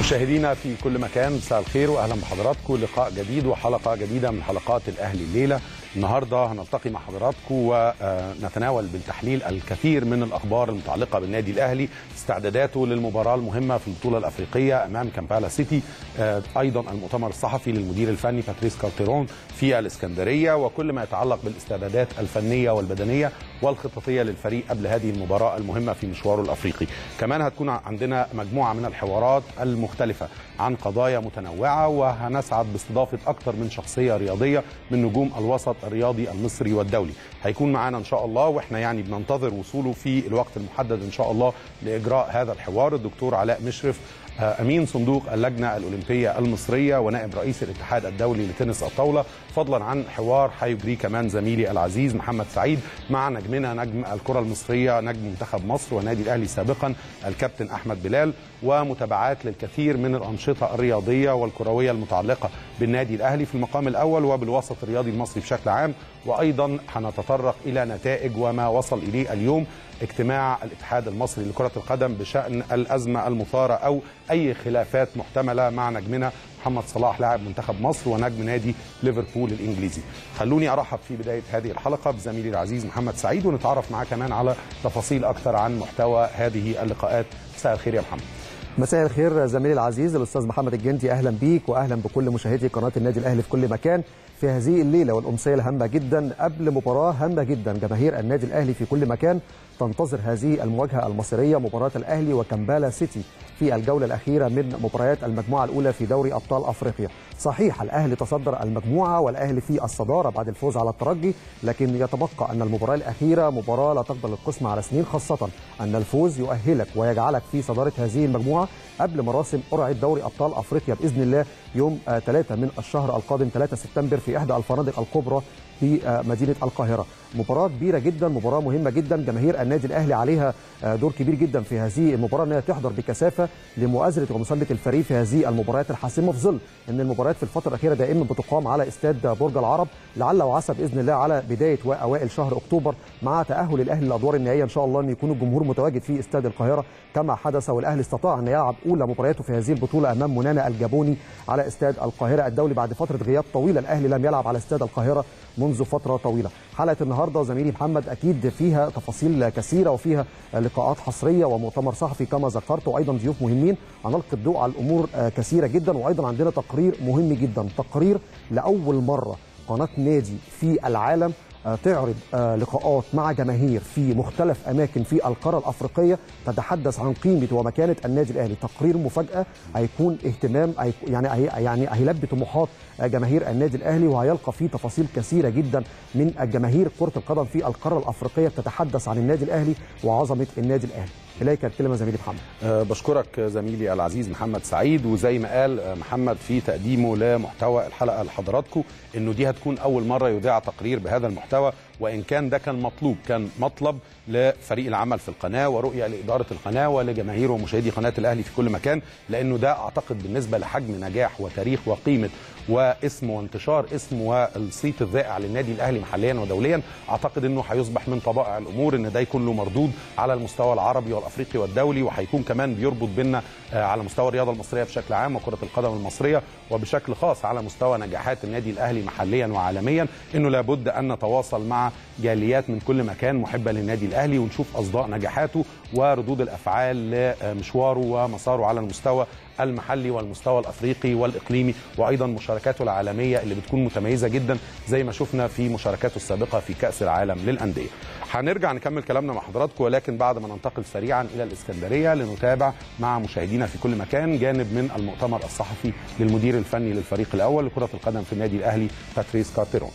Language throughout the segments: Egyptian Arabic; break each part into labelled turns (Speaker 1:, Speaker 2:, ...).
Speaker 1: مشاهدينا في كل مكان مساء الخير واهلا بحضراتكم لقاء جديد وحلقه جديده من حلقات الاهلي الليله النهارده هنلتقي مع حضراتكم ونتناول بالتحليل الكثير من الاخبار المتعلقه بالنادي الاهلي استعداداته للمباراه المهمه في البطوله الافريقيه امام كامبالا سيتي ايضا المؤتمر الصحفي للمدير الفني باتريس كارتيرون في الاسكندريه وكل ما يتعلق بالاستعدادات الفنيه والبدنيه والخططيه للفريق قبل هذه المباراه المهمه في مشواره الافريقي كمان هتكون عندنا مجموعه من الحوارات المختلفه عن قضايا متنوعه وهنسعد باستضافه اكثر من شخصيه رياضيه من نجوم الوسط الرياضي المصري والدولي هيكون معانا ان شاء الله واحنا يعني بننتظر وصوله في الوقت المحدد ان شاء الله لاجراء هذا الحوار الدكتور علاء مشرف امين صندوق اللجنه الاولمبيه المصريه ونائب رئيس الاتحاد الدولي لتنس الطاوله فضلا عن حوار هيجري كمان زميلي العزيز محمد سعيد مع نجمنا نجم الكره المصريه نجم منتخب مصر ونادي الاهلي سابقا الكابتن احمد بلال ومتابعات للكثير من الانشطه الرياضيه والكرويه المتعلقه بالنادي الاهلي في المقام الاول وبالوسط الرياضي المصري بشكل عام وايضا هنتطرق الى نتائج وما وصل اليه اليوم اجتماع الاتحاد المصري لكره القدم بشان الازمه المثاره او اي خلافات محتمله مع نجمنا محمد صلاح لاعب منتخب مصر ونجم نادي ليفربول الانجليزي. خلوني ارحب في بدايه هذه الحلقه بزميلي العزيز محمد سعيد ونتعرف معاه كمان على تفاصيل اكثر عن محتوى هذه اللقاءات. مساء الخير يا محمد.
Speaker 2: مساء الخير زميلي العزيز الاستاذ محمد الجندي اهلا بيك واهلا بكل مشاهدي قناه النادي الاهلي في كل مكان في هذه الليله والامسيه الهامه جدا قبل مباراه هامه جدا جماهير النادي الاهلي في كل مكان تنتظر هذه المواجهه المصيريه مباراه الاهلي وكمبالا سيتي في الجوله الاخيره من مباريات المجموعه الاولى في دوري ابطال افريقيا صحيح الاهلي تصدر المجموعه والاهلي في الصداره بعد الفوز على الترجي لكن يتبقى ان المباراه الاخيره مباراه لا تقبل القسم على سنين خاصه ان الفوز يؤهلك ويجعلك في صداره هذه المجموعه قبل مراسم قرعه دوري ابطال افريقيا باذن الله يوم 3 من الشهر القادم 3 سبتمبر في احدى الفنادق الكبرى في مدينه القاهره مباراه كبيره جدا مباراه مهمه جدا جماهير النادي الاهلي عليها دور كبير جدا في هذه المباراه انها تحضر بكثافه لمؤازره ومسانده الفريق في هذه المباريات الحاسمه في ظل ان المباريات في الفتره الاخيره دائما بتقام على استاد برج العرب لعل وعسى باذن الله على بدايه واوائل شهر اكتوبر مع تاهل الاهلي للادوار النهائيه ان شاء الله ان يكون الجمهور متواجد في استاد القاهره كما حدث والاهلي استطاع ان يلعب اولى مبارياته في هذه البطوله امام منانا الجابوني على استاد القاهره الدولي بعد فتره غياب طويله الاهلي لم يلعب على استاد القاهره منذ فتره طويله حلقه النهارده زميلي محمد اكيد فيها تفاصيل كثيره وفيها لقاءات حصريه ومؤتمر صحفي كما ذكرت وايضا ضيوف مهمين هنلقي الضوء على الامور كثيره جدا وايضا عندنا تقرير مهم جدا تقرير لاول مره قناه نادي في العالم تعرض لقاءات مع جماهير في مختلف اماكن في القاره الافريقيه تتحدث عن قيمه ومكانه النادي الاهلي تقرير مفاجاه هيكون اهتمام يعني يعني هيلبي طموحات جماهير النادي الاهلي وهيلقى فيه تفاصيل كثيره جدا من الجماهير كره القدم في القاره الافريقيه بتتحدث عن النادي الاهلي وعظمه النادي الاهلي اليك الكلمه زميلي محمد
Speaker 1: أه بشكرك زميلي العزيز محمد سعيد وزي ما قال محمد في تقديمه لمحتوى الحلقه لحضراتكم انه دي هتكون اول مره يذاع تقرير بهذا المحتوى وان كان ده كان مطلوب كان مطلب لفريق العمل في القناه ورؤيه لاداره القناه ولجماهير ومشاهدي قناه الاهلي في كل مكان لانه ده اعتقد بالنسبه لحجم نجاح وتاريخ وقيمه واسم وانتشار اسم والصيت الذائع للنادي الاهلي محليا ودوليا اعتقد انه هيصبح من طبائع الامور ان ده يكون له مردود على المستوى العربي والافريقي والدولي وهيكون كمان بيربط بينا على مستوى الرياضه المصريه بشكل عام وكره القدم المصريه وبشكل خاص على مستوى نجاحات النادي الاهلي محليا وعالميا انه لابد ان نتواصل مع جاليات من كل مكان محبه للنادي الاهلي ونشوف اصداء نجاحاته وردود الافعال لمشواره ومساره على المستوى المحلي والمستوى الافريقي والاقليمي وايضا مشاركاته العالميه اللي بتكون متميزه جدا زي ما شفنا في مشاركاته السابقه في كاس العالم للانديه. هنرجع نكمل كلامنا مع حضراتكم ولكن بعد ما ننتقل سريعا الى الاسكندريه لنتابع مع مشاهدينا في كل مكان جانب من المؤتمر الصحفي للمدير الفني للفريق الاول لكره القدم في النادي الاهلي باتريس كارتيرون.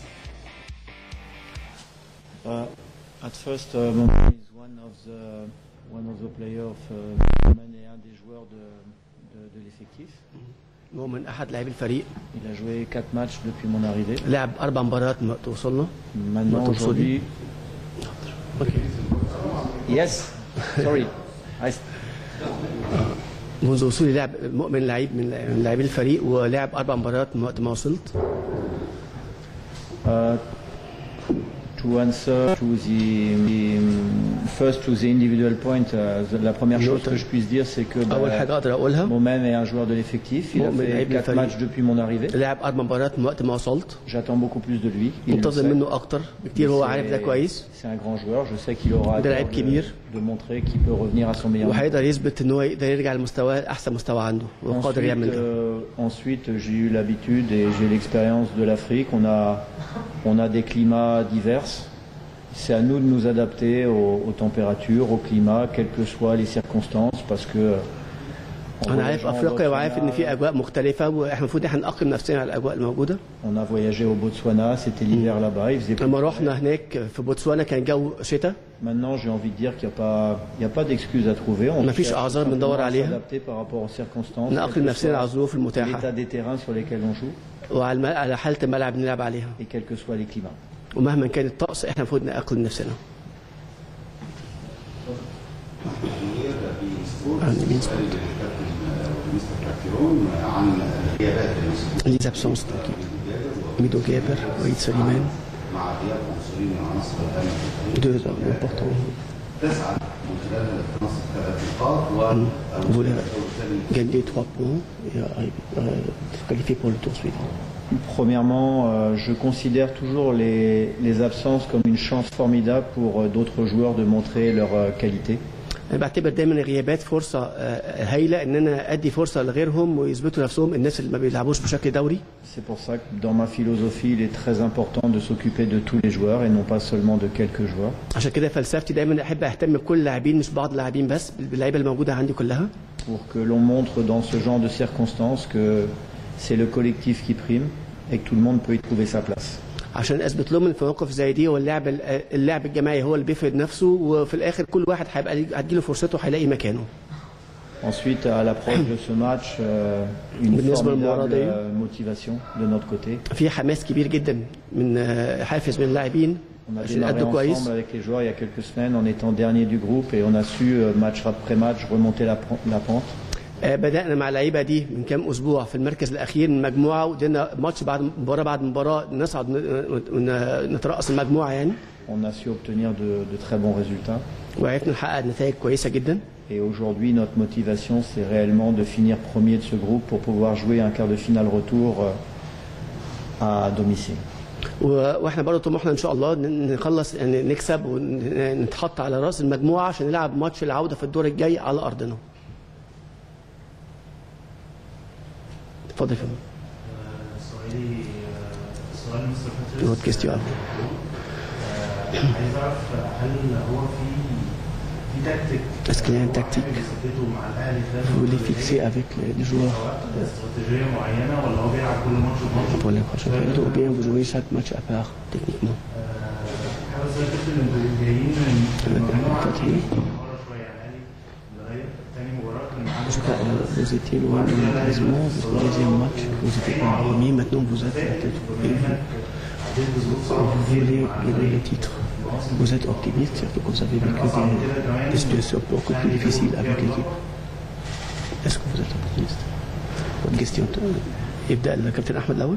Speaker 3: Uh, at first, uh, Montpellier is one of the one of the players of uh, Mané, un des joueurs de, de, de l'effectif.
Speaker 4: هو من احد لاعبي الفريق
Speaker 3: Il a joué quatre matchs depuis mon arrivée.
Speaker 4: لعب اربع مباريات ما توصلنا
Speaker 3: Maintenant,
Speaker 4: Votre
Speaker 3: aujourd'hui.
Speaker 4: اوكي
Speaker 3: Yes. Sorry. I,
Speaker 4: منذ وصولي لعب مؤمن لعيب من من لاعبي الفريق ولعب اربع مباريات من وقت ما وصلت
Speaker 3: uh, to answer to the, the first to the individual point, uh, the- la première chose que je puisse dire, c'est que bah,
Speaker 4: اول حاجه اقدر اقولها
Speaker 3: Momen est un joueur de l'effectif. Il a
Speaker 4: Momen
Speaker 3: fait
Speaker 4: لعيب
Speaker 3: 4
Speaker 4: الفريق.
Speaker 3: matchs depuis mon arrivée.
Speaker 4: لعب اربع مباريات من وقت ما وصلت
Speaker 3: J'attends beaucoup plus de lui. Il le
Speaker 4: منتظر
Speaker 3: sait.
Speaker 4: منه اكتر بكتير هو عارف ده
Speaker 3: C'est-
Speaker 4: كويس
Speaker 3: C'est un grand joueur. Je sais qu'il aura à
Speaker 4: ده
Speaker 3: cœur
Speaker 4: لعيب
Speaker 3: de,
Speaker 4: كبير.
Speaker 3: de montrer qu'il peut revenir à son meilleur niveau.
Speaker 4: وهيقدر يثبت ان هو يقدر يرجع لمستواه احسن مستوى عنده وقادر
Speaker 3: Ensuite,
Speaker 4: يعمل ده
Speaker 3: euh, ensuite, j'ai eu l'habitude et j'ai l'expérience de l'Afrique. On a, on a des climats divers. C'est à nous de nous adapter aux, aux températures, au climat, quelles que soient les circonstances, parce que. en
Speaker 4: انا عارف
Speaker 3: voyageant au
Speaker 4: افريقيا وعارف ان
Speaker 3: Botswana,
Speaker 4: في اجواء مختلفه واحنا المفروض احنا نأقلم نفسنا على الاجواء الموجوده
Speaker 3: On a voyagé au Botswana, c'était l'hiver là-bas, il faisait plus
Speaker 4: لما رحنا هناك في بوتسوانا كان جو شتاء
Speaker 3: Maintenant, j'ai envie de dire qu'il n'y a pas, il y a pas d'excuses à trouver. On
Speaker 4: ما فيش
Speaker 3: cherche
Speaker 4: أعذار
Speaker 3: simplement
Speaker 4: بندور
Speaker 3: à
Speaker 4: عليها.
Speaker 3: s'adapter par rapport aux circonstances,
Speaker 4: نأقلم
Speaker 3: quel que
Speaker 4: نفسنا على
Speaker 3: soit
Speaker 4: الظروف المتاحه
Speaker 3: l'état des terrains sur lesquels on joue
Speaker 4: وعلى الم- على حاله الملعب اللي نلعب عليها
Speaker 3: et quels que soient les climats.
Speaker 4: ومهما كان الطقس احنا المفروض نأقلم نفسنا
Speaker 5: عن غيابات المسؤولين
Speaker 4: ليز ابسونس ميدو جابر وليد سليمان
Speaker 5: مع غياب عنصرين من عناصر الامن
Speaker 4: دو امبورتون
Speaker 5: تسعى من خلال التنصت ثلاث نقاط
Speaker 4: فولي
Speaker 5: والدور الثاني
Speaker 4: gagner 3 points et euh, euh, se qualifier pour le tour suivant.
Speaker 3: Premièrement, euh, je considère toujours les, les absences comme une chance formidable pour euh, d'autres joueurs de montrer leur euh, qualité.
Speaker 4: انا بعتبر دايما الغيابات فرصه آه، هايله ان انا ادي فرصه لغيرهم ويثبتوا نفسهم الناس اللي ما بيلعبوش بشكل دوري
Speaker 3: C'est pour ça que dans ma philosophie, il est très important de s'occuper de tous les joueurs et non pas seulement de quelques joueurs
Speaker 4: عشان كده فلسفتي دايما احب اهتم بكل اللاعبين مش بعض اللاعبين بس باللعيبه الموجوده عندي كلها
Speaker 3: pour que l'on montre dans ce genre de circonstances que c'est le collectif qui prime et que tout le monde peut y trouver sa place.
Speaker 4: عشان اثبت لهم ان في مواقف زي دي هو اللعب اللعب الجماعي هو اللي بيفرض نفسه وفي الاخر كل واحد هيبقى ليه- هتجيله فرصته هيلاقي مكانه
Speaker 3: Ensuite, à l'approche de ce match, euh, une
Speaker 4: بالنسبة
Speaker 3: formidable
Speaker 4: للمباراة دي.
Speaker 3: euh, motivation de notre côté.
Speaker 4: في حماس كبير جدا من آه، حافز من اللاعبين
Speaker 3: On a
Speaker 4: عشان
Speaker 3: démarré
Speaker 4: يأدوا كويس
Speaker 3: ensemble avec les joueurs il y a quelques semaines en étant dernier du groupe et on a su, euh, match après match, remonter la, la pente.
Speaker 4: آه، بدأنا مع اللعيبة دي من كام أسبوع في المركز الأخير من المجموعة ودينا ماتش بعد مباراة بعد مباراة نصعد ن- ن- نترأس المجموعة يعني
Speaker 3: On a su obtenir de, de très bons résultats.
Speaker 4: وعرفنا نحقق نتائج كويسة جدا
Speaker 3: Et aujourd'hui, notre motivation, c'est réellement de finir premier de ce groupe pour pouvoir jouer un quart de finale retour euh, à domicile.
Speaker 4: و- واحنا برضه طموحنا ان شاء الله ن- نخلص يعني نكسب ونتحط على راس المجموعه عشان نلعب ماتش العوده في الدور الجاي على ارضنا. اتفضل يا فندم.
Speaker 6: سؤالي سؤال مستر باتريس
Speaker 4: نوت كيستيون
Speaker 6: عايز اعرف هل هو في في تكتيك
Speaker 4: Est-ce qu'il y a un tactique
Speaker 6: بيثبته مع الاهلي خلال
Speaker 4: Vous voulez fixer avec les les joueurs
Speaker 6: سواء استراتيجيه معينه ولا هو بيلعب كل ماتش بماتش
Speaker 4: pour les prochaines périodes ou bien vous jouez chaque match à part techniquement
Speaker 6: حاول ازاي كابتن انتوا جايين من مجموعه
Speaker 4: فتحي.
Speaker 6: مره شويه يعني الاهلي لغايه تاني مباراه كان معانا
Speaker 4: Je sais pas, euh, vous étiez loin du classement, vous au deuxième match, vous étiez pas premier, maintenant vous êtes la tête et vous,
Speaker 6: عديت بظروف صعبه
Speaker 4: vous
Speaker 6: كتير
Speaker 4: voulez
Speaker 6: مع
Speaker 4: gagner le titre. Vous êtes optimiste, surtout que vous avez vécu des, des situations beaucoup plus difficiles avec l'équipe. Est-ce que vous êtes optimiste Votre question يبدأ الكابتن أحمد الأول؟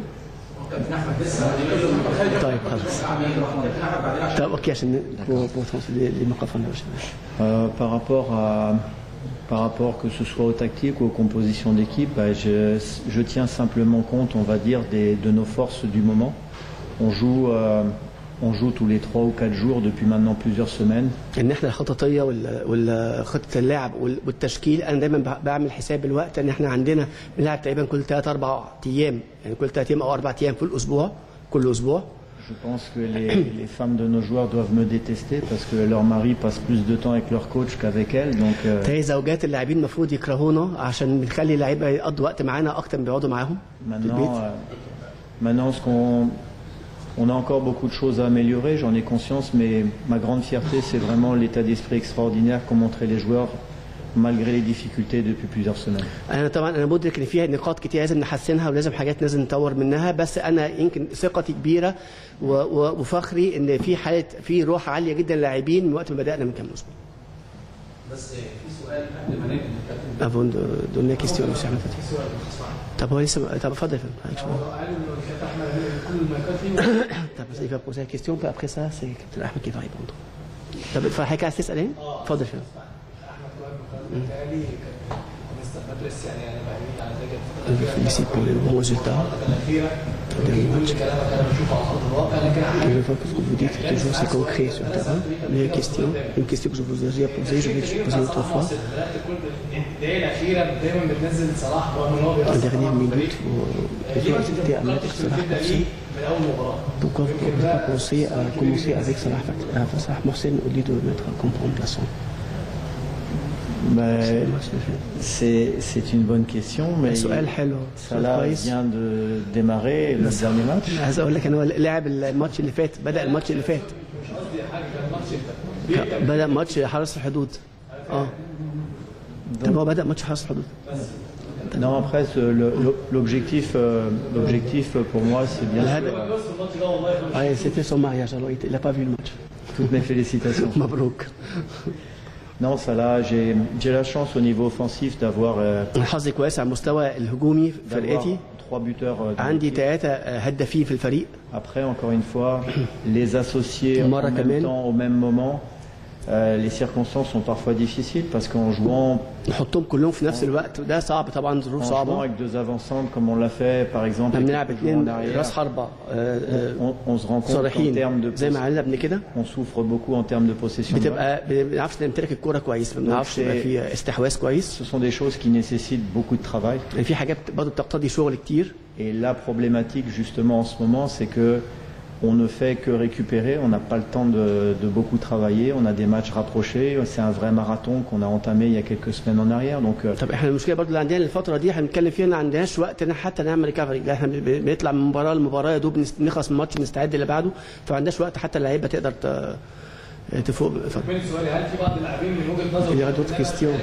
Speaker 4: طيب خلاص طيب اوكي عشان pour, pour transférer les, les microphones là, je-
Speaker 3: Euh, par rapport à par rapport que ce soit aux tactiques ou aux compositions d'équipe, bah, je, je tiens simplement compte, on va dire, des, de nos forces du moment. On joue, euh, on joue tous les trois ou quatre jours depuis maintenant plusieurs semaines.
Speaker 4: ان احنا الخططيه وال- والخطه اللعب وال- والتشكيل انا دايما بع- بعمل حساب الوقت ان احنا عندنا بنلعب تقريبا كل ثلاث اربع ايام يعني كل ثلاث ايام او اربع ايام في الاسبوع كل اسبوع
Speaker 3: Je pense que les, les femmes de nos joueurs doivent me détester parce que leur mari passe plus de temps avec leur coach qu'avec elles. Donc, euh,
Speaker 4: فهي زوجات اللاعبين المفروض يكرهونا عشان بنخلي اللعيبه يقضوا وقت معانا اكتر ما بيقعدوا معاهم في البيت
Speaker 3: Maintenant, euh, maintenant ce qu'on, on a encore beaucoup de choses à améliorer, j'en ai conscience, mais ma grande fierté, c'est vraiment l'état d'esprit extraordinaire qu'ont montré les joueurs malgré les difficultés depuis plusieurs semaines.
Speaker 4: انا طبعا انا مدرك ان فيها نقاط كتير لازم نحسنها ولازم حاجات لازم نطور منها بس انا يمكن ثقتي كبيره و- و- وفخري ان في حاله في روح عاليه جدا للاعبين من وقت ما بدانا من كام اسبوع
Speaker 6: بس في سؤال قبل ما ننقل للكابتن
Speaker 4: افون دو دوني لا كيستيون مسيو احمد فتحي
Speaker 6: في سؤال بخصوص
Speaker 4: طب هو لسه طب اتفضل يا فندم عليك شوية.
Speaker 6: هو قالوا انه الكابتن احمد هينقل كل المايكات فيه
Speaker 4: طب il va poser la question puis après ça c'est Captain Ahmed qui va répondre طب فحضرتك عايز تسال ايه؟ اتفضل يا فندم
Speaker 6: احمد كوهان مخالف بتهيألي كان مستر مدرس يعني انا بعيد على ذلك
Speaker 4: Je vous félicite pour les bons résultats.
Speaker 6: الاخيره
Speaker 4: Dernier match.
Speaker 6: كل كلامك انا بشوفه على ارض الواقع لكن
Speaker 4: Et je vois que ce que vous dites toujours c'est concret sur le terrain. Les questions, une question que je vous ai déjà posée, je vais te poser une autre fois.
Speaker 6: بدات كل الدقيقه الاخيره دايما بتنزل صلاح رغم ان هو
Speaker 4: En
Speaker 6: بيأثر
Speaker 4: dernière
Speaker 6: على
Speaker 4: minute,
Speaker 6: الفريق.
Speaker 4: vous
Speaker 6: ليه ما
Speaker 4: avez hésité à
Speaker 6: بتبدأ
Speaker 4: mettre Salah
Speaker 6: تبدأ
Speaker 4: Mohsen.
Speaker 6: ليه من اول مباراه
Speaker 4: Pourquoi vous n'avez pas pensé à commencer avec Salah, Fat- euh, Salah Mohsen au lieu de le mettre comme remplaçant
Speaker 3: Mais
Speaker 4: C'est le match de fait.
Speaker 3: c'est c'est une bonne question, mais
Speaker 4: سؤال حلو سؤال
Speaker 3: Salah
Speaker 4: كويس
Speaker 3: vient de démarrer le dernier match.
Speaker 4: عايز اقول لك ان هو لعب الماتش اللي فات بدا الماتش اللي فات بدا ماتش حرس الحدود اه طب هو بدا ماتش حرس الحدود
Speaker 3: Non, après, ce- le- le- l'objectif, euh, l'objectif pour moi, c'est bien sûr
Speaker 4: الهدف اه سيتي سون مارياج alors il n'a pas vu le match
Speaker 3: toutes mes félicitations.
Speaker 4: مبروك
Speaker 3: Non, ça là, j'ai j'ai la chance au niveau offensif d'avoir euh,
Speaker 4: حظي كويس على المستوى الهجومي في
Speaker 3: d'avoir
Speaker 4: فرقتي
Speaker 3: trois buteurs. euh, dans
Speaker 4: عندي
Speaker 3: l'équipe.
Speaker 4: ثلاثة هدافين في الفريق
Speaker 3: Après, encore une fois, les associer en
Speaker 4: Mara
Speaker 3: même
Speaker 4: Kamel.
Speaker 3: temps, au même moment, euh, les circonstances sont parfois difficiles parce qu'en jouant,
Speaker 4: نحطهم كلهم في نفس الوقت وده صعب طبعا ظروف
Speaker 3: en jouant
Speaker 4: صعبة
Speaker 3: avec deux avant-centres comme on l'a fait par exemple,
Speaker 4: احنا
Speaker 3: avec
Speaker 4: بنلعب
Speaker 3: quelques joueurs en
Speaker 4: اثنين
Speaker 3: arrière,
Speaker 4: راس حربة آه، آه،
Speaker 3: on, on se rend compte qu'en
Speaker 4: صريحين
Speaker 3: termes de
Speaker 4: زي ما عملنا قبل كده
Speaker 3: on souffre beaucoup en termes de possession. de balle.
Speaker 4: بتبقى ما بنعرفش نمتلك الكوره كويس ما بنعرفش يبقى في استحواذ كويس
Speaker 3: Ce sont des choses qui nécessitent beaucoup de travail.
Speaker 4: يعني في حاجات برضه بتقتضي شغل كتير
Speaker 3: Et la problématique justement en ce moment, c'est que on ne fait que récupérer, on n'a pas le temps de, de beaucoup travailler, on a des matchs rapprochés, c'est un vrai marathon qu'on a entamé il y a quelques semaines en arrière. Donc euh,
Speaker 4: طب احنا المشكله برضه اللي عندنا الفتره دي احنا بنتكلم فيها ان ما عندناش وقت ان حتى نعمل ريكفري لا احنا بن- بنطلع من مباراه لمباراه يا دوب نس- نخلص من الماتش نستعد اللي بعده فما عندناش وقت حتى اللعيبه تقدر ت- تفوق ف-
Speaker 6: من سؤالي هل في بعض اللاعبين من وجهه نظر
Speaker 4: Il y aura d'autres questions.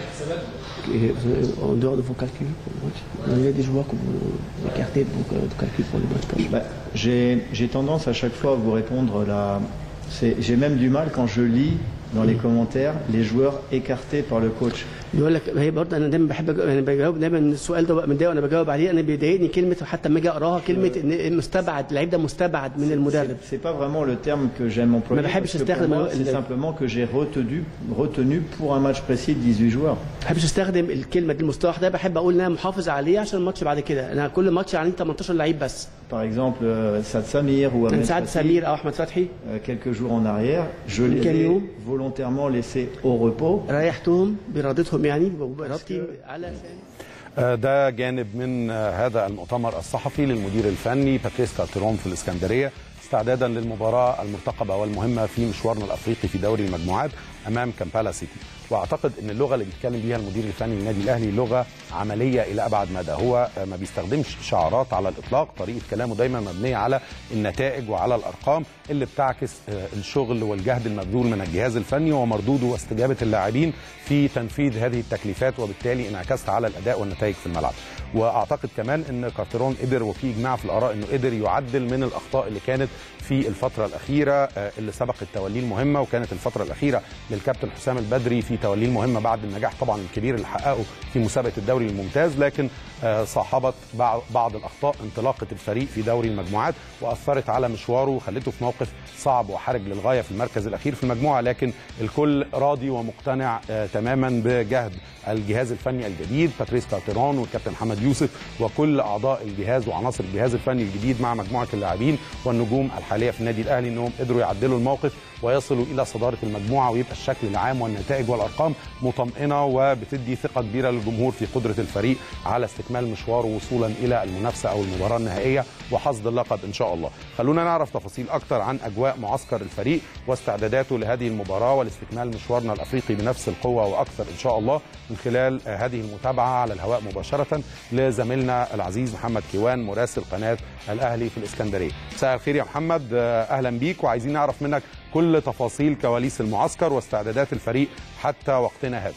Speaker 4: Et vous avez- en dehors de vos calculs pour le match, il y a des joueurs que vous écartez de vos de calculs pour le match prochain.
Speaker 3: bah, j'ai j'ai tendance à chaque fois à vous répondre là. c'est- J'ai même du mal quand je lis dans les commentaires les joueurs écartés par le coach.
Speaker 4: بيقول لك هي برضه انا دايما بحب أج- يعني بجاوب دايما السؤال ده بقى متضايق وانا بجاوب عليه انا بيضايقني كلمه حتى لما اجي اقراها كلمه ان مستبعد اللعيب ده مستبعد من المدرب
Speaker 3: C'est pas vraiment le terme que j'aime employer.
Speaker 4: Mais بحبش
Speaker 3: parce que pour
Speaker 4: استخدم
Speaker 3: moi,
Speaker 4: ال-
Speaker 3: c'est
Speaker 4: ال-
Speaker 3: simplement que j'ai retenu, retenu pour un match précis de 18 joueurs.
Speaker 4: ما بحبش استخدم الكلمه دي المصطلح ده بحب اقول ان انا محافظ عليه عشان الماتش بعد كده انا كل ماتش عندي 18 لعيب بس
Speaker 3: Par exemple, euh, Sad Samir ou Ahmed
Speaker 4: كان سعد
Speaker 3: Fatih,
Speaker 4: سمير او احمد فتحي
Speaker 3: euh, quelques jours en arrière, je les ai
Speaker 4: Cameo.
Speaker 3: volontairement laissés au repos.
Speaker 4: ريحتهم بارادتهم يعني بارادتي على
Speaker 1: آه، ده جانب من آه، هذا المؤتمر الصحفي للمدير الفني باتريس كالتيرون في الاسكندريه استعدادا للمباراه المرتقبه والمهمه في مشوارنا الافريقي في دوري المجموعات امام كامبالا سيتي واعتقد ان اللغه اللي بيتكلم بيها المدير الفني للنادي الاهلي لغه عمليه الى ابعد مدى هو آه، ما بيستخدمش شعارات على الاطلاق طريقه كلامه دايما مبنيه على النتائج وعلى الارقام اللي بتعكس آه، الشغل والجهد المبذول من الجهاز الفني ومردوده واستجابه اللاعبين في تنفيذ هذه التكليفات وبالتالي انعكست على الاداء والنتائج في الملعب واعتقد كمان ان كارتيرون قدر وفي اجماع في الاراء انه قدر يعدل من الاخطاء اللي كانت في الفتره الاخيره آه، اللي سبقت توليه المهمه وكانت الفتره الاخيره للكابتن حسام البدري في توليه المهمه بعد النجاح طبعا الكبير اللي حققه في مسابقه الدوري الممتاز لكن آه، صاحبت بعض- بعض الاخطاء انطلاقه الفريق في دوري المجموعات واثرت على مشواره وخلته في موقف صعب وحرج للغايه في المركز الاخير في المجموعه لكن الكل راضي ومقتنع آه، تماما بجهد الجهاز الفني الجديد باتريس كارتيرون والكابتن محمد يوسف وكل اعضاء الجهاز وعناصر الجهاز الفني الجديد مع مجموعه اللاعبين والنجوم الحاليه في النادي الاهلي انهم قدروا يعدلوا الموقف ويصلوا الى صداره المجموعه ويبقى الشكل العام والنتائج والارقام مطمئنه وبتدي ثقه كبيره للجمهور في قدره الفريق على استكمال مشواره وصولا الى المنافسه او المباراه النهائيه وحصد اللقب ان شاء الله. خلونا نعرف تفاصيل اكثر عن اجواء معسكر الفريق واستعداداته لهذه المباراه ولاستكمال مشوارنا الافريقي بنفس القوه واكثر ان شاء الله من خلال آه، هذه المتابعه على الهواء مباشره لزميلنا العزيز محمد كيوان مراسل قناه الاهلي في الاسكندريه. مساء الخير يا محمد آه، اهلا بيك وعايزين نعرف منك كل تفاصيل كواليس المعسكر واستعدادات الفريق حتى وقتنا هذا.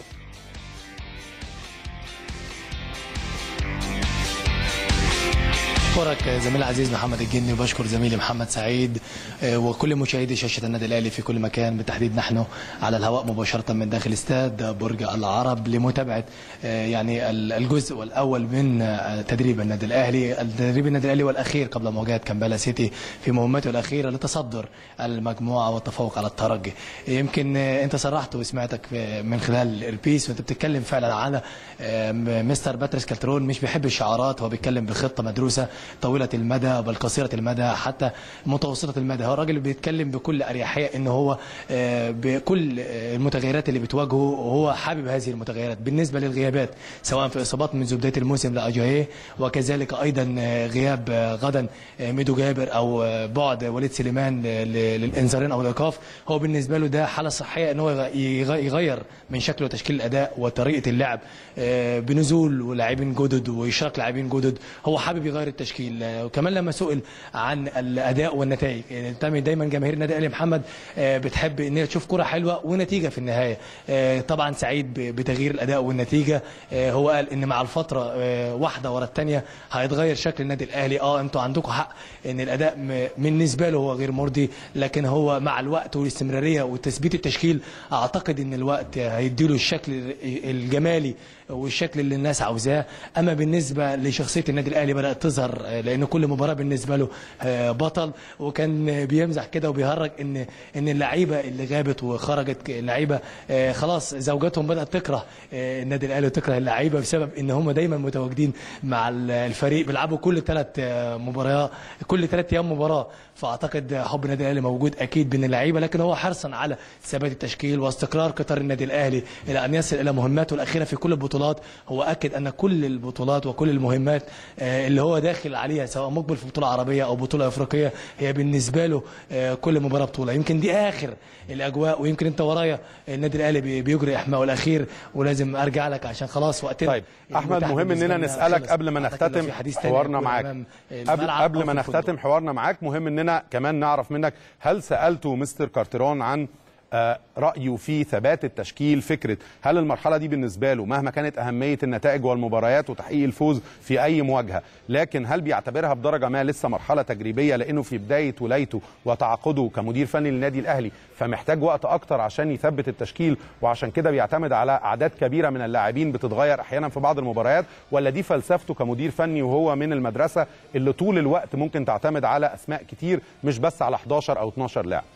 Speaker 6: بشكرك زميلي العزيز محمد الجني وبشكر زميلي محمد سعيد آه، وكل مشاهدي شاشه النادي الاهلي في كل مكان بالتحديد نحن على الهواء مباشره من داخل استاد برج العرب لمتابعه آه، يعني ال- الجزء الاول من آه، تدريب النادي الاهلي تدريب النادي الاهلي والاخير قبل مواجهه كامبالا سيتي في مهمته الاخيره لتصدر المجموعه والتفوق على الترجي يمكن آه، انت صرحت وسمعتك في- من خلال البيس وانت بتتكلم فعلا على آه، م- مستر باتريس كالترون مش بيحب الشعارات هو بيتكلم بخطه مدروسه طويله المدى بل قصيره المدى حتى متوسطه المدى هو الراجل بيتكلم بكل اريحيه ان هو آه، بكل آه، المتغيرات اللي بتواجهه وهو حابب هذه المتغيرات بالنسبه للغيابات سواء في اصابات منذ بدايه الموسم لاجاييه وكذلك ايضا آه، غياب آه، غدا آه، ميدو جابر او آه، بعد وليد سليمان ل- ل- للانذارين او الايقاف هو بالنسبه له ده حاله صحيه ان هو يغ- يغير من شكل وتشكيل الاداء وطريقه اللعب آه، بنزول ولاعبين جدد واشراك لاعبين جدد هو حابب يغير التشكيل آه، وكمان لما سئل عن الاداء والنتائج آه، دايما دايما جماهير النادي الاهلي محمد آه، بتحب ان هي تشوف كره حلوه ونتيجه في النهايه آه، طبعا سعيد ب- بتغيير الاداء والنتيجه آه، هو قال ان مع الفتره آه، واحده ورا الثانيه هيتغير شكل النادي الاهلي اه انتوا عندكم حق ان الاداء م- بالنسبه له هو غير مرضي لكن هو مع الوقت والاستمراريه وتثبيت التشكيل اعتقد ان الوقت هيديله الشكل الجمالي والشكل اللي الناس عاوزاه اما بالنسبه لشخصيه النادي الاهلي بدات تظهر آه، لان كل مباراه بالنسبه له آه، بطل وكان آه، بيمزح كده وبيهرج ان ان اللعيبه اللي غابت وخرجت اللعيبه آه، خلاص زوجاتهم بدات تكره آه، النادي الاهلي وتكره اللعيبه بسبب ان هم دايما متواجدين مع ال- الفريق بيلعبوا كل ثلاث مباريات كل ثلاث ايام مباراه فاعتقد حب النادي الاهلي موجود اكيد بين اللعيبه لكن هو حرصا على ثبات التشكيل واستقرار قطار النادي الاهلي الى ان يصل الى مهماته الاخيره في كل البطولات هو اكد ان كل البطولات وكل المهمات آه، اللي هو داخل عليها سواء مقبل في بطوله عربيه او بطوله افريقيه هي بالنسبه له آه، كل مباراه بطوله يمكن دي اخر الاجواء ويمكن انت ورايا النادي الاهلي بي- بيجري احمائه الاخير ولازم ارجع لك عشان خلاص وقتنا
Speaker 1: طيب احمد
Speaker 6: المتاح
Speaker 1: مهم
Speaker 6: بالنسبة
Speaker 1: اننا
Speaker 6: لنا
Speaker 1: نسالك
Speaker 6: خلص.
Speaker 1: قبل ما
Speaker 6: أعتقد لو
Speaker 1: نختتم
Speaker 6: في حديث تاني
Speaker 1: حوارنا
Speaker 6: هيكون
Speaker 1: معاك
Speaker 6: أمام
Speaker 1: قبل,
Speaker 6: الملعب
Speaker 1: قبل
Speaker 6: أو
Speaker 1: ما
Speaker 6: في الفندق.
Speaker 1: نختتم حوارنا معاك مهم اننا كمان نعرف منك هل سالته مستر كارترون عن آه، رايه في ثبات التشكيل فكره هل المرحله دي بالنسبه له مهما كانت اهميه النتائج والمباريات وتحقيق الفوز في اي مواجهه لكن هل بيعتبرها بدرجه ما لسه مرحله تجريبيه لانه في بدايه ولايته وتعاقده كمدير فني للنادي الاهلي فمحتاج وقت اكتر عشان يثبت التشكيل وعشان كده بيعتمد على اعداد كبيره من اللاعبين بتتغير احيانا في بعض المباريات ولا دي فلسفته كمدير فني وهو من المدرسه اللي طول الوقت ممكن تعتمد على اسماء كتير مش بس على 11 او 12 لاعب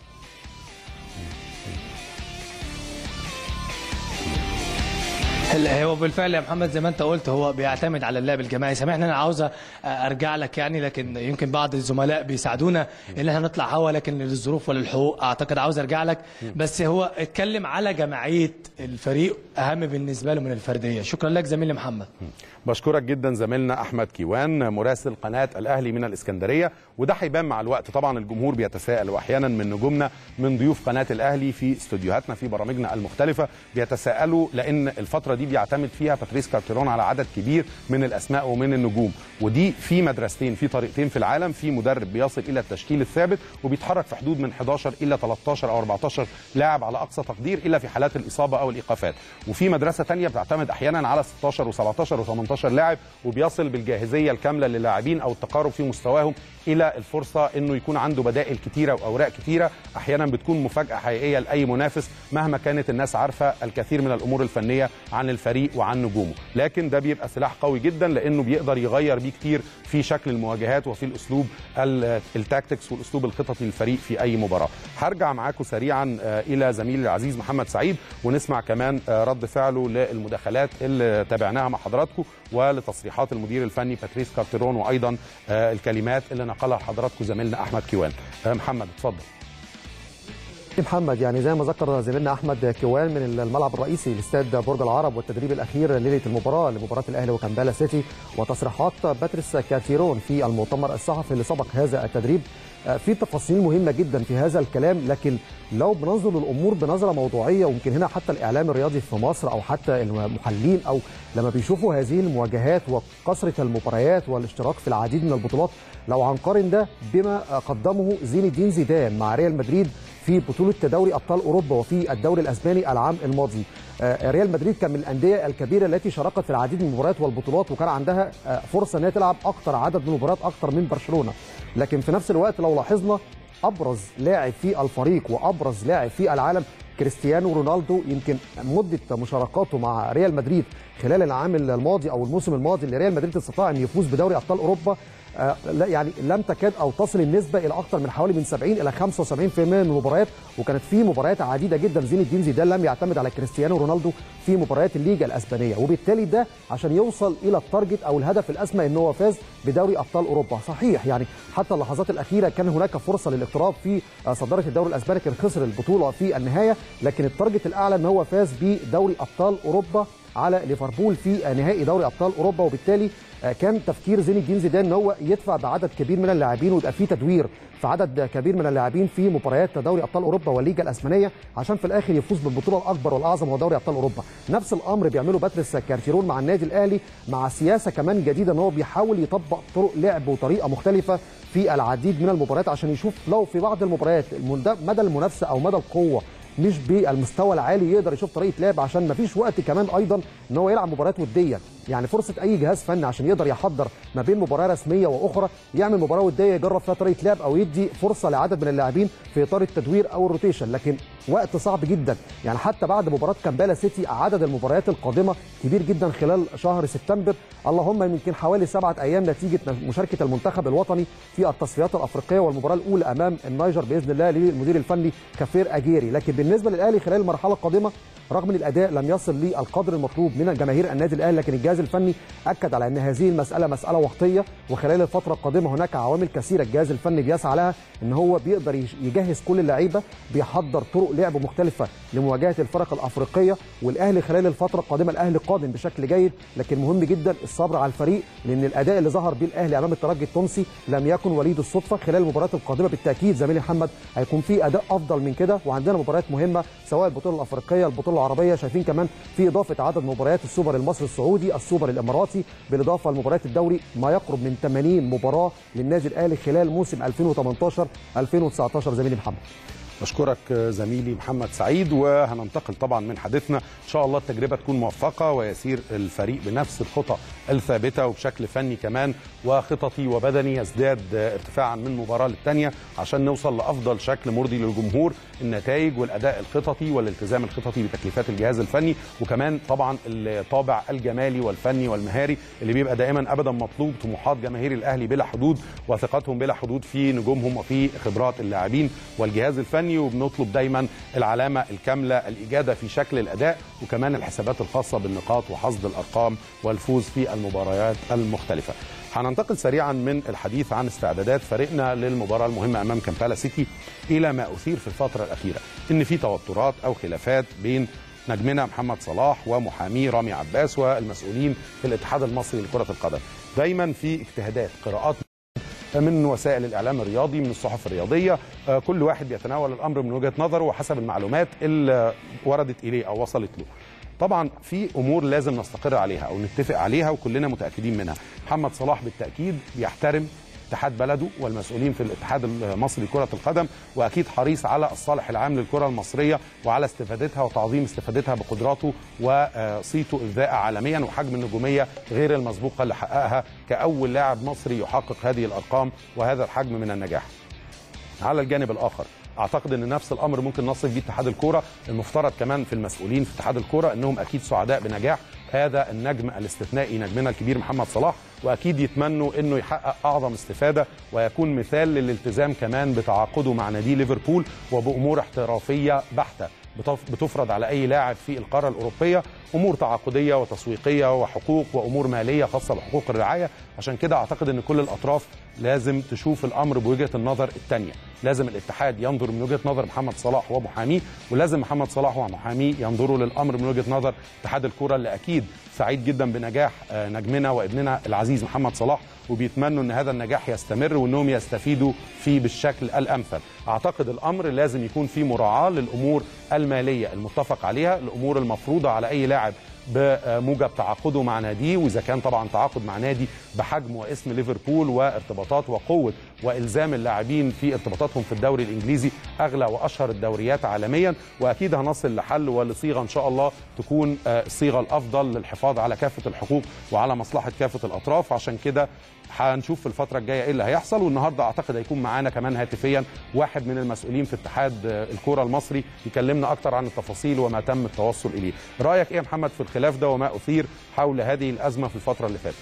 Speaker 6: هلا هو بالفعل يا محمد زي ما انت قلت هو بيعتمد على اللعب الجماعي سامحني انا عاوز ارجع لك يعني لكن يمكن بعض الزملاء بيساعدونا ان احنا نطلع هوا لكن للظروف وللحقوق اعتقد عاوز ارجع لك بس هو اتكلم على جماعيه الفريق اهم بالنسبه له من الفرديه شكرا لك زميلي محمد
Speaker 1: بشكرك جدا زميلنا احمد كيوان مراسل قناه الاهلي من الاسكندريه وده هيبان مع الوقت طبعا الجمهور بيتساءل واحيانا من نجومنا من ضيوف قناه الاهلي في استوديوهاتنا في برامجنا المختلفه بيتساءلوا لان الفتره دي بيعتمد فيها باتريس كارتيرون على عدد كبير من الاسماء ومن النجوم ودي في مدرستين في طريقتين في العالم في مدرب بيصل الى التشكيل الثابت وبيتحرك في حدود من 11 الى 13 او 14 لاعب على اقصى تقدير الا في حالات الاصابه او الايقافات وفي مدرسه ثانيه بتعتمد احيانا على 16 و17 و18 لاعب وبيصل بالجاهزيه الكامله للاعبين او التقارب في مستواهم الى الفرصه انه يكون عنده بدائل كتيره واوراق كتيره احيانا بتكون مفاجاه حقيقيه لاي منافس مهما كانت الناس عارفه الكثير من الامور الفنيه عن الفريق وعن نجومه لكن ده بيبقى سلاح قوي جدا لانه بيقدر يغير بيه كتير في شكل المواجهات وفي الاسلوب ال- التاكتكس والاسلوب الخططي للفريق في اي مباراه هرجع معاكم سريعا آه، الى زميلي العزيز محمد سعيد ونسمع كمان آه، رد فعله للمداخلات اللي تابعناها مع حضراتكم ولتصريحات المدير الفني باتريس كارتيرون وايضا آه، الكلمات اللي نقلها لحضراتكم زميلنا احمد كيوان آه، محمد اتفضل
Speaker 2: محمد يعني زي ما ذكر زميلنا احمد كوان من الملعب الرئيسي لاستاد برج العرب والتدريب الاخير ليله المباراه لمباراه الاهلي وكامبالا سيتي وتصريحات باتريس كاتيرون في المؤتمر الصحفي اللي سبق هذا التدريب آه، في تفاصيل مهمه جدا في هذا الكلام لكن لو بننظر للامور بنظره موضوعيه ويمكن هنا حتى الاعلام الرياضي في مصر او حتى المحللين او لما بيشوفوا هذه المواجهات وكثره المباريات والاشتراك في العديد من البطولات لو هنقارن ده بما قدمه زين الدين زيدان مع ريال مدريد في في بطوله دوري ابطال اوروبا وفي الدوري الاسباني العام الماضي آه، ريال مدريد كان من الانديه الكبيره التي شاركت في العديد من المباريات والبطولات وكان عندها آه، فرصه انها تلعب اكثر عدد من المباريات اكثر من برشلونه لكن في نفس الوقت لو لاحظنا ابرز لاعب في الفريق وابرز لاعب في العالم كريستيانو رونالدو يمكن مده مشاركاته مع ريال مدريد خلال العام الماضي او الموسم الماضي اللي ريال مدريد استطاع ان يفوز بدوري ابطال اوروبا آه، لا يعني لم تكاد او تصل النسبه الى اكثر من حوالي من 70 الى 75% من المباريات وكانت في مباريات عديده جدا زين الدين زيدان لم يعتمد على كريستيانو رونالدو في مباريات الليجا الاسبانيه وبالتالي ده عشان يوصل الى التارجت او الهدف الاسمى ان هو فاز بدوري ابطال اوروبا صحيح يعني حتى اللحظات الاخيره كان هناك فرصه للاقتراب في آه، صداره الدوري الاسباني كان خسر البطوله في النهايه لكن التارجت الاعلى ان هو فاز بدوري ابطال اوروبا على ليفربول في نهائي دوري ابطال اوروبا وبالتالي آه، كان تفكير زين الدين زيدان ان هو يدفع بعدد كبير من اللاعبين ويبقى في تدوير في عدد كبير من اللاعبين في مباريات دوري ابطال اوروبا والليجا الاسبانيه عشان في الاخر يفوز بالبطوله الاكبر والاعظم هو دوري ابطال اوروبا نفس الامر بيعمله باتريس كارتيرون مع النادي الاهلي مع سياسه كمان جديده ان هو بيحاول يطبق طرق لعب وطريقه مختلفه في العديد من المباريات عشان يشوف لو في بعض المباريات المند- مدى المنافسه او مدى القوه مش بالمستوى العالي يقدر يشوف طريقه لعب عشان ما فيش وقت كمان ايضا ان هو يلعب مباريات وديه يعني فرصه اي جهاز فني عشان يقدر يحضر ما بين مباراه رسميه واخرى يعمل مباراه وديه يجرب فيها طريقه لعب او يدي فرصه لعدد من اللاعبين في اطار التدوير او الروتيشن لكن وقت صعب جدا يعني حتى بعد مباراه كامبالا سيتي عدد المباريات القادمه كبير جدا خلال شهر سبتمبر اللهم يمكن حوالي سبعه ايام نتيجه مشاركه المنتخب الوطني في التصفيات الافريقيه والمباراه الاولى امام النيجر باذن الله للمدير الفني كفير اجيري لكن بالنسبه للاهلي خلال المرحله القادمه رغم ان الاداء لم يصل للقدر المطلوب من جماهير النادي الاهلي لكن الجهاز الفني اكد على ان هذه المساله مساله وقتيه وخلال الفتره القادمه هناك عوامل كثيره الجهاز الفني بيسعى لها ان هو بيقدر يج- يجهز كل اللعيبه بيحضر طرق لعب مختلفه لمواجهه الفرق الافريقيه والاهلي خلال الفتره القادمه الاهلي قادم بشكل جيد لكن مهم جدا الصبر على الفريق لان الاداء اللي ظهر بيه الاهلي امام الترجي التونسي لم يكن وليد الصدفه خلال المباريات القادمه بالتاكيد زميلي محمد هيكون في اداء افضل من كده وعندنا مباريات مهمه سواء البطوله الافريقيه البطوله العربيه شايفين كمان في اضافه عدد مباريات السوبر المصري السعودي السوبر الاماراتي بالاضافه لمباريات الدوري ما يقرب من 80 مباراه للنادي الاهلي خلال موسم 2018 2019 زميلي محمد
Speaker 1: بشكرك زميلي محمد سعيد وهننتقل طبعا من حديثنا ان شاء الله التجربه تكون موفقه ويسير الفريق بنفس الخطى الثابته وبشكل فني كمان وخططي وبدني يزداد ارتفاعا من مباراه للثانيه عشان نوصل لافضل شكل مرضي للجمهور النتائج والاداء الخططي والالتزام الخططي بتكليفات الجهاز الفني وكمان طبعا الطابع الجمالي والفني والمهاري اللي بيبقى دائما ابدا مطلوب طموحات جماهير الاهلي بلا حدود وثقتهم بلا حدود في نجومهم وفي خبرات اللاعبين والجهاز الفني وبنطلب دايما العلامه الكامله الاجاده في شكل الاداء وكمان الحسابات الخاصه بالنقاط وحصد الارقام والفوز في المباريات المختلفه. هننتقل سريعا من الحديث عن استعدادات فريقنا للمباراه المهمه امام كامبالا سيتي الى ما اثير في الفتره الاخيره ان في توترات او خلافات بين نجمنا محمد صلاح ومحاميه رامي عباس والمسؤولين في الاتحاد المصري لكره القدم. دايما في اجتهادات قراءات من وسائل الاعلام الرياضي من الصحف الرياضيه آه، كل واحد بيتناول الامر من وجهه نظره وحسب المعلومات اللي وردت اليه او وصلت له طبعا في امور لازم نستقر عليها او نتفق عليها وكلنا متاكدين منها محمد صلاح بالتاكيد بيحترم اتحاد بلده والمسؤولين في الاتحاد المصري لكرة القدم وأكيد حريص على الصالح العام للكرة المصرية وعلى استفادتها وتعظيم استفادتها بقدراته وصيته الذائع عالميا وحجم النجومية غير المسبوقة اللي حققها كأول لاعب مصري يحقق هذه الأرقام وهذا الحجم من النجاح على الجانب الاخر اعتقد ان نفس الامر ممكن نصف بيه اتحاد الكوره المفترض كمان في المسؤولين في اتحاد الكوره انهم اكيد سعداء بنجاح هذا النجم الاستثنائي نجمنا الكبير محمد صلاح واكيد يتمنوا انه يحقق اعظم استفاده ويكون مثال للالتزام كمان بتعاقده مع نادي ليفربول وبامور احترافيه بحته بتف- بتفرض على اي لاعب في القاره الاوروبيه امور تعاقديه وتسويقيه وحقوق وامور ماليه خاصه بحقوق الرعايه عشان كده اعتقد ان كل الاطراف لازم تشوف الامر بوجهه النظر الثانيه لازم الاتحاد ينظر من وجهه نظر محمد صلاح ومحاميه ولازم محمد صلاح ومحاميه ينظروا للامر من وجهه نظر اتحاد الكره اللي اكيد سعيد جدا بنجاح آه، نجمنا وابننا العزيز محمد صلاح وبيتمنوا ان هذا النجاح يستمر وانهم يستفيدوا فيه بالشكل الامثل اعتقد الامر لازم يكون فيه مراعاه للامور الماليه المتفق عليها الامور المفروضه على اي لاعب بموجب تعاقده مع ناديه واذا كان طبعا تعاقد مع نادي بحجم واسم ليفربول وارتباطات وقوه والزام اللاعبين في ارتباطاتهم في الدوري الانجليزي اغلى واشهر الدوريات عالميا واكيد هنصل لحل ولصيغه ان شاء الله تكون آه، الصيغه الافضل للحفاظ على كافه الحقوق وعلى مصلحه كافه الاطراف عشان كده هنشوف في الفترة الجاية ايه اللي هيحصل والنهارده اعتقد هيكون معانا كمان هاتفيا واحد من المسؤولين في اتحاد آه، الكرة المصري يكلمنا اكتر عن التفاصيل وما تم التوصل اليه. رأيك ايه يا محمد في الخلاف ده وما اثير حول هذه الازمة في الفترة اللي فاتت؟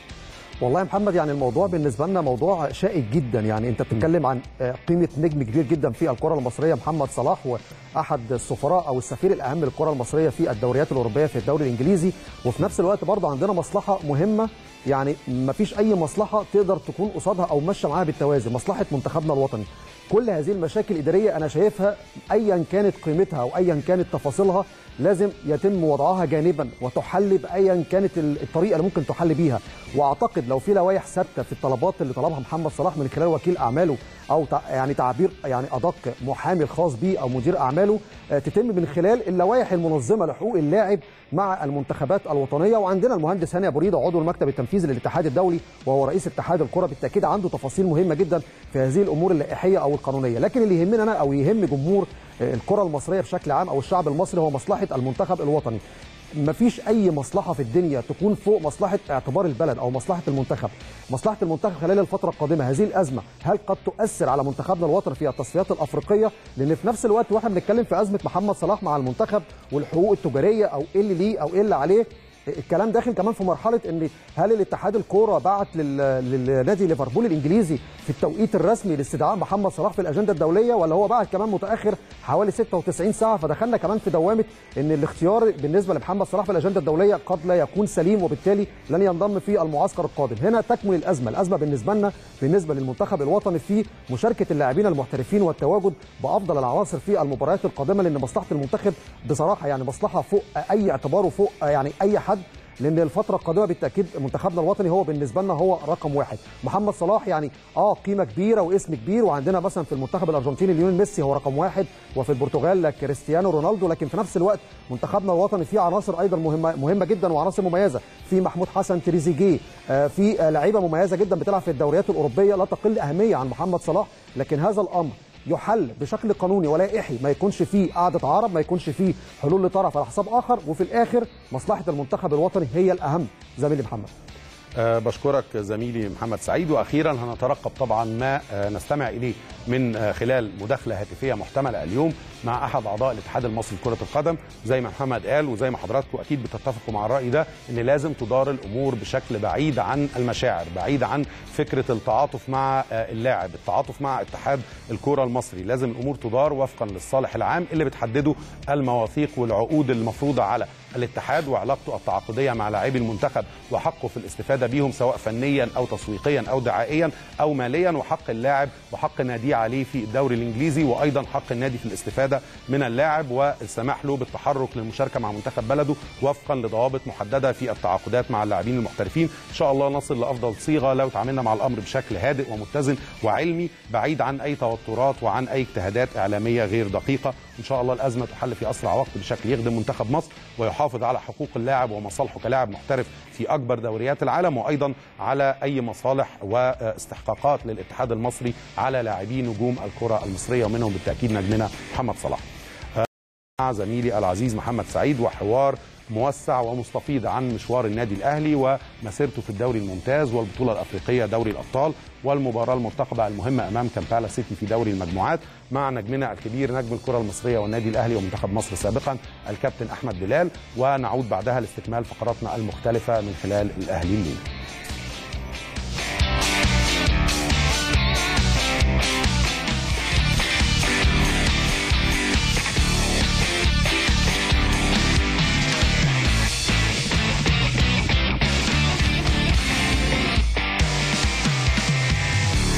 Speaker 2: والله يا محمد يعني الموضوع بالنسبه لنا موضوع شائك جدا يعني انت بتتكلم عن آه، قيمه نجم كبير جدا في الكره المصريه محمد صلاح واحد السفراء او السفير الاهم للكره المصريه في الدوريات الاوروبيه في الدوري الانجليزي وفي نفس الوقت برضه عندنا مصلحه مهمه يعني ما فيش اي مصلحه تقدر تكون قصادها او ماشيه معاها بالتوازي مصلحه منتخبنا الوطني كل هذه المشاكل الاداريه انا شايفها ايا كانت قيمتها او ايا كانت تفاصيلها لازم يتم وضعها جانبا وتحل بايا كانت الطريقه اللي ممكن تحل بيها واعتقد لو في لوائح ثابته في الطلبات اللي طلبها محمد صلاح من خلال وكيل اعماله او تع- يعني تعبير يعني ادق محامي الخاص بيه او مدير اعماله آه، تتم من خلال اللوائح المنظمه لحقوق اللاعب مع المنتخبات الوطنيه وعندنا المهندس هاني ابو ريده عضو المكتب التنفيذي للاتحاد الدولي وهو رئيس اتحاد الكره بالتاكيد عنده تفاصيل مهمه جدا في هذه الامور اللائحيه او القانونيه لكن اللي يهمنا انا او يهم جمهور آه، الكره المصريه بشكل عام او الشعب المصري هو مصلحه المنتخب الوطني مفيش اي مصلحه في الدنيا تكون فوق مصلحه اعتبار البلد او مصلحه المنتخب مصلحه المنتخب خلال الفتره القادمه هذه الازمه هل قد تؤثر على منتخبنا الوطني في التصفيات الافريقيه لان في نفس الوقت واحنا بنتكلم في ازمه محمد صلاح مع المنتخب والحقوق التجاريه او ايه اللي ليه او ايه اللي عليه الكلام داخل كمان في مرحله ان هل الاتحاد الكوره بعت لل- للنادي ليفربول الانجليزي في التوقيت الرسمي لاستدعاء محمد صلاح في الاجنده الدوليه ولا هو بعت كمان متاخر حوالي 96 ساعه فدخلنا كمان في دوامه ان الاختيار بالنسبه لمحمد صلاح في الاجنده الدوليه قد لا يكون سليم وبالتالي لن ينضم في المعسكر القادم هنا تكمن الازمه الازمه بالنسبه لنا بالنسبه للمنتخب الوطني في مشاركه اللاعبين المحترفين والتواجد بافضل العناصر في المباريات القادمه لان مصلحه المنتخب بصراحه يعني مصلحه فوق اي اعتبار وفوق يعني اي حد لان الفتره القادمه بالتاكيد منتخبنا الوطني هو بالنسبه لنا هو رقم واحد محمد صلاح يعني اه قيمه كبيره واسم كبير وعندنا مثلا في المنتخب الارجنتيني ليونيل ميسي هو رقم واحد وفي البرتغال كريستيانو رونالدو لكن في نفس الوقت منتخبنا الوطني فيه عناصر ايضا مهمه مهمه جدا وعناصر مميزه في محمود حسن تريزيجيه آه في آه لعيبه مميزه جدا بتلعب في الدوريات الاوروبيه لا تقل اهميه عن محمد صلاح لكن هذا الامر يحل بشكل قانوني ولائحي ما يكونش فيه قعده عرب ما يكونش فيه حلول لطرف على حساب اخر وفي الاخر مصلحه المنتخب الوطني هي الاهم زميلي محمد
Speaker 1: أه بشكرك زميلي محمد سعيد واخيرا هنترقب طبعا ما أه نستمع اليه من أه خلال مداخله هاتفيه محتمله اليوم مع احد اعضاء الاتحاد المصري لكره القدم زي ما محمد قال وزي ما حضراتكم اكيد بتتفقوا مع الراي ده ان لازم تدار الامور بشكل بعيد عن المشاعر بعيد عن فكره التعاطف مع أه اللاعب التعاطف مع اتحاد الكره المصري لازم الامور تدار وفقا للصالح العام اللي بتحدده المواثيق والعقود المفروضه على الاتحاد وعلاقته التعاقديه مع لاعبي المنتخب وحقه في الاستفاده بيهم سواء فنيا او تسويقيا او دعائيا او ماليا وحق اللاعب وحق ناديه عليه في الدوري الانجليزي وايضا حق النادي في الاستفاده من اللاعب والسماح له بالتحرك للمشاركه مع منتخب بلده وفقا لضوابط محدده في التعاقدات مع اللاعبين المحترفين ان شاء الله نصل لافضل صيغه لو تعاملنا مع الامر بشكل هادئ ومتزن وعلمي بعيد عن اي توترات وعن اي اجتهادات اعلاميه غير دقيقه ان شاء الله الازمه تحل في اسرع وقت بشكل يخدم منتخب مصر ويحافظ على حقوق اللاعب ومصالحه كلاعب محترف في اكبر دوريات العالم وايضا على اي مصالح واستحقاقات للاتحاد المصري على لاعبي نجوم الكره المصريه ومنهم بالتاكيد نجمنا محمد صلاح. مع زميلي العزيز محمد سعيد وحوار موسع ومستفيض عن مشوار النادي الاهلي ومسيرته في الدوري الممتاز والبطوله الافريقيه دوري الابطال والمباراه المرتقبه المهمه امام كامبالا سيتي في دوري المجموعات مع نجمنا الكبير نجم الكره المصريه والنادي الاهلي ومنتخب مصر سابقا الكابتن احمد بلال ونعود بعدها لاستكمال فقراتنا المختلفه من خلال الاهلي الليل.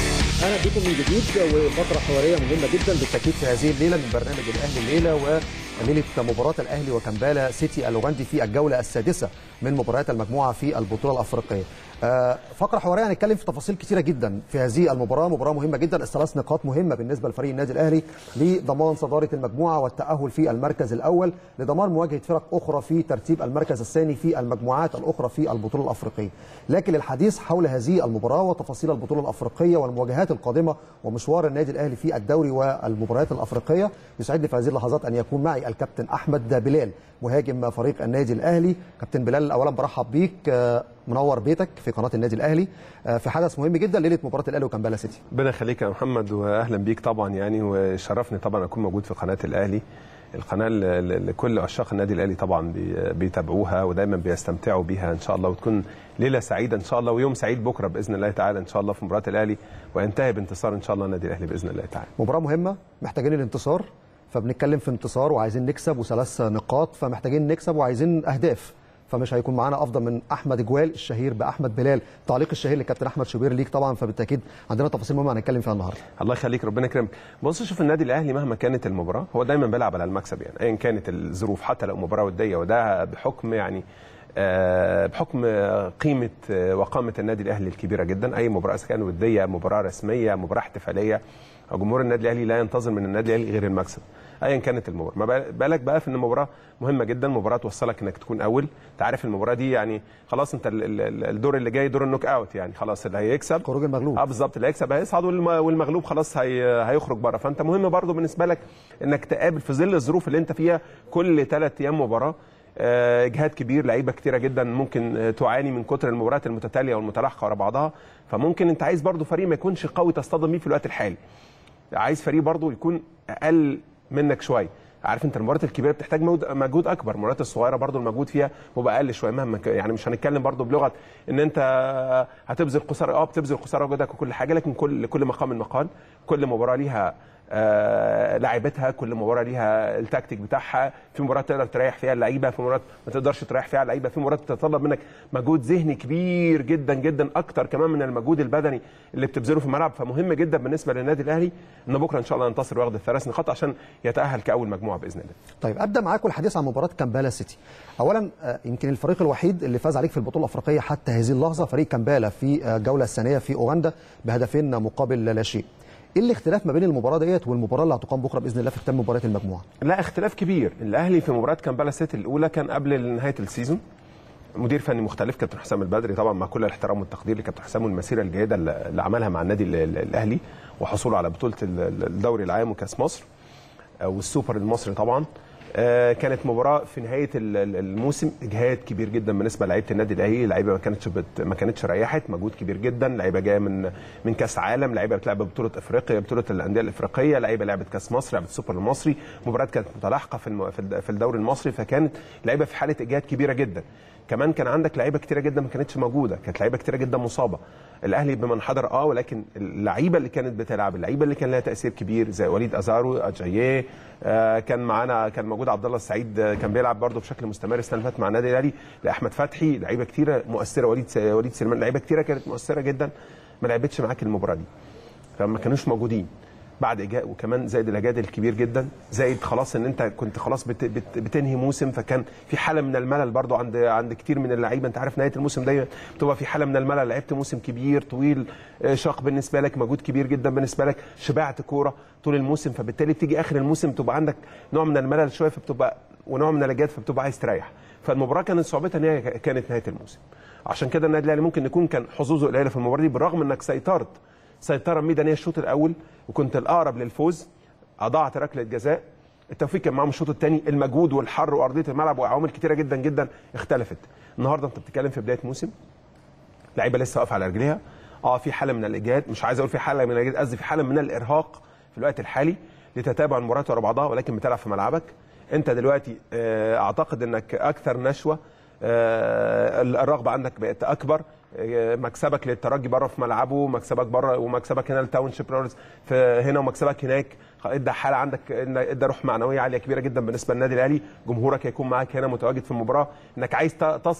Speaker 2: بكم من جديد وفتره حواريه مهمه جدا بالتاكيد في هذه الليله من برنامج الاهلي الليله ليله مباراه الاهلي وكمبالا سيتي الاوغندي في الجوله السادسه من مباريات المجموعه في البطوله الافريقيه. آه، فقره حواريه هنتكلم في تفاصيل كثيره جدا في هذه المباراه، مباراه مهمه جدا، الثلاث نقاط مهمه بالنسبه لفريق النادي الاهلي لضمان صداره المجموعه والتاهل في المركز الاول لضمان مواجهه فرق اخرى في ترتيب المركز الثاني في المجموعات الاخرى في البطوله الافريقيه. لكن الحديث حول هذه المباراه وتفاصيل البطوله الافريقيه والمواجهات القادمه ومشوار النادي الاهلي في الدوري والمباريات الافريقيه يسعدني في هذه اللحظات ان يكون معي الكابتن احمد بلال مهاجم فريق النادي الاهلي كابتن بلال اولا برحب بيك آه، منور بيتك في قناه النادي الاهلي آه، في حدث مهم جدا ليله مباراه الاهلي وكمبالا سيتي
Speaker 7: ربنا يخليك يا محمد واهلا بيك طبعا يعني وشرفني طبعا اكون موجود في قناه الاهلي القناه اللي كل عشاق النادي الاهلي طبعا بي- بيتابعوها ودايما بيستمتعوا بيها ان شاء الله وتكون ليله سعيده ان شاء الله ويوم سعيد بكره باذن الله تعالى ان شاء الله في مباراه الاهلي وينتهي بانتصار ان شاء الله النادي الاهلي باذن الله تعالى
Speaker 2: مباراه مهمه محتاجين الانتصار فبنتكلم في انتصار وعايزين نكسب وثلاث نقاط فمحتاجين نكسب وعايزين اهداف فمش هيكون معانا افضل من احمد جوال الشهير باحمد بلال تعليق الشهير لكابتن احمد شوبير ليك طبعا فبالتاكيد عندنا تفاصيل مهمه هنتكلم فيها النهارده
Speaker 7: الله يخليك ربنا يكرمك بص شوف النادي الاهلي مهما كانت المباراه هو دايما بيلعب على المكسب يعني ايا كانت الظروف حتى لو مباراه وديه وده بحكم يعني آه، بحكم آه، قيمه آه، وقامه النادي الاهلي الكبيره جدا اي مباراه إذا كان وديه مباراه رسميه مباراه احتفاليه جمهور النادي الاهلي لا ينتظر من النادي الاهلي غير المكسب ايا كانت المباراه ما بالك بقى في ان المباراه مهمه جدا مباراه توصلك انك تكون اول انت عارف المباراه دي يعني خلاص انت ال- ال- الدور اللي جاي دور النوك اوت يعني خلاص اللي هيكسب
Speaker 2: خروج المغلوب
Speaker 7: اه بالظبط اللي هيكسب هيصعد والم- والمغلوب خلاص هي هيخرج بره فانت مهم برضو بالنسبه لك انك تقابل في ظل الظروف اللي انت فيها كل ثلاث ايام مباراه آه، اجهاد كبير لعيبه كتيره جدا ممكن آه، تعاني من كتر المباريات المتتاليه والمتلاحقه ورا بعضها فممكن انت عايز برضو فريق ما يكونش قوي تصطدم بيه في الوقت الحالي عايز فريق برضو يكون اقل منك شويه عارف انت المباريات الكبيره بتحتاج مجهود- مجهود اكبر المباريات الصغيره برضو المجهود فيها بيبقى اقل شويه مهما ك- يعني مش هنتكلم برضو بلغه ان انت هتبذل قصارى اه بتبذل قصارى وجودك وكل حاجه لكن كل لكل مقام مقال كل مباراه ليها آه لاعبتها كل مباراه ليها التكتيك بتاعها في مباراه تقدر تريح فيها اللعيبه في مباراه ما تقدرش تريح فيها اللعيبه في مباراه بتتطلب منك مجهود ذهني كبير جدا جدا اكتر كمان من المجهود البدني اللي بتبذله في الملعب فمهم جدا بالنسبه للنادي الاهلي ان بكره ان شاء الله ينتصر وياخد الثلاث نقاط عشان يتاهل كاول مجموعه باذن الله
Speaker 2: طيب ابدا معاكم الحديث عن مباراه كامبالا سيتي اولا آه، يمكن الفريق الوحيد اللي فاز عليك في البطوله الافريقيه حتى هذه اللحظه فريق كامبالا في آه، الجوله الثانيه في اوغندا بهدفين مقابل لا شيء ايه الاختلاف ما بين المباراه ديت والمباراه اللي هتقام بكره باذن الله في ختام مباريات المجموعه
Speaker 7: لا اختلاف كبير الاهلي في مباراه كامبالا سيتي الاولى كان قبل نهايه السيزون مدير فني مختلف كابتن حسام البدري طبعا مع كل الاحترام والتقدير لكابتن حسام والمسيره الجيده اللي اللي عملها مع النادي ال- ال- الاهلي وحصوله على بطوله ال- ال- الدوري العام وكاس مصر آه، والسوبر المصري طبعا آه، كانت مباراه في نهايه ال- ال- الموسم اجهاد كبير جدا بالنسبه لعيبه النادي الاهلي لعيبه ما كانتش بت... ما كانتش ريحت مجهود كبير جدا لعيبه جايه من من كاس عالم لعيبه بتلعب بطوله افريقيا بطوله الانديه الافريقيه لعيبه لعبت كاس مصر لعبت السوبر المصري مباريات كانت متلاحقه في الم... في الد- في الدوري المصري فكانت لعيبه في حاله اجهاد كبيره جدا كمان كان عندك لعيبه كتيره جدا ما كانتش موجوده كانت لعيبه كتيره جدا مصابه الاهلي بمن حضر اه ولكن اللعيبه اللي كانت بتلعب اللعيبه اللي كان لها تاثير كبير زي وليد ازارو اجاييه آه كان معانا كان موجود عبد الله السعيد آه، كان بيلعب برضه بشكل مستمر السنه اللي فاتت مع النادي الاهلي لاحمد فتحي لعيبه كتيره مؤثره وليد س- وليد سليمان لعيبه كتيره كانت مؤثره جدا ما لعبتش معاك المباراه دي فما كانوش موجودين بعد اجاء وكمان زائد الاجهاد الكبير جدا زائد خلاص ان انت كنت خلاص بت بت بتنهي موسم فكان في حاله من الملل برضو عند عند كتير من اللعيبه انت عارف نهايه الموسم دايما بتبقى في حاله من الملل لعبت موسم كبير طويل آه، شاق بالنسبه لك مجهود كبير جدا بالنسبه لك شبعت كوره طول الموسم فبالتالي بتيجي اخر الموسم تبقى عندك نوع من الملل شويه فبتبقى ونوع من الاجهاد فبتبقى عايز تريح فالمباراه كانت صعوبتها ان هي كانت نهايه الموسم عشان كده النادي الاهلي ممكن يكون كان حظوظه قليله في المباراه دي بالرغم انك سيطرت سيطره ميدانيه الشوط الاول وكنت الاقرب للفوز اضاعت ركله جزاء التوفيق كان معاهم الشوط الثاني المجهود والحر وارضيه الملعب وعوامل كتيره جدا جدا اختلفت النهارده انت بتتكلم في بدايه موسم لعيبه لسه واقفه على رجليها اه في حاله من الاجهاد مش عايز اقول في حاله من الاجهاد قصدي في حاله من الارهاق في الوقت الحالي لتتابع المباريات ورا بعضها ولكن بتلعب في ملعبك انت دلوقتي آه، اعتقد انك اكثر نشوه آه، الرغبه عندك بقت اكبر آه، مكسبك للترجي بره في ملعبه مكسبك بره ومكسبك هنا للتاونشيب رولرز في هنا ومكسبك هناك ادى حاله عندك إن- ادى روح معنويه عاليه كبيره جدا بالنسبه للنادي الاهلي جمهورك هيكون معاك هنا متواجد في المباراه انك عايز ت- تصل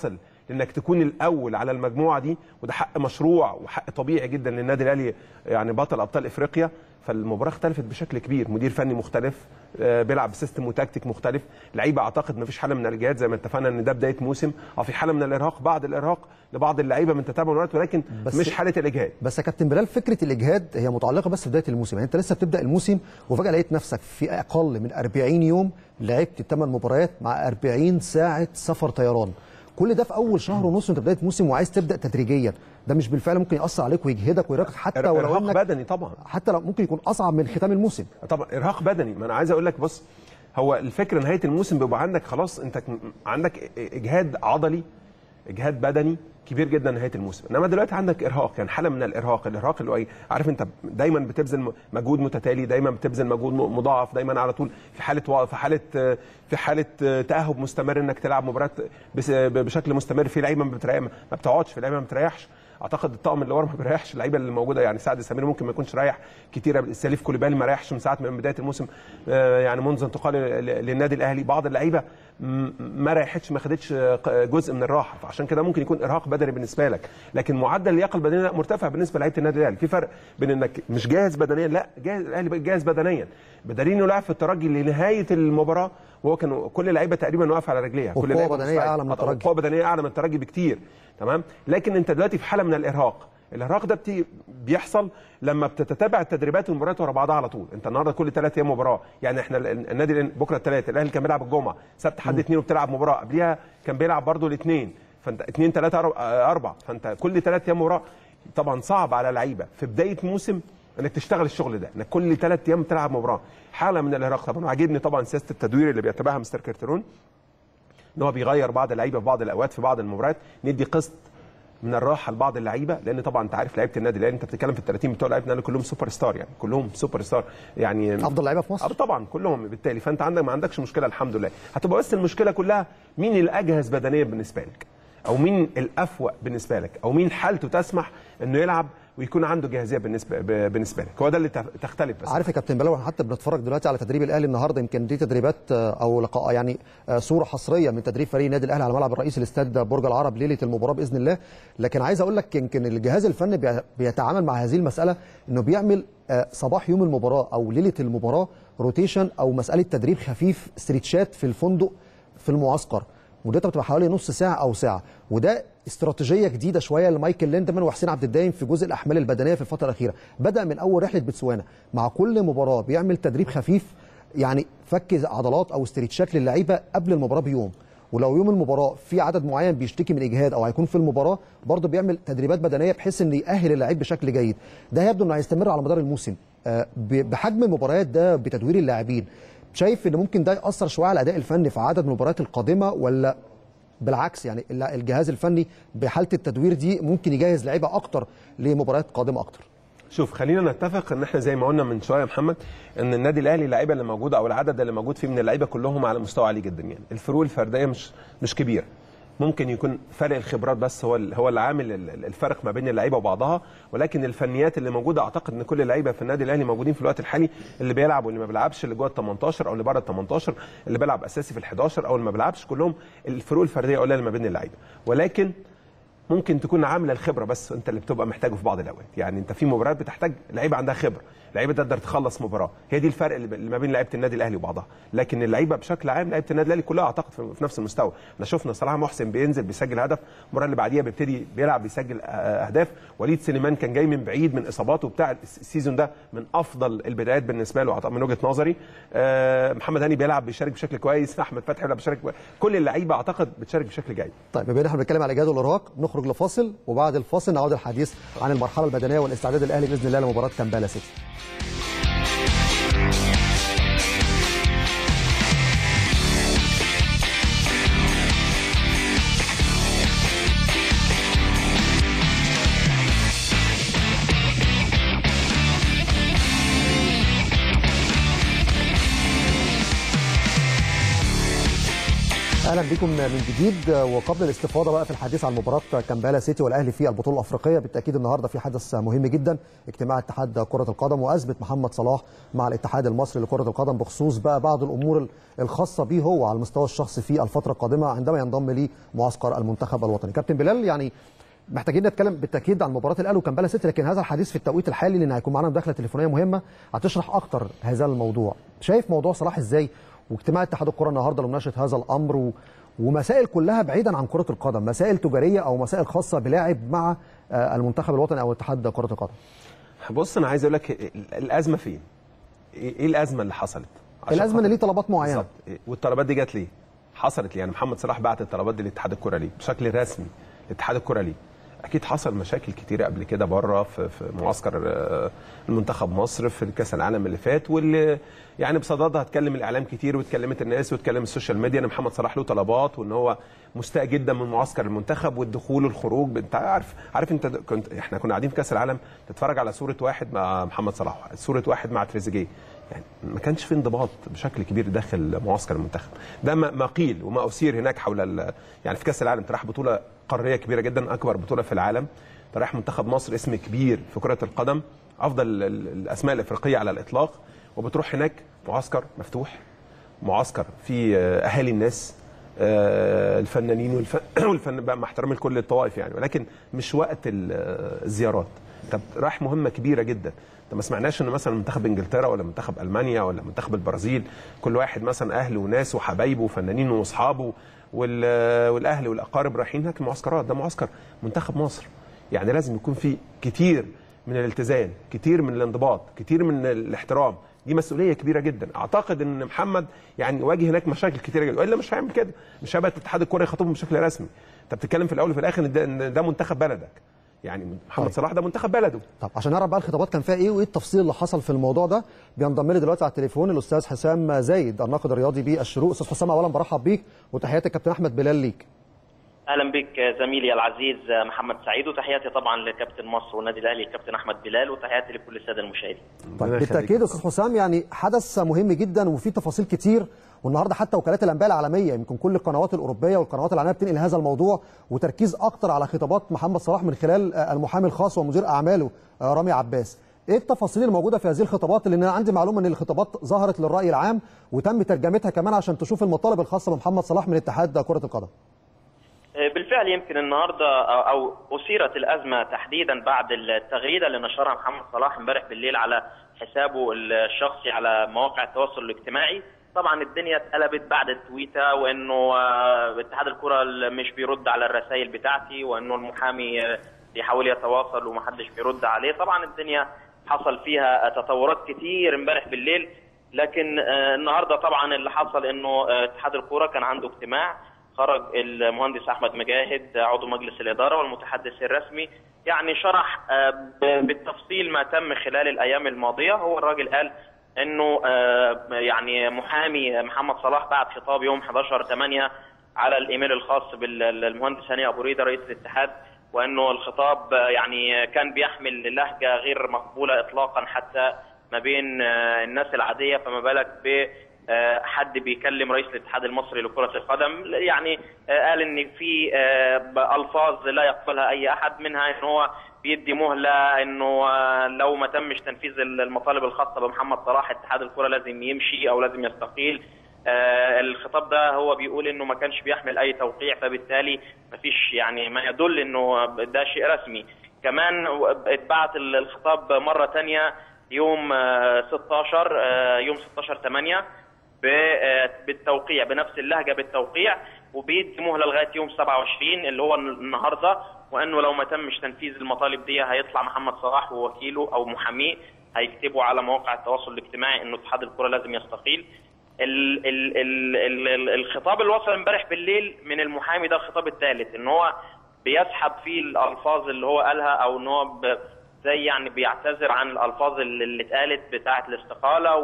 Speaker 7: لانك تكون الاول على المجموعه دي وده حق مشروع وحق طبيعي جدا للنادي الاهلي يعني بطل ابطال افريقيا فالمباراه اختلفت بشكل كبير مدير فني مختلف آه، بيلعب بسيستم وتكتيك مختلف لعيبه اعتقد ما فيش حاله من الجهاد زي ما اتفقنا ان ده بدايه موسم اه في حاله من الارهاق بعض الارهاق لبعض اللعيبه من تتابع المباريات ولكن
Speaker 2: بس-
Speaker 7: مش حاله الاجهاد
Speaker 2: بس يا كابتن بلال فكره الاجهاد هي متعلقه بس في بدايه الموسم يعني انت لسه بتبدا الموسم وفجاه لقيت نفسك في اقل من 40 يوم لعبت 8 مباريات مع 40 ساعه سفر طيران كل ده في اول شهر ونص وانت بدايه موسم وعايز تبدا تدريجيا ده مش بالفعل ممكن ياثر عليك ويجهدك ويرهقك حتى ولو
Speaker 7: ارهاق
Speaker 2: انك
Speaker 7: بدني طبعا
Speaker 2: حتى لو ممكن يكون اصعب من ختام الموسم
Speaker 7: طبعا ارهاق بدني ما انا عايز اقول لك بص هو الفكره نهايه الموسم بيبقى عندك خلاص انت ك- عندك اجهاد عضلي اجهاد بدني كبير جدا نهايه الموسم انما دلوقتي عندك ارهاق يعني حاله من الارهاق الارهاق اللي هو ايه عارف انت دايما بتبذل م- مجهود متتالي دايما بتبذل مجهود م- مضاعف دايما على طول في حاله و- في حاله في حاله تاهب مستمر انك تلعب مباراه بس- بشكل مستمر في لعيبه ما بتريح ما بتقعدش في لعيبه ما بتريحش اعتقد الطاقم اللي ورا ما بيريحش اللعيبه اللي موجوده يعني سعد السمير ممكن ما يكونش رايح كتير السليف كوليبالي ما ريحش من ساعه من بدايه الموسم آه، يعني منذ انتقاله ل- للنادي الاهلي بعض اللعيبه م- ما ريحتش ما خدتش آه، ق- جزء من الراحه فعشان كده ممكن يكون ارهاق بدني بالنسبه لك لكن معدل اللياقه البدنيه لا مرتفع بالنسبه لعيبه النادي الاهلي في فرق بين انك مش جاهز بدنيا لا جاهز الاهلي جاهز بدنيا بدليل انه لعب في الترجي لنهايه المباراه وهو كان كل اللعيبه تقريبا واقفه على رجليها كل
Speaker 2: وقوة
Speaker 7: اللعيبة
Speaker 2: بدنية
Speaker 7: مستعدة.
Speaker 2: أعلى من
Speaker 7: آه،
Speaker 2: الترجي.
Speaker 7: قوه بدنيه اعلى من الترجي بكتير تمام لكن انت دلوقتي في حاله من الارهاق الارهاق ده بتي بيحصل لما بتتتابع التدريبات والمباريات ورا بعضها على طول انت النهارده كل ثلاث ايام مباراه يعني احنا ال- النادي الأهلي بكره الثلاث الاهلي كان بيلعب الجمعه سبت حد اثنين وبتلعب مباراه قبليها كان بيلعب برضه الاثنين فانت اثنين ثلاثه اربع فانت كل ثلاث ايام مباراه طبعا صعب على لعيبه في بدايه موسم انك تشتغل الشغل ده انك كل ثلاث ايام تلعب مباراه حاله من الارهاق طبعا وعاجبني طبعا سياسه التدوير اللي بيتبعها مستر كرترون ان هو بيغير بعض اللعيبه في بعض الاوقات في بعض المباريات ندي قسط من الراحه لبعض اللعيبه لان طبعا انت عارف لعيبه النادي الاهلي انت بتتكلم في ال 30 بتوع لعيبه النادي كلهم سوبر ستار يعني كلهم سوبر ستار يعني
Speaker 2: افضل لعيبه في مصر
Speaker 7: آه طبعا كلهم بالتالي فانت عندك ما عندكش مشكله الحمد لله هتبقى بس المشكله كلها مين الاجهز بدنيا بالنسبه لك او مين الافوق بالنسبه لك او مين حالته تسمح انه يلعب ويكون عنده جاهزيه بالنسبه ب- بالنسبه لك هو ده اللي تف- تختلف بس
Speaker 2: عارف يا كابتن بلال واحنا حتى بنتفرج دلوقتي على تدريب الاهلي النهارده يمكن دي تدريبات آه، او لقاء يعني آه، صوره حصريه من تدريب فريق النادي الاهلي على ملعب الرئيس الاستاد برج العرب ليله المباراه باذن الله لكن عايز اقول لك يمكن الجهاز الفني بي- بيتعامل مع هذه المساله انه بيعمل آه، صباح يوم المباراه او ليله المباراه روتيشن او مساله تدريب خفيف ستريتشات في الفندق في المعسكر مدتها بتبقى حوالي نص ساعه او ساعه وده استراتيجيه جديده شويه لمايكل ليندمان وحسين عبد الدايم في جزء الاحمال البدنيه في الفتره الاخيره بدا من اول رحله بتسوانا مع كل مباراه بيعمل تدريب خفيف يعني فك عضلات او استريتشات للعيبه قبل المباراه بيوم ولو يوم المباراه في عدد معين بيشتكي من اجهاد او هيكون في المباراه برضه بيعمل تدريبات بدنيه بحيث ان يأهل اللعيب بشكل جيد ده يبدو انه هيستمر على مدار الموسم آه، ب- بحجم المباريات ده بتدوير اللاعبين شايف ان ممكن ده ياثر شويه على الاداء الفني في عدد المباريات القادمه ولا بالعكس يعني الل- الجهاز الفني بحاله التدوير دي ممكن يجهز لعيبه اكتر لمباريات قادمه اكتر
Speaker 7: شوف خلينا نتفق ان احنا زي ما قلنا من شويه يا محمد ان النادي الاهلي اللعيبه اللي موجوده او العدد اللي موجود فيه من اللعيبه كلهم على مستوى عالي جدا يعني الفروق الفرديه مش مش كبيره ممكن يكون فرق الخبرات بس هو ال- هو العامل ال- ال- الفرق ما بين اللعيبه وبعضها ولكن الفنيات اللي موجوده اعتقد ان كل اللعيبه في النادي الاهلي موجودين في الوقت الحالي اللي بيلعب واللي ما بيلعبش اللي جوه ال 18 او اللي بره ال 18 اللي بيلعب اساسي في ال 11 او اللي ما بيلعبش كلهم الفروق الفرديه قليله ما بين اللعيبه ولكن ممكن تكون عامله الخبره بس انت اللي بتبقى محتاجه في بعض الاوقات يعني انت في مباريات بتحتاج لعيبه عندها خبره لعيبه تقدر تخلص مباراه هي دي الفرق اللي ب- اللي ما بين لعيبه النادي الاهلي وبعضها لكن اللعيبه بشكل عام لعيبه النادي الاهلي كلها اعتقد في في نفس المستوى احنا شفنا صلاح محسن بينزل بيسجل هدف المباراه اللي بعديها بيبتدي بيلعب بيسجل آه، اهداف وليد سليمان كان جاي من بعيد من اصاباته بتاع الس- السيزون ده من افضل البدايات بالنسبه له أعتقد من وجهه نظري آه، محمد هاني بيلعب بيشارك بشكل كويس احمد فتحي بيلعب بيشارك كل اللعيبه اعتقد بتشارك بشكل جيد
Speaker 2: طيب بما ان احنا بنتكلم على الاجهاد والارهاق نخرج لفاصل وبعد الفاصل نعود الحديث عن المرحله البدنيه والاستعداد الاهلي باذن الله لمباراه كامبالا سيتي اهلا بكم من جديد وقبل الاستفاضه بقى في الحديث عن مباراه كامبالا سيتي والاهلي في البطوله الافريقيه بالتاكيد النهارده في حدث مهم جدا اجتماع اتحاد كره القدم واثبت محمد صلاح مع الاتحاد المصري لكره القدم بخصوص بقى بعض الامور الخاصه به هو على المستوى الشخصي في الفتره القادمه عندما ينضم لمعسكر المنتخب الوطني كابتن بلال يعني محتاجين نتكلم بالتاكيد عن مباراه الاهلي وكامبالا سيتي لكن هذا الحديث في التوقيت الحالي لان هيكون معانا مداخله تليفونيه مهمه هتشرح اكتر هذا الموضوع شايف موضوع صلاح ازاي واجتماع اتحاد الكره النهارده لمناقشه هذا الامر و... ومسائل كلها بعيدا عن كره القدم مسائل تجاريه او مسائل خاصه بلاعب مع آه، المنتخب الوطني او اتحاد كره القدم
Speaker 7: بص انا عايز اقول لك ال- الازمه فين؟ ايه إيه الازمه اللي حصلت؟ عشان
Speaker 2: الازمه ان
Speaker 7: خاطر-
Speaker 2: ليه طلبات معينه
Speaker 7: بالظبط إيه، والطلبات دي جت ليه؟ حصلت ليه؟ يعني محمد صلاح بعت الطلبات دي لاتحاد الكره ليه؟ بشكل رسمي لاتحاد الكره ليه؟ اكيد حصل مشاكل كتيره قبل كده بره في, في معسكر آه، المنتخب مصر في كاس العالم اللي فات واللي يعني بصددها اتكلم الاعلام كتير واتكلمت الناس واتكلم السوشيال ميديا ان محمد صلاح له طلبات وان هو مستاء جدا من معسكر المنتخب والدخول والخروج انت عارف عارف انت كنت احنا كنا قاعدين في كاس العالم تتفرج على صوره واحد مع محمد صلاح صوره واحد مع تريزيجيه يعني ما كانش في انضباط بشكل كبير داخل معسكر المنتخب ده ما ما قيل وما اثير هناك حول ال- يعني في كاس العالم انت رايح بطوله قاريه كبيره جدا اكبر بطوله في العالم انت رايح منتخب مصر اسم كبير في كره القدم افضل ال- ال- الاسماء الافريقيه على الاطلاق وبتروح هناك معسكر مفتوح معسكر فيه آه، اهالي الناس آه، الفنانين والفن, والفن بقى مع احترامي لكل الطوائف يعني ولكن مش وقت ال- آه، الزيارات طب رايح مهمه كبيره جدا انت ما سمعناش ان مثلا منتخب انجلترا ولا منتخب المانيا ولا منتخب البرازيل كل واحد مثلا اهله وناس وحبايبه وفنانين واصحابه وال- والاهل والاقارب رايحين هناك المعسكرات ده معسكر منتخب مصر يعني لازم يكون في كتير من الالتزام كتير من الانضباط كتير من الاحترام دي مسؤوليه كبيره جدا اعتقد ان محمد يعني واجه هناك مشاكل كتيره جدا والا مش هيعمل كده مش هيبقى اتحاد الكوره يخاطبهم بشكل رسمي انت بتتكلم في الاول وفي الاخر ان ده, إن ده منتخب بلدك يعني محمد
Speaker 2: طيب.
Speaker 7: صلاح ده منتخب بلده
Speaker 2: طب عشان نعرف بقى الخطابات كان فيها ايه وايه التفصيل اللي حصل في الموضوع ده بينضم لي دلوقتي على التليفون الاستاذ حسام زايد الناقد الرياضي بالشروق استاذ حسام اولا برحب بيك وتحياتي الكابتن احمد بلال ليك
Speaker 8: اهلا بك زميلي العزيز محمد سعيد وتحياتي طبعا لكابتن مصر والنادي الاهلي الكابتن احمد بلال وتحياتي لكل الساده المشاهدين.
Speaker 2: طيب
Speaker 7: ربنا يخليك.
Speaker 2: بالتاكيد استاذ حسام يعني حدث مهم جدا وفي تفاصيل كتير والنهارده حتى وكالات الانباء العالميه يمكن كل القنوات الاوروبيه والقنوات العالميه بتنقل هذا الموضوع وتركيز اكتر على خطابات محمد صلاح من خلال آه، المحامي الخاص ومدير اعماله آه، رامي عباس ايه التفاصيل الموجوده في هذه الخطابات لان انا عندي معلومه ان الخطابات ظهرت للراي العام وتم ترجمتها كمان عشان تشوف المطالب الخاصه بمحمد صلاح من اتحاد كره القدم
Speaker 8: بالفعل يمكن النهارده او اثيرت الازمه تحديدا بعد التغريده اللي نشرها محمد صلاح امبارح بالليل على حسابه الشخصي على مواقع التواصل الاجتماعي طبعا الدنيا اتقلبت بعد التويته وانه آه، اتحاد الكره مش بيرد على الرسائل بتاعتي وانه المحامي آه، بيحاول يتواصل ومحدش بيرد عليه طبعا الدنيا حصل فيها تطورات كتير امبارح بالليل لكن آه، النهارده طبعا اللي حصل انه آه، اتحاد الكوره كان عنده اجتماع خرج المهندس احمد مجاهد عضو مجلس الاداره والمتحدث الرسمي يعني شرح آه، ب- بالتفصيل ما تم خلال الايام الماضيه هو الراجل قال انه آه، يعني محامي محمد صلاح بعت خطاب يوم 11 8 على الايميل الخاص بالمهندس هاني ابو ريده رئيس الاتحاد وانه الخطاب آه، يعني كان بيحمل لهجه غير مقبوله اطلاقا حتى ما بين آه، الناس العاديه فما بالك ب آه، حد بيكلم رئيس الاتحاد المصري لكرة القدم يعني آه، قال ان في آه، الفاظ لا يقبلها اي احد منها ان هو بيدي مهلة انه آه، لو ما تمش تنفيذ المطالب الخاصة بمحمد صلاح اتحاد الكرة لازم يمشي او لازم يستقيل آه، الخطاب ده هو بيقول انه ما كانش بيحمل اي توقيع فبالتالي ما فيش يعني ما يدل انه ده شيء رسمي كمان اتبعت الخطاب مرة تانية يوم آه، 16 آه، يوم 16 8 ب- آه، بالتوقيع بنفس اللهجه بالتوقيع وبيدي مهله لغايه يوم 27 اللي هو النهارده وانه لو ما تمش تنفيذ المطالب دي هيطلع محمد صلاح ووكيله او محاميه هيكتبوا على مواقع التواصل الاجتماعي انه اتحاد الكره لازم يستقيل ال ال ال ال ال الخطاب اللي وصل امبارح بالليل من المحامي ده الخطاب الثالث ان هو بيسحب فيه الالفاظ اللي هو قالها او ان هو ب- زي يعني بيعتذر عن الالفاظ اللي اللي اتقالت بتاعه الاستقاله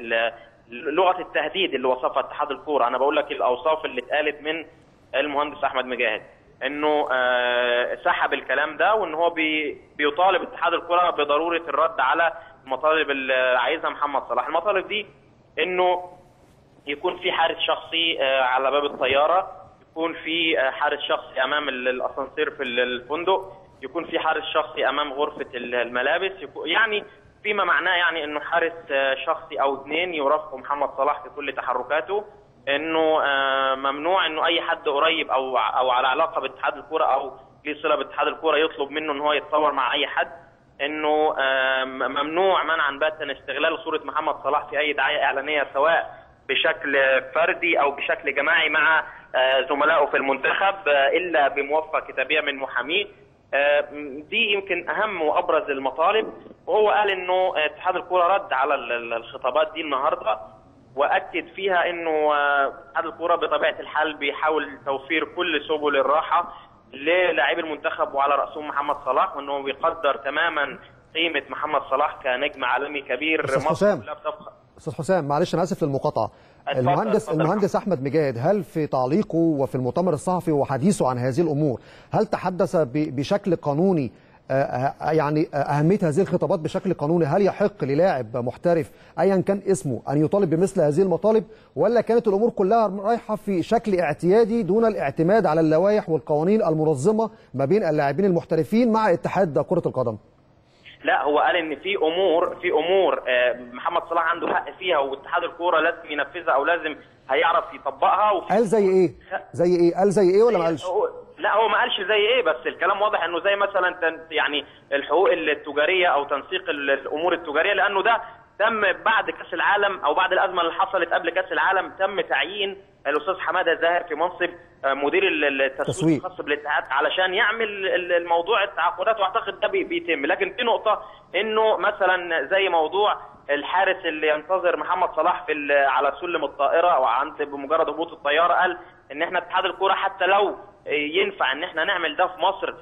Speaker 8: ولغه التهديد اللي وصفها اتحاد الكوره انا بقول لك الاوصاف اللي اتقالت من المهندس احمد مجاهد انه آه، سحب الكلام ده وان هو بي بيطالب اتحاد الكره بضروره الرد على المطالب اللي عايزها محمد صلاح المطالب دي انه يكون في حارس شخصي آه، على باب الطياره يكون في آه، حارس شخصي امام ال- الاسانسير في ال- الفندق يكون في حارس شخصي امام غرفه ال- الملابس يكون يعني فيما معناه يعني انه حارس آه، شخصي او اثنين يرافقوا محمد صلاح في كل تحركاته انه آه، ممنوع انه اي حد قريب او او على علاقه باتحاد الكوره او ليه صله باتحاد الكوره يطلب منه ان هو يتصور مع اي حد انه آه، م- ممنوع منعا باتا استغلال صوره محمد صلاح في اي دعايه اعلانيه سواء بشكل فردي او بشكل جماعي مع آه، زملائه في المنتخب آه، الا بموافقه كتابيه من محاميه آه، دي يمكن اهم وابرز المطالب وهو قال انه آه، اتحاد الكوره رد على ال- ال- الخطابات دي النهارده واكد فيها انه آه، اتحاد الكوره بطبيعه الحال بيحاول توفير كل سبل الراحه للاعبي المنتخب وعلى راسهم محمد صلاح وانه بيقدر تماما قيمه محمد صلاح كنجم عالمي كبير
Speaker 2: أستاذ
Speaker 8: مصر
Speaker 2: حسام.
Speaker 8: كلها بتبقى
Speaker 2: استاذ حسام معلش انا اسف للمقاطعه
Speaker 8: اتفضل،
Speaker 2: المهندس
Speaker 8: اتفضل.
Speaker 2: المهندس احمد مجاهد هل في تعليقه وفي المؤتمر الصحفي وحديثه عن هذه الامور هل تحدث ب- بشكل قانوني آه، آه، يعني آه، اهميه هذه الخطابات بشكل قانوني هل يحق للاعب محترف ايا كان اسمه ان يطالب بمثل هذه المطالب ولا كانت الامور كلها رايحه في شكل اعتيادي دون الاعتماد على اللوائح والقوانين المنظمه ما بين اللاعبين المحترفين مع اتحاد كره القدم
Speaker 8: لا هو قال ان في امور في امور آه، محمد صلاح عنده حق فيها واتحاد الكوره لازم ينفذها او لازم هيعرف يطبقها وفي
Speaker 2: قال زي ايه زي ايه قال زي ايه ولا ما قالش
Speaker 8: هو- لا هو ما قالش زي ايه بس الكلام واضح انه زي مثلا تن- يعني الحقوق التجاريه او تنسيق ال- الامور التجاريه لانه ده تم بعد كاس العالم او بعد الازمه اللي حصلت قبل كاس العالم تم تعيين الاستاذ حماده زاهر في منصب آه، مدير ال- ال- التسويق
Speaker 2: تسويق.
Speaker 8: الخاص بالاتحاد علشان يعمل ال- الموضوع التعاقدات واعتقد ده بي- بيتم لكن في نقطه انه مثلا زي موضوع الحارس اللي ينتظر محمد صلاح في ال- على سلم الطائره او عند بمجرد هبوط الطياره قال ان احنا اتحاد الكوره حتى لو ينفع ان احنا نعمل ده في مصر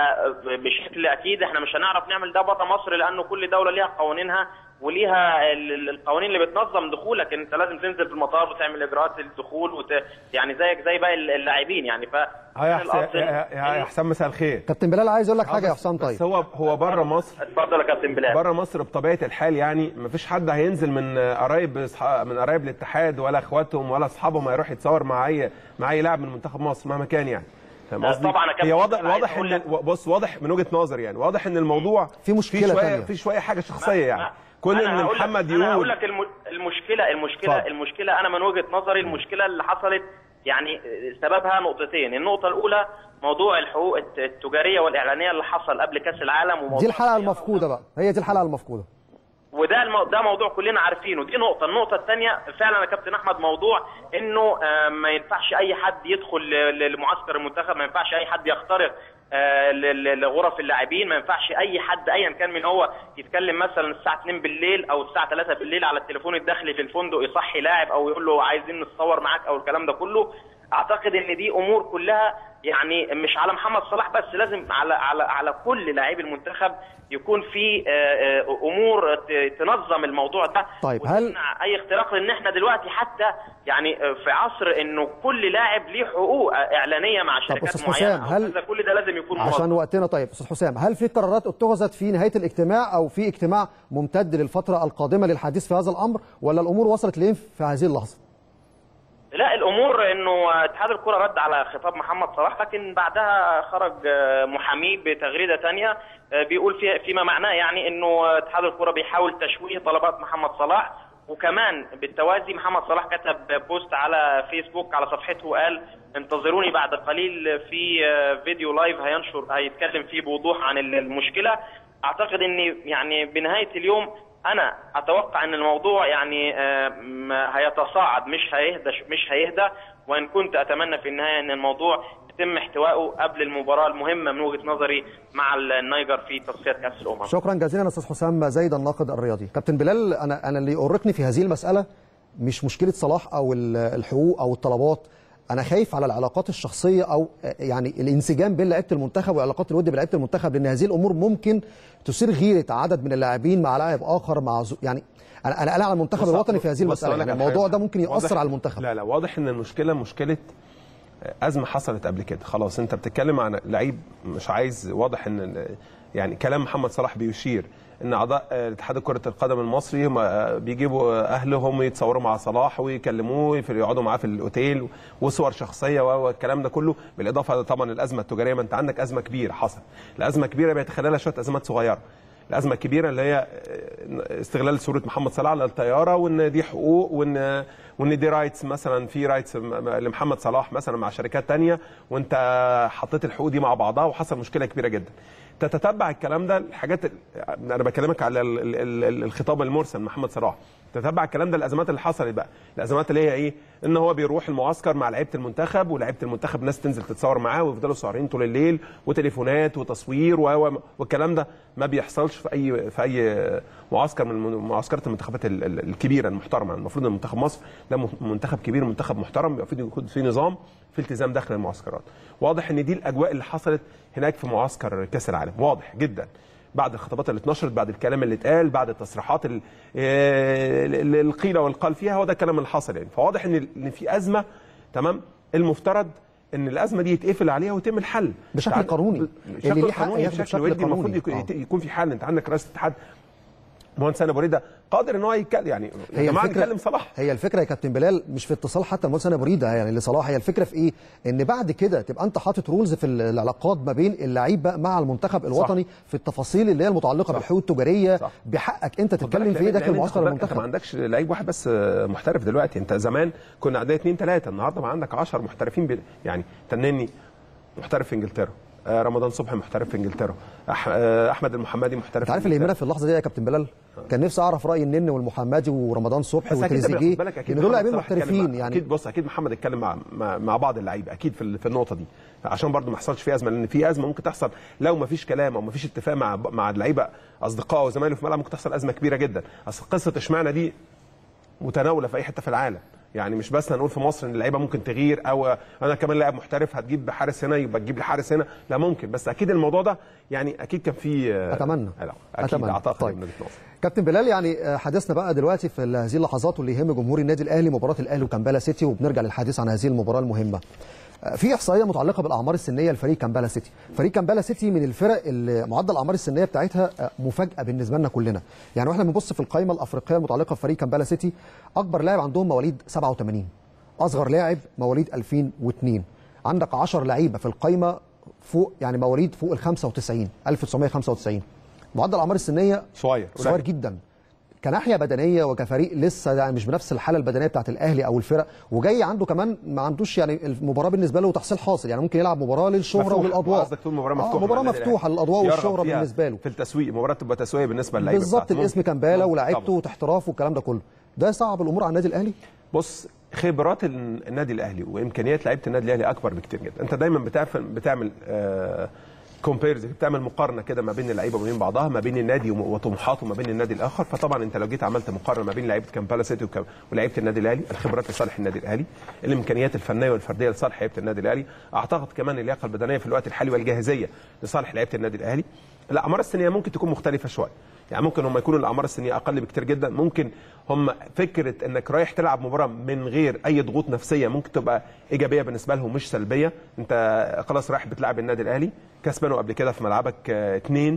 Speaker 8: فبشكل اكيد احنا مش هنعرف نعمل ده بره مصر لانه كل دوله ليها قوانينها وليها ال- ال- القوانين اللي بتنظم دخولك انت لازم تنزل في المطار وتعمل اجراءات الدخول وت... يعني زيك زي باقي اللاعبين يعني ف
Speaker 7: يا حسام يا- يا حسام مساء الخير
Speaker 2: كابتن بلال عايز اقول لك حاجه يا
Speaker 7: بس-
Speaker 2: حسام طيب
Speaker 7: بس هو هو بره مصر
Speaker 8: اتفضل يا كابتن بلال
Speaker 7: بره مصر بطبيعه الحال يعني مفيش حد هينزل من قرايب أصح- من قرايب الاتحاد ولا اخواتهم ولا اصحابهم هيروح يتصور مع اي مع اي لاعب من منتخب مصر مهما كان يعني فاهم
Speaker 8: لا،
Speaker 7: قصدي؟
Speaker 8: طبعاً يا كابتن،
Speaker 7: هي واضح
Speaker 8: أنا عايز
Speaker 7: واضح
Speaker 8: أقول
Speaker 7: ان
Speaker 8: لك-
Speaker 7: بص واضح من وجهه نظري يعني واضح ان الموضوع
Speaker 2: في مشكلة
Speaker 7: في شويه
Speaker 2: تانية.
Speaker 7: في شويه حاجه شخصيه يعني
Speaker 8: ما-
Speaker 7: كون
Speaker 8: أنا
Speaker 7: ان
Speaker 8: هقول لك-
Speaker 7: محمد
Speaker 8: انا هقول
Speaker 7: يقول
Speaker 8: لك الم- المشكله المشكله
Speaker 7: اتفضل.
Speaker 8: المشكله انا من وجهه نظري المشكله اللي حصلت يعني سببها نقطتين النقطه الاولى موضوع الحقوق الت- التجاريه والاعلانيه اللي حصل قبل كاس العالم وموضوع
Speaker 2: دي الحلقه المفقوده بقى هي دي الحلقه المفقوده
Speaker 8: وده المو... ده موضوع كلنا عارفينه دي نقطه النقطه الثانيه فعلا يا كابتن احمد موضوع انه آه، ما ينفعش اي حد يدخل ل- ل- لمعسكر المنتخب ما ينفعش اي حد يخترق آه، ل- ل- لغرف اللاعبين ما ينفعش اي حد ايا كان من هو يتكلم مثلا الساعه 2 بالليل او الساعه 3 بالليل على التليفون الداخلي في الفندق يصحي لاعب او يقول له عايزين نتصور معاك او الكلام ده كله اعتقد ان دي امور كلها يعني مش على محمد صلاح بس لازم على على على كل لاعبي المنتخب يكون في آه، آه، امور ت- تنظم الموضوع ده
Speaker 2: طيب، هل-
Speaker 8: وتمنع اي اختراق لان احنا دلوقتي حتى يعني آه، في عصر انه كل لاعب ليه حقوق آه، اعلانيه مع شركات
Speaker 2: أستاذ
Speaker 8: معينه
Speaker 2: حسام، هل-
Speaker 8: أو كذا، كل ده لازم يكون
Speaker 2: عشان
Speaker 8: منظم.
Speaker 2: وقتنا طيب استاذ حسام هل في قرارات اتخذت في نهايه الاجتماع او في اجتماع ممتد للفتره القادمه للحديث في هذا الامر ولا الامور وصلت لين في هذه اللحظه
Speaker 8: لا الامور انه اتحاد الكره رد على خطاب محمد صلاح لكن بعدها خرج آه، محاميه بتغريده ثانيه بيقول فيها فيما معناه يعني انه اتحاد الكره بيحاول تشويه طلبات محمد صلاح وكمان بالتوازي محمد صلاح كتب بوست على فيسبوك على صفحته وقال انتظروني بعد قليل في آه، فيديو لايف هينشر هيتكلم فيه بوضوح عن المشكله اعتقد ان يعني بنهايه اليوم انا اتوقع ان الموضوع يعني آه، م- هيتصاعد مش هيهدى مش هيهدى وان كنت اتمنى في النهايه ان الموضوع يتم احتوائه قبل المباراه المهمه من وجهه نظري مع النيجر في تصفية كاس الامم
Speaker 2: شكرا جزيلا استاذ حسام زايد الناقد الرياضي كابتن بلال انا انا اللي يؤرقني في هذه المساله مش مشكله صلاح او ال- الحقوق او الطلبات انا خايف على العلاقات الشخصيه او يعني الانسجام بين لعيبه المنتخب والعلاقات الوديه بلعيبه المنتخب لان هذه الامور ممكن تثير غيره عدد من اللاعبين مع لاعب اخر مع زو يعني انا انا قلق على المنتخب
Speaker 7: بص-
Speaker 2: الوطني في هذه
Speaker 7: بص
Speaker 2: المساله
Speaker 7: أقول لك
Speaker 2: يعني
Speaker 7: على
Speaker 2: الموضوع
Speaker 7: حاجة.
Speaker 2: ده ممكن ياثر
Speaker 7: واضح-
Speaker 2: على المنتخب
Speaker 7: لا لا واضح ان المشكله مشكله ازمه حصلت قبل كده خلاص انت بتتكلم عن لعيب مش عايز واضح ان ال- يعني كلام محمد صلاح بيشير ان اعضاء آه، اتحاد كره القدم المصري هم آه، بيجيبوا اهلهم يتصوروا مع صلاح ويكلموه في- يقعدوا معاه في الاوتيل وصور شخصيه و- والكلام ده كله بالاضافه طبعا الازمه التجاريه ما انت عندك ازمه كبيره حصل الازمه الكبيره بيتخللها شويه ازمات صغيره الازمه الكبيره اللي هي آه، استغلال صوره محمد صلاح على الطياره وان دي حقوق وان وان دي رايتس مثلا في رايتس لمحمد صلاح مثلا مع شركات تانية وانت حطيت الحقوق دي مع بعضها وحصل مشكله كبيره جدا تتتبع الكلام ده الحاجات ال- انا بكلمك على ال- ال- ال- الخطاب المرسل محمد صلاح تتبع الكلام ده الازمات اللي حصلت بقى الازمات اللي هي ايه ان هو بيروح المعسكر مع لعيبه المنتخب ولعيبه المنتخب ناس تنزل تتصور معاه ويفضلوا سهرين طول الليل وتليفونات وتصوير و- و- والكلام ده ما بيحصلش في اي في اي معسكر من من معسكرات المنتخبات ال- ال- الكبيره المحترمه المفروض ان منتخب مصر ده م- منتخب كبير منتخب محترم المفروض يكون في نظام في التزام داخل المعسكرات واضح ان دي الاجواء اللي حصلت هناك في معسكر كاس العالم واضح جدا بعد الخطابات اللي اتنشرت بعد الكلام اللي اتقال بعد التصريحات ال- اللي القيل والقال فيها هو ده الكلام اللي حصل يعني فواضح ان ان في ازمه تمام المفترض ان الازمه دي يتقفل عليها ويتم الحل
Speaker 2: بشكل
Speaker 7: تعال-
Speaker 2: قانوني. اللي
Speaker 7: بشكل
Speaker 2: ليه حق
Speaker 7: قانوني
Speaker 2: ياخده
Speaker 7: بشكل
Speaker 2: بشكل
Speaker 7: ودي المفروض
Speaker 2: قانوني.
Speaker 7: يكون,
Speaker 2: آه.
Speaker 7: يكون في حل انت عندك رئيس الاتحاد مهندس انا بريده قادر ان هو يتكلم يعني يا جماعه نتكلم صلاح
Speaker 2: هي الفكره يا كابتن بلال مش في اتصال حتى المهندس انا بريده يعني لصلاح هي الفكره في ايه؟ ان بعد كده تبقى انت حاطط رولز في العلاقات ما بين اللعيبه مع المنتخب الوطني في التفاصيل اللي هي المتعلقه بالحقوق التجاريه
Speaker 7: صح.
Speaker 2: بحقك انت
Speaker 7: خد بالك
Speaker 2: تتكلم في ايه
Speaker 7: لأن-
Speaker 2: داخل
Speaker 7: لأن
Speaker 2: معسكر
Speaker 7: خد بالك انت ما
Speaker 2: المنتخب
Speaker 7: عندكش لعيب واحد بس محترف دلوقتي انت زمان كنا عندنا اثنين ثلاثه النهارده ما عندك 10 محترفين ب... يعني تنني محترف في انجلترا آه، رمضان صبحي محترف في انجلترا أح... آه، احمد المحمدي محترف
Speaker 2: انت عارف
Speaker 7: في
Speaker 2: اللي
Speaker 7: إنجلترا.
Speaker 2: يهمنا في اللحظه دي يا كابتن بلال كان نفسي اعرف راي النن والمحمدي ورمضان صبحي
Speaker 7: بس اكيد ده
Speaker 2: وتريزيجيه
Speaker 7: خد بالك اكيد
Speaker 2: لان دول
Speaker 7: محمد
Speaker 2: لاعبين
Speaker 7: صلاح اتكلم
Speaker 2: محترفين
Speaker 7: مع-
Speaker 2: يعني
Speaker 7: اكيد بص اكيد محمد اتكلم مع مع, مع بعض اللعيبه اكيد في ال- في النقطه دي عشان برضو ما يحصلش في ازمه لان في ازمه ممكن تحصل لو ما فيش كلام او ما فيش اتفاق مع مع اللعيبه اصدقائه وزمايله في الملعب ممكن تحصل ازمه كبيره جدا اصل قصه اشمعنى دي متناوله في اي حته في العالم يعني مش بس هنقول في مصر ان اللعيبه ممكن تغير او انا كمان لاعب محترف هتجيب حارس هنا يبقى تجيب لي حارس هنا لا ممكن بس اكيد الموضوع ده يعني اكيد كان فيه
Speaker 2: اتمنى
Speaker 7: لا اكيد
Speaker 2: أتمنى.
Speaker 7: اعتقد
Speaker 2: طيب.
Speaker 7: من وجهة نظري.
Speaker 2: كابتن بلال يعني آه، حديثنا بقى دلوقتي في هذه اللحظات واللي يهم جمهور النادي الاهلي مباراه الاهلي وكامبالا سيتي وبنرجع للحديث عن هذه المباراه المهمه آه، في احصائيه متعلقه بالاعمار السنيه لفريق كامبالا سيتي فريق كامبالا سيتي من الفرق اللي معدل الاعمار السنيه بتاعتها آه، مفاجاه بالنسبه لنا كلنا يعني واحنا بنبص في القائمه الافريقيه المتعلقه بفريق كامبالا سيتي اكبر لاعب عندهم مواليد 87 اصغر لاعب مواليد 2002 عندك 10 لعيبه في القائمه فوق يعني مواليد فوق ال 95 1995 معدل الاعمار السنيه
Speaker 7: صغير
Speaker 2: صغير
Speaker 7: قليل.
Speaker 2: جدا كناحيه بدنيه وكفريق لسه يعني مش بنفس الحاله البدنيه بتاعت الاهلي او الفرق وجاي عنده كمان ما عندوش يعني المباراه بالنسبه له تحصيل حاصل يعني ممكن يلعب مباراه للشهره
Speaker 7: مفتوح.
Speaker 2: وللاضواء
Speaker 7: قصدك تقول مباراه
Speaker 2: آه،
Speaker 7: مفتوحه
Speaker 2: مباراه
Speaker 7: مع النادي
Speaker 2: مفتوحه
Speaker 7: الأهلي.
Speaker 2: للاضواء
Speaker 7: يرغب
Speaker 2: والشهره
Speaker 7: فيها
Speaker 2: بالنسبه له
Speaker 7: في التسويق مباراه تبقى تسويه بالنسبه للعيبه
Speaker 2: بالظبط
Speaker 7: بتاعته.
Speaker 2: الاسم
Speaker 7: ممكن.
Speaker 2: كامبالا
Speaker 7: طبعاً.
Speaker 2: ولاعيبته واحترافه والكلام ده كله ده صعب الامور على النادي الاهلي
Speaker 7: بص خبرات ال- النادي الاهلي وامكانيات لعيبه النادي الاهلي اكبر بكتير جدا انت دايما بتعمل بتعمل آه كومبيرز بتعمل مقارنه كده ما بين اللعيبه وما بين بعضها ما بين النادي وم- وطموحاته ما بين النادي الاخر فطبعا انت لو جيت عملت مقارنه ما بين لعيبه كامبالا سيتي وكام- ولعيبه النادي الاهلي الخبرات لصالح النادي الاهلي الامكانيات الفنيه والفرديه لصالح لعيبه النادي الاهلي اعتقد كمان اللياقه البدنيه في الوقت الحالي والجاهزيه لصالح لعيبه النادي الاهلي الاعمار السنيه ممكن تكون مختلفه شويه يعني ممكن هم يكونوا الاعمار السنيه اقل بكتير جدا ممكن هم فكره انك رايح تلعب مباراه من غير اي ضغوط نفسيه ممكن تبقى ايجابيه بالنسبه لهم مش سلبيه انت خلاص رايح بتلعب النادي الاهلي كسبانه قبل كده في ملعبك آه، اتنين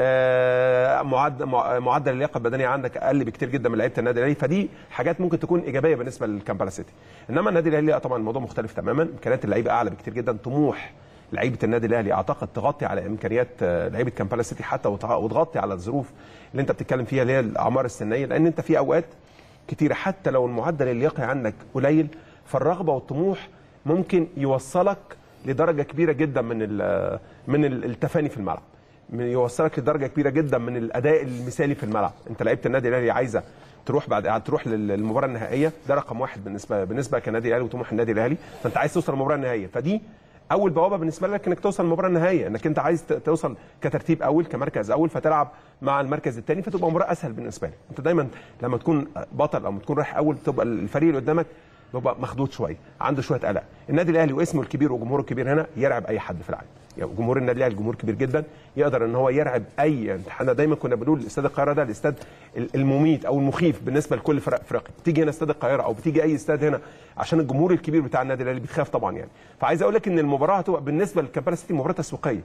Speaker 7: آه، معدل مع- معدل اللياقه البدنيه عندك اقل بكتير جدا من لعيبه النادي الاهلي فدي حاجات ممكن تكون ايجابيه بالنسبه للكامبالا سيتي انما النادي الاهلي لا طبعا الموضوع مختلف تماما امكانيات اللعيبه اعلى بكتير جدا طموح لعيبه النادي الاهلي اعتقد تغطي على امكانيات آه، لعيبه كامبالا سيتي حتى وتغ- وتغطي على الظروف اللي انت بتتكلم فيها اللي هي الاعمار السنيه لان انت في اوقات كتير حتى لو المعدل اللياقي عندك قليل فالرغبه والطموح ممكن يوصلك لدرجه كبيره جدا من ال- من ال- التفاني في الملعب من- يوصلك لدرجه كبيره جدا من الاداء المثالي في الملعب انت لعيبه النادي الاهلي عايزه تروح بعد تروح لل- للمباراه النهائيه ده رقم واحد بالنسبه بالنسبه كنادي الاهلي وطموح النادي الاهلي فانت عايز توصل للمباراه النهائيه فدي اول بوابه بالنسبه لك انك توصل للمباراه النهائيه انك انت عايز ت- توصل كترتيب اول كمركز اول فتلعب مع المركز الثاني فتبقى مباراه اسهل بالنسبه لك انت دايما لما تكون بطل او تكون رايح اول تبقى الفريق اللي قدامك بيبقى مخدود شويه عنده شويه قلق النادي الاهلي واسمه الكبير وجمهوره الكبير هنا يرعب اي حد في العالم يعني جمهور النادي الاهلي جمهور كبير جدا يقدر ان هو يرعب اي يعني احنا دايما كنا بنقول استاد القاهره ده الاستاد ال- المميت او المخيف بالنسبه لكل فرق افريقيا بتيجي هنا استاد القاهره او بتيجي اي استاد هنا عشان الجمهور الكبير بتاع النادي الاهلي بتخاف طبعا يعني فعايز اقول لك ان المباراه هتبقى بالنسبه للكامبالا سيتي مباراه تسويقيه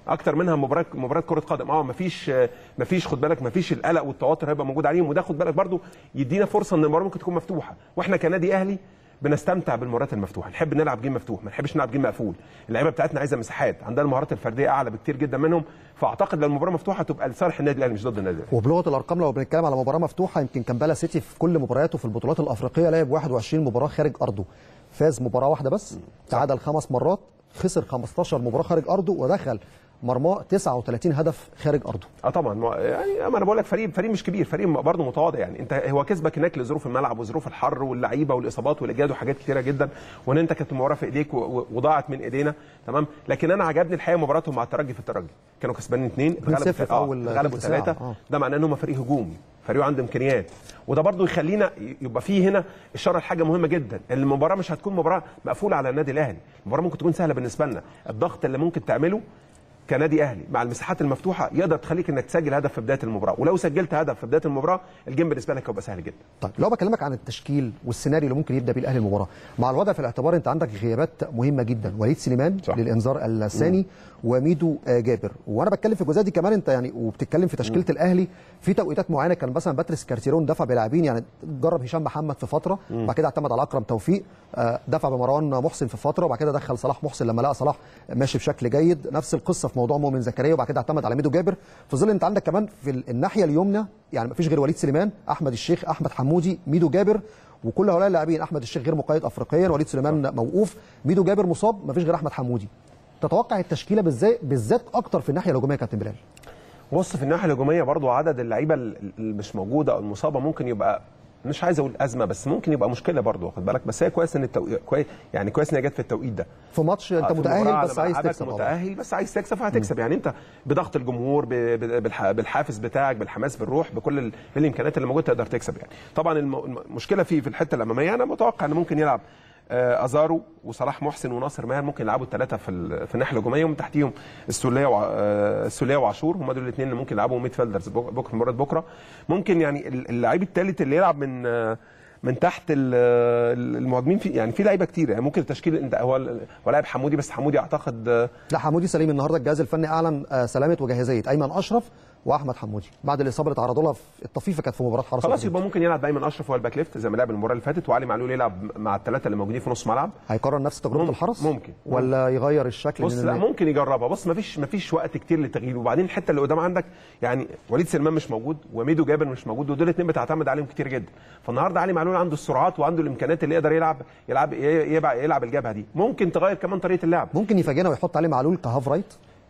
Speaker 7: اكتر منها مباراه مباراه كره قدم اه مفيش مفيش خد بالك مفيش القلق والتوتر هيبقى موجود عليهم وده خد بالك برضو يدينا فرصه ان المباراه ممكن تكون مفتوحه واحنا كنادي اهلي بنستمتع بالمباريات المفتوحه نحب نلعب جيم مفتوح ما نحبش نلعب جيم مقفول اللعيبه بتاعتنا عايزه مساحات عندها المهارات الفرديه اعلى بكتير جدا منهم فاعتقد لو المباراه مفتوحه تبقى لصالح النادي الاهلي مش ضد النادي الاهلي
Speaker 2: وبلغه الارقام لو بنتكلم على مباراه مفتوحه يمكن كامبالا سيتي في كل مبارياته في البطولات الافريقيه لعب 21 مباراه خارج ارضه فاز مباراه واحده بس تعادل خمس مرات خسر 15 مباراه خارج ارضه ودخل مرماه 39 هدف خارج ارضه
Speaker 7: اه طبعا ما- يعني ما انا بقول لك فريق فريق مش كبير فريق برضه متواضع يعني انت هو كسبك هناك لظروف الملعب وظروف الحر واللعيبه والاصابات والاجهاد وحاجات كتيره جدا وان انت كانت المباراه في ايديك و- و- وضاعت من ايدينا تمام لكن انا عجبني الحقيقه مباراتهم مع الترجي في الترجي كانوا كسبانين اثنين
Speaker 2: 2-0 في أول
Speaker 7: غلبوا
Speaker 2: تلت ساعة.
Speaker 7: ثلاثه
Speaker 2: آه.
Speaker 7: ده معناه ان هم فريق هجومي فريق عنده امكانيات وده برضه يخلينا يبقى فيه هنا اشاره لحاجه مهمه جدا ان المباراه مش هتكون مباراه مقفوله على النادي الاهلي المباراه ممكن تكون سهله بالنسبه لنا الضغط اللي ممكن تعمله كنادي اهلي مع المساحات المفتوحه يقدر تخليك انك تسجل هدف في بدايه المباراه ولو سجلت هدف في بدايه المباراه الجيم بالنسبه لك هيبقى سهل جدا
Speaker 2: طيب لو بكلمك عن التشكيل والسيناريو اللي ممكن يبدا بيه الاهلي المباراه مع الوضع في الاعتبار انت عندك غيابات مهمه جدا وليد سليمان
Speaker 7: صح.
Speaker 2: للانذار الثاني وميدو آه، جابر وانا بتكلم في الجزئيه دي كمان انت يعني وبتتكلم في تشكيله الاهلي في توقيتات معينه كان مثلا باتريس كارتيرون دفع بلاعبين يعني جرب هشام محمد في فتره بعد كده اعتمد على اكرم توفيق آه، دفع بمروان محسن في فتره وبعد كده دخل صلاح محسن لما لقى صلاح ماشي بشكل جيد نفس القصه في موضوع مؤمن زكريا وبعد كده اعتمد على ميدو جابر في ظل انت عندك كمان في ال- الناحيه اليمنى يعني مفيش غير وليد سليمان احمد الشيخ احمد حمودي ميدو جابر وكل هؤلاء اللاعبين احمد الشيخ غير مقيد افريقيا وليد سليمان موقوف ميدو جابر مصاب مفيش غير احمد حمودي تتوقع التشكيله بالذات بالذات اكتر في الناحيه الهجوميه يا كابتن بلال
Speaker 7: بص في الناحيه الهجوميه برضو عدد اللعيبه اللي مش موجوده او المصابه ممكن يبقى مش عايز اقول ازمه بس ممكن يبقى مشكله برضو واخد بالك بس هي كويس ان التوقيت كويس يعني كويس ان هي جت في التوقيت ده
Speaker 2: في ماتش انت
Speaker 7: آه، في
Speaker 2: متاهل
Speaker 7: المباراة
Speaker 2: بس
Speaker 7: على
Speaker 2: عايز
Speaker 7: ملعبك
Speaker 2: تكسب طبعا
Speaker 7: متاهل بس عايز تكسب فهتكسب يعني انت بضغط الجمهور ب- ب- بالح- بالحافز بتاعك بالحماس بالروح بكل ال- بالامكانيات اللي موجوده تقدر تكسب يعني طبعا الم- المشكله في في الحته الاماميه انا متوقع ان ممكن يلعب آه، ازارو وصلاح محسن وناصر ماهر ممكن يلعبوا الثلاثه في ال- في الناحيه الهجوميه ومن تحتيهم السوليه وع- آه، السوليه وعاشور هم دول الاثنين اللي ممكن يلعبوا ميد فيلدرز بك- بكره في مباراه بكره ممكن يعني ال- اللعيب الثالث اللي يلعب من آه، من تحت ال- ال- المهاجمين في يعني في لعيبه كتير يعني ممكن التشكيل انت هو ال- هو لاعب حمودي بس حمودي اعتقد آه،
Speaker 2: لا حمودي سليم النهارده الجهاز الفني اعلن آه، سلامه وجاهزيه ايمن اشرف واحمد حمودي بعد الاصابه اللي تعرضوا لها في الطفيفه كانت في مباراه حرس
Speaker 7: خلاص
Speaker 2: الحدود.
Speaker 7: يبقى ممكن يلعب دايما اشرف هو الباك ليفت زي ما لعب المباراه اللي فاتت وعلي معلول يلعب مع الثلاثه اللي موجودين في نص ملعب
Speaker 2: هيكرر نفس تجربه
Speaker 7: ممكن-
Speaker 2: الحرس
Speaker 7: ممكن.
Speaker 2: ولا يغير الشكل
Speaker 7: بص
Speaker 2: لأن-
Speaker 7: لا ممكن يجربها بص مفيش مفيش وقت كتير للتغيير وبعدين الحته اللي قدام عندك يعني وليد سلمان مش موجود وميدو جابر مش موجود ودول الاثنين بتعتمد عليهم كتير جدا فالنهارده علي معلول عنده السرعات وعنده الامكانيات اللي يقدر يلعب يلعب يلعب, يلعب الجبهه دي ممكن تغير كمان طريقه اللعب
Speaker 2: ممكن يفاجئنا ويحط عليه معلول كهاف رايت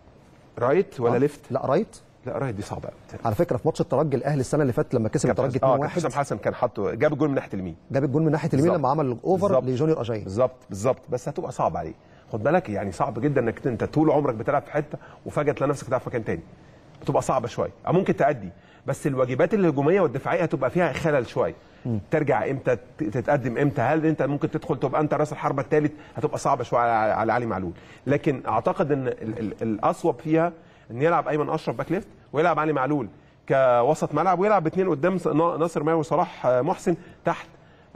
Speaker 7: رايت ولا
Speaker 2: آه.
Speaker 7: ليفت
Speaker 2: لا رايت
Speaker 7: لا رايت دي صعبه قوي
Speaker 2: على فكره في ماتش الترجي الاهلي السنه اللي فاتت لما كسب الترجي 2-1
Speaker 7: اه حسام حسن كان حاطه جاب الجول من ناحيه اليمين
Speaker 2: جاب الجول من ناحيه اليمين
Speaker 7: بالظبط.
Speaker 2: لما عمل الاوفر
Speaker 7: بالظبط.
Speaker 2: لجونيور اجاي
Speaker 7: بالظبط بالظبط بس هتبقى صعب عليه خد بالك يعني صعب جدا انك انت طول عمرك بتلعب في حته وفجاه تلاقي نفسك بتلعب في مكان تاني بتبقى صعبه شويه او ممكن تأدي بس الواجبات الهجوميه والدفاعيه هتبقى فيها خلل شويه ترجع امتى ت- تتقدم امتى هل انت ممكن تدخل تبقى انت راس الحربه الثالث هتبقى صعبه شويه على على علي معلول لكن اعتقد ان ال- ال- الاصوب فيها ان يلعب ايمن اشرف باك ليفت ويلعب علي معلول كوسط ملعب ويلعب باثنين قدام س- ناصر ماوي وصلاح آه، محسن تحت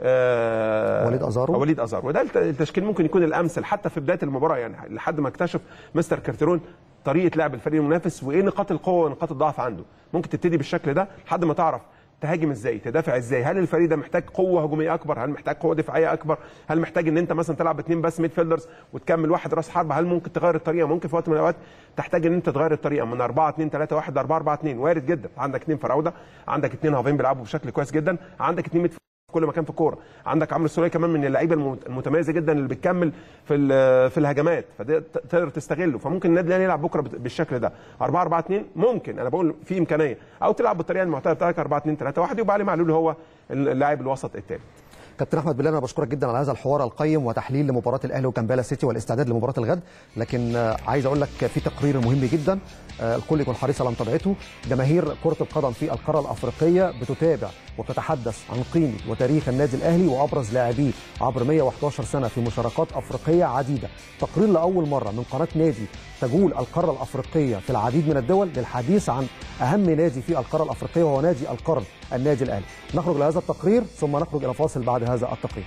Speaker 7: آه،
Speaker 2: وليد أزارو.
Speaker 7: وليد ازارو وده الت- التشكيل ممكن يكون الامثل حتى في بدايه المباراه يعني لحد ما اكتشف مستر كارتيرون طريقه لعب الفريق المنافس وايه نقاط القوه ونقاط الضعف عنده ممكن تبتدي بالشكل ده لحد ما تعرف تهاجم ازاي تدافع ازاي هل الفريق ده محتاج قوه هجوميه اكبر هل محتاج قوه دفاعيه اكبر هل محتاج ان انت مثلا تلعب اثنين بس ميد فيلدرز وتكمل واحد راس حربه هل ممكن تغير الطريقه ممكن في وقت من الاوقات تحتاج ان انت تغير الطريقه من 4 2 3 1 4 4 2 وارد جدا عندك اثنين فراوده عندك اثنين هافين بيلعبوا بشكل كويس جدا عندك اثنين ميد في كل مكان في الكوره عندك عمرو السوليه كمان من اللعيبه المت- المتميزه جدا اللي بتكمل في ال- في الهجمات فده ت- تقدر تستغله فممكن النادي الاهلي يلعب بكره بت- بالشكل ده 4 4 2 ممكن انا بقول في امكانيه او تلعب بالطريقه المعتاده بتاعتك 4 2 3 1 يبقى علي معلول هو اللاعب الوسط الثالث
Speaker 2: كابتن احمد بلال انا بشكرك جدا على هذا الحوار القيم وتحليل لمباراه الاهلي وكامبالا سيتي والاستعداد لمباراه الغد لكن آه، عايز اقول لك في تقرير مهم جدا آه، الكل يكون حريص على متابعته جماهير كره القدم في القاره الافريقيه بتتابع وبتتحدث عن قيمه وتاريخ النادي الاهلي وابرز لاعبيه عبر 111 سنه في مشاركات افريقيه عديده تقرير لاول مره من قناه نادي تجول القاره الافريقيه في العديد من الدول للحديث عن اهم نادي في القاره الافريقيه وهو نادي القرن النادي الاهلي نخرج لهذا التقرير ثم نخرج الى فاصل بعد هذا التقرير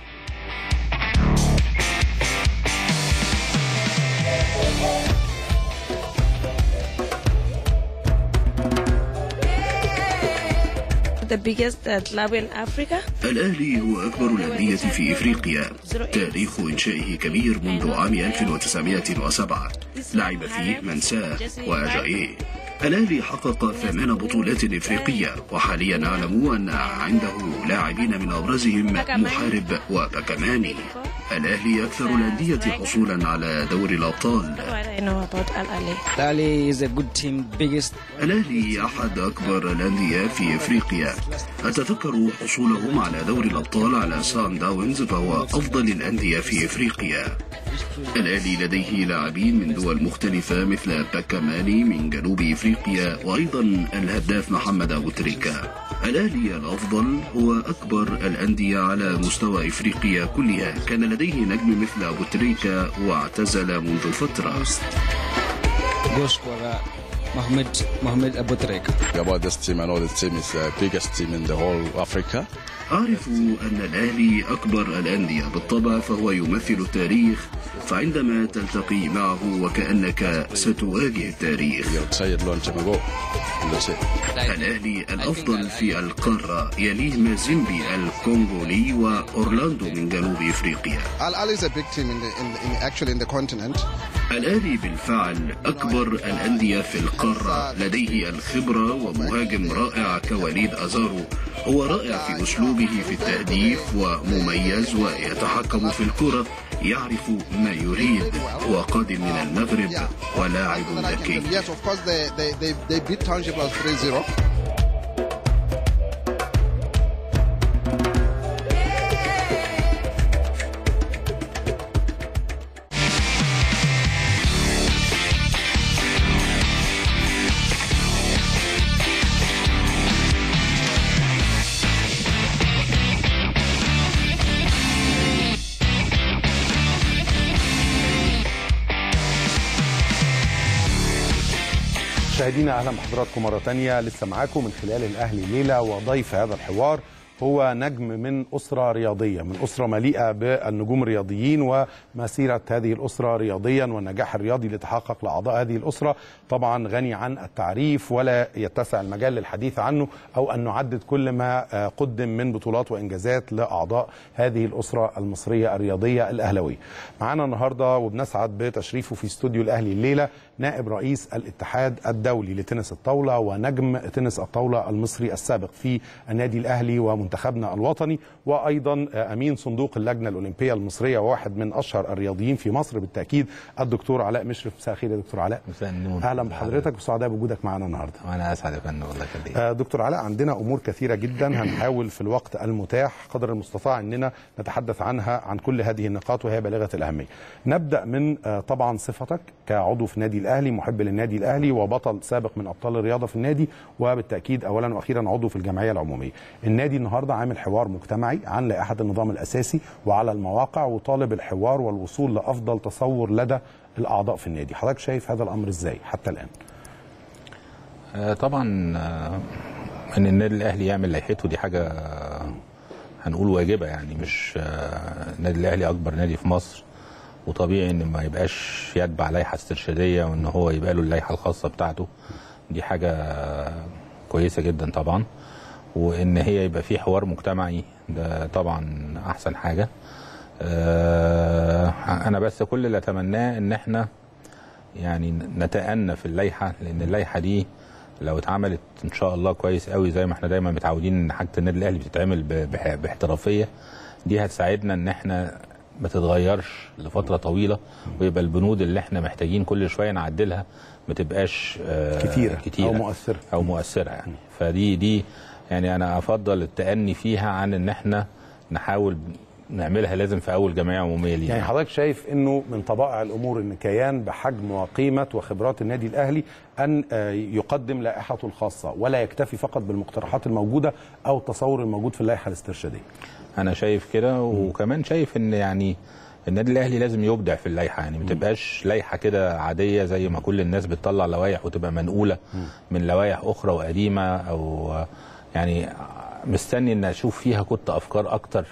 Speaker 9: the biggest uh, club in Africa.
Speaker 10: الأهلي هو أكبر الأندية في إفريقيا تاريخ إنشائه كبير منذ عام 1907 لعب فيه منساه وأجاييه الأهلي حقق ثمان بطولات إفريقية وحاليا نعلم أن عنده لاعبين من أبرزهم محارب وبكماني الأهلي أكثر الأندية حصولا على دوري الأبطال
Speaker 9: What I know about Al Ali.
Speaker 11: Al is a good team, biggest.
Speaker 10: الأهلي أحد أكبر الأندية في إفريقيا أتذكر حصولهم على دوري الأبطال على سان داونز فهو أفضل الأندية في إفريقيا الأهلي لديه لاعبين من دول مختلفة مثل باكاماني من جنوب إفريقيا وأيضا الهداف محمد أبو تريكة الأهلي الأفضل هو أكبر الأندية على مستوى إفريقيا كلها كان لديه نجم مثل أبو تريكة واعتزل منذ فترة
Speaker 11: Goal scorer Mohamed Mohamed Abu Trek.
Speaker 12: About this team, I know the team is the biggest team in the whole Africa.
Speaker 10: أعرف أن الأهلي أكبر الأندية بالطبع فهو يمثل التاريخ فعندما تلتقي معه وكأنك ستواجه التاريخ
Speaker 12: Say it long time ago. And that's it.
Speaker 10: الأهلي الأفضل في القارة يليه مازيمبي الكونغولي وأورلاندو من جنوب إفريقيا
Speaker 13: Al Ahly is a big team in the in, in actually in the continent.
Speaker 10: الأهلي بالفعل أكبر الأندية في القارة لديه الخبرة ومهاجم رائع كوليد أزارو هو رائع في أسلوبه في التهديف ومميز ويتحكم في الكرة يعرف ما يريد هو قادم من المغرب ولاعب ذكي
Speaker 13: Yes, of course they they they, they beat Township as 3-0.
Speaker 1: مشاهدينا اهلا بحضراتكم مره تانية لسه معاكم من خلال الاهلي ليله وضيف هذا الحوار هو نجم من اسره رياضيه من اسره مليئه بالنجوم الرياضيين ومسيره هذه الاسره رياضيا والنجاح الرياضي اللي تحقق لاعضاء هذه الاسره طبعا غني عن التعريف ولا يتسع المجال للحديث عنه او ان نعدد كل ما آه، قدم من بطولات وانجازات لاعضاء هذه الاسره المصريه الرياضيه الاهلاويه. معانا النهارده وبنسعد بتشريفه في استوديو الاهلي الليله نائب رئيس الاتحاد الدولي لتنس الطاوله ونجم تنس الطاوله المصري السابق في النادي الاهلي ومنتخبنا الوطني وايضا آه، امين صندوق اللجنه الاولمبيه المصريه وواحد من اشهر الرياضيين في مصر بالتاكيد الدكتور علاء مشرف مساء الخير يا دكتور علاء
Speaker 14: مساء النور
Speaker 1: اهلا بحضرتك وسعداء بوجودك معانا النهارده
Speaker 14: وانا اسعد يا فندم الله يخليك
Speaker 1: آه، دكتور علاء عندنا امور كثيره جدا هنحاول في الوقت المتاح قدر المستطاع اننا نتحدث عنها عن كل هذه النقاط وهي بالغه الاهميه. نبدا من آه، طبعا صفتك كعضو في النادي الاهلي محب للنادي الاهلي وبطل سابق من ابطال الرياضه في النادي وبالتاكيد اولا واخيرا عضو في الجمعيه العموميه. النادي النهارده عامل حوار مجتمعي عن لائحه النظام الاساسي وعلى المواقع وطالب الحوار والوصول لافضل تصور لدى الاعضاء في النادي. حضرتك شايف هذا الامر ازاي حتى الان؟
Speaker 14: آه، طبعا آه، ان النادي الاهلي يعمل لائحته دي حاجه آه، هنقول واجبه يعني مش آه، النادي الاهلي اكبر نادي في مصر وطبيعي ان ما يبقاش يتبع لائحه استرشاديه وان هو يبقى له اللائحه الخاصه بتاعته دي حاجه آه، كويسه جدا طبعا وان هي يبقى في حوار مجتمعي ده طبعا احسن حاجه آه، انا بس كل اللي اتمناه ان احنا يعني نتأنى في اللائحه لان اللائحه دي لو اتعملت ان شاء الله كويس قوي زي ما احنا دايما متعودين ان حاجه النادي الاهلي بتتعمل ب- بح- باحترافيه دي هتساعدنا ان احنا ما تتغيرش لفتره طويله ويبقى البنود اللي احنا محتاجين كل شويه نعدلها ما تبقاش آه،
Speaker 1: كتيرة
Speaker 14: كتيره
Speaker 1: أو مؤثرة.
Speaker 14: او مؤثره يعني فدي دي يعني انا افضل التأني فيها عن ان احنا نحاول نعملها لازم في اول جمعيه عموميه لينا
Speaker 1: يعني حضرتك شايف انه من طبائع الامور ان كيان بحجم وقيمه وخبرات النادي الاهلي ان آه، يقدم لائحته الخاصه ولا يكتفي فقط بالمقترحات الموجوده او التصور الموجود في اللائحه الاسترشاديه.
Speaker 14: انا شايف كده وكمان شايف ان يعني النادي الاهلي لازم يبدع في اللائحه يعني ما تبقاش لائحه كده عاديه زي ما كل الناس بتطلع لوائح وتبقى منقوله من لوائح اخرى وقديمه او يعني مستني ان اشوف فيها كنت افكار اكتر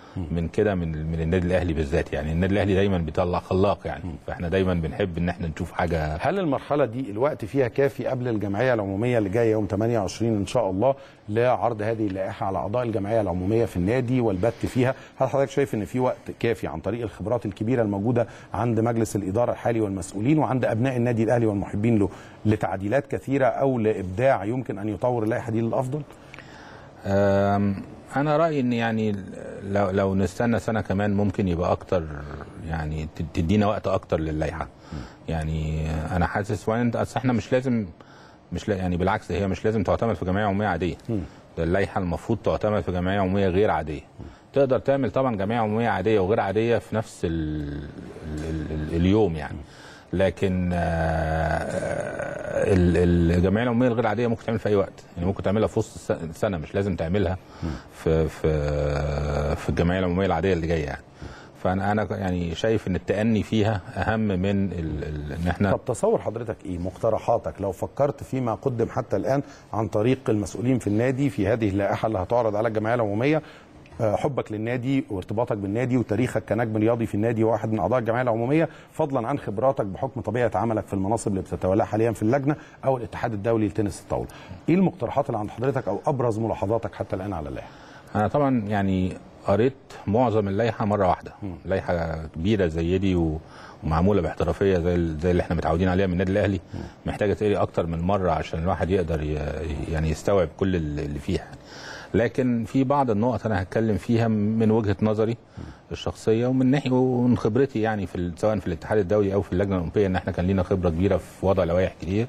Speaker 14: من كده من من النادي الاهلي بالذات يعني النادي الاهلي دايما بيطلع خلاق يعني فاحنا دايما بنحب ان احنا نشوف حاجه
Speaker 1: هل المرحله دي الوقت فيها كافي قبل الجمعيه العموميه اللي جايه يوم 28 ان شاء الله لعرض هذه اللائحه على اعضاء الجمعيه العموميه في النادي والبت فيها هل حضرتك شايف ان في وقت كافي عن طريق الخبرات الكبيره الموجوده عند مجلس الاداره الحالي والمسؤولين وعند ابناء النادي الاهلي والمحبين له لتعديلات كثيره او لابداع يمكن ان يطور اللائحه دي للافضل
Speaker 14: أم، انا رايي ان يعني لو لو نستنى سنه كمان ممكن يبقى اكتر يعني ت- تدينا وقت اكتر للائحه يعني انا حاسس وانت اصل احنا مش لازم مش لا يعني بالعكس هي مش لازم تعتمد في جمعيه عموميه عاديه ده اللائحه المفروض تعتمد في جمعيه عموميه غير عاديه تقدر تعمل طبعا جمعيه عموميه عاديه وغير عاديه في نفس ال ال ال اليوم يعني لكن آه، ال- الجمعيه العموميه الغير عاديه ممكن تعمل في اي وقت يعني ممكن تعملها في وسط الس- السنه مش لازم تعملها في في في الجمعيه العموميه العاديه اللي جايه يعني فانا انا يعني شايف ان التأني فيها اهم من ال- ال- ان احنا
Speaker 1: طب تصور حضرتك ايه مقترحاتك لو فكرت فيما قدم حتى الان عن طريق المسؤولين في النادي في هذه اللائحه اللي هتعرض على الجمعيه العموميه آه، حبك للنادي وارتباطك بالنادي وتاريخك كنجم رياضي في النادي وواحد من اعضاء الجمعيه العموميه فضلا عن خبراتك بحكم طبيعه عملك في المناصب اللي بتتولاها حاليا في اللجنه او الاتحاد الدولي لتنس الطاوله. ايه المقترحات اللي عند حضرتك او ابرز ملاحظاتك حتى الان على اللائحه؟
Speaker 14: انا طبعا يعني قريت معظم اللائحه مره واحده لائحه كبيره زي دي و- ومعموله باحترافيه زي ال- زي اللي احنا متعودين عليها من النادي الاهلي محتاجه تقري اكتر من مره عشان الواحد يقدر ي- يعني يستوعب كل ال- اللي فيها لكن في بعض النقط انا هتكلم فيها من وجهه نظري الشخصيه ومن ناحيه ومن خبرتي يعني في ال- سواء في الاتحاد الدولي او في اللجنه الاولمبيه ان احنا كان لينا خبره كبيره في وضع لوائح كتير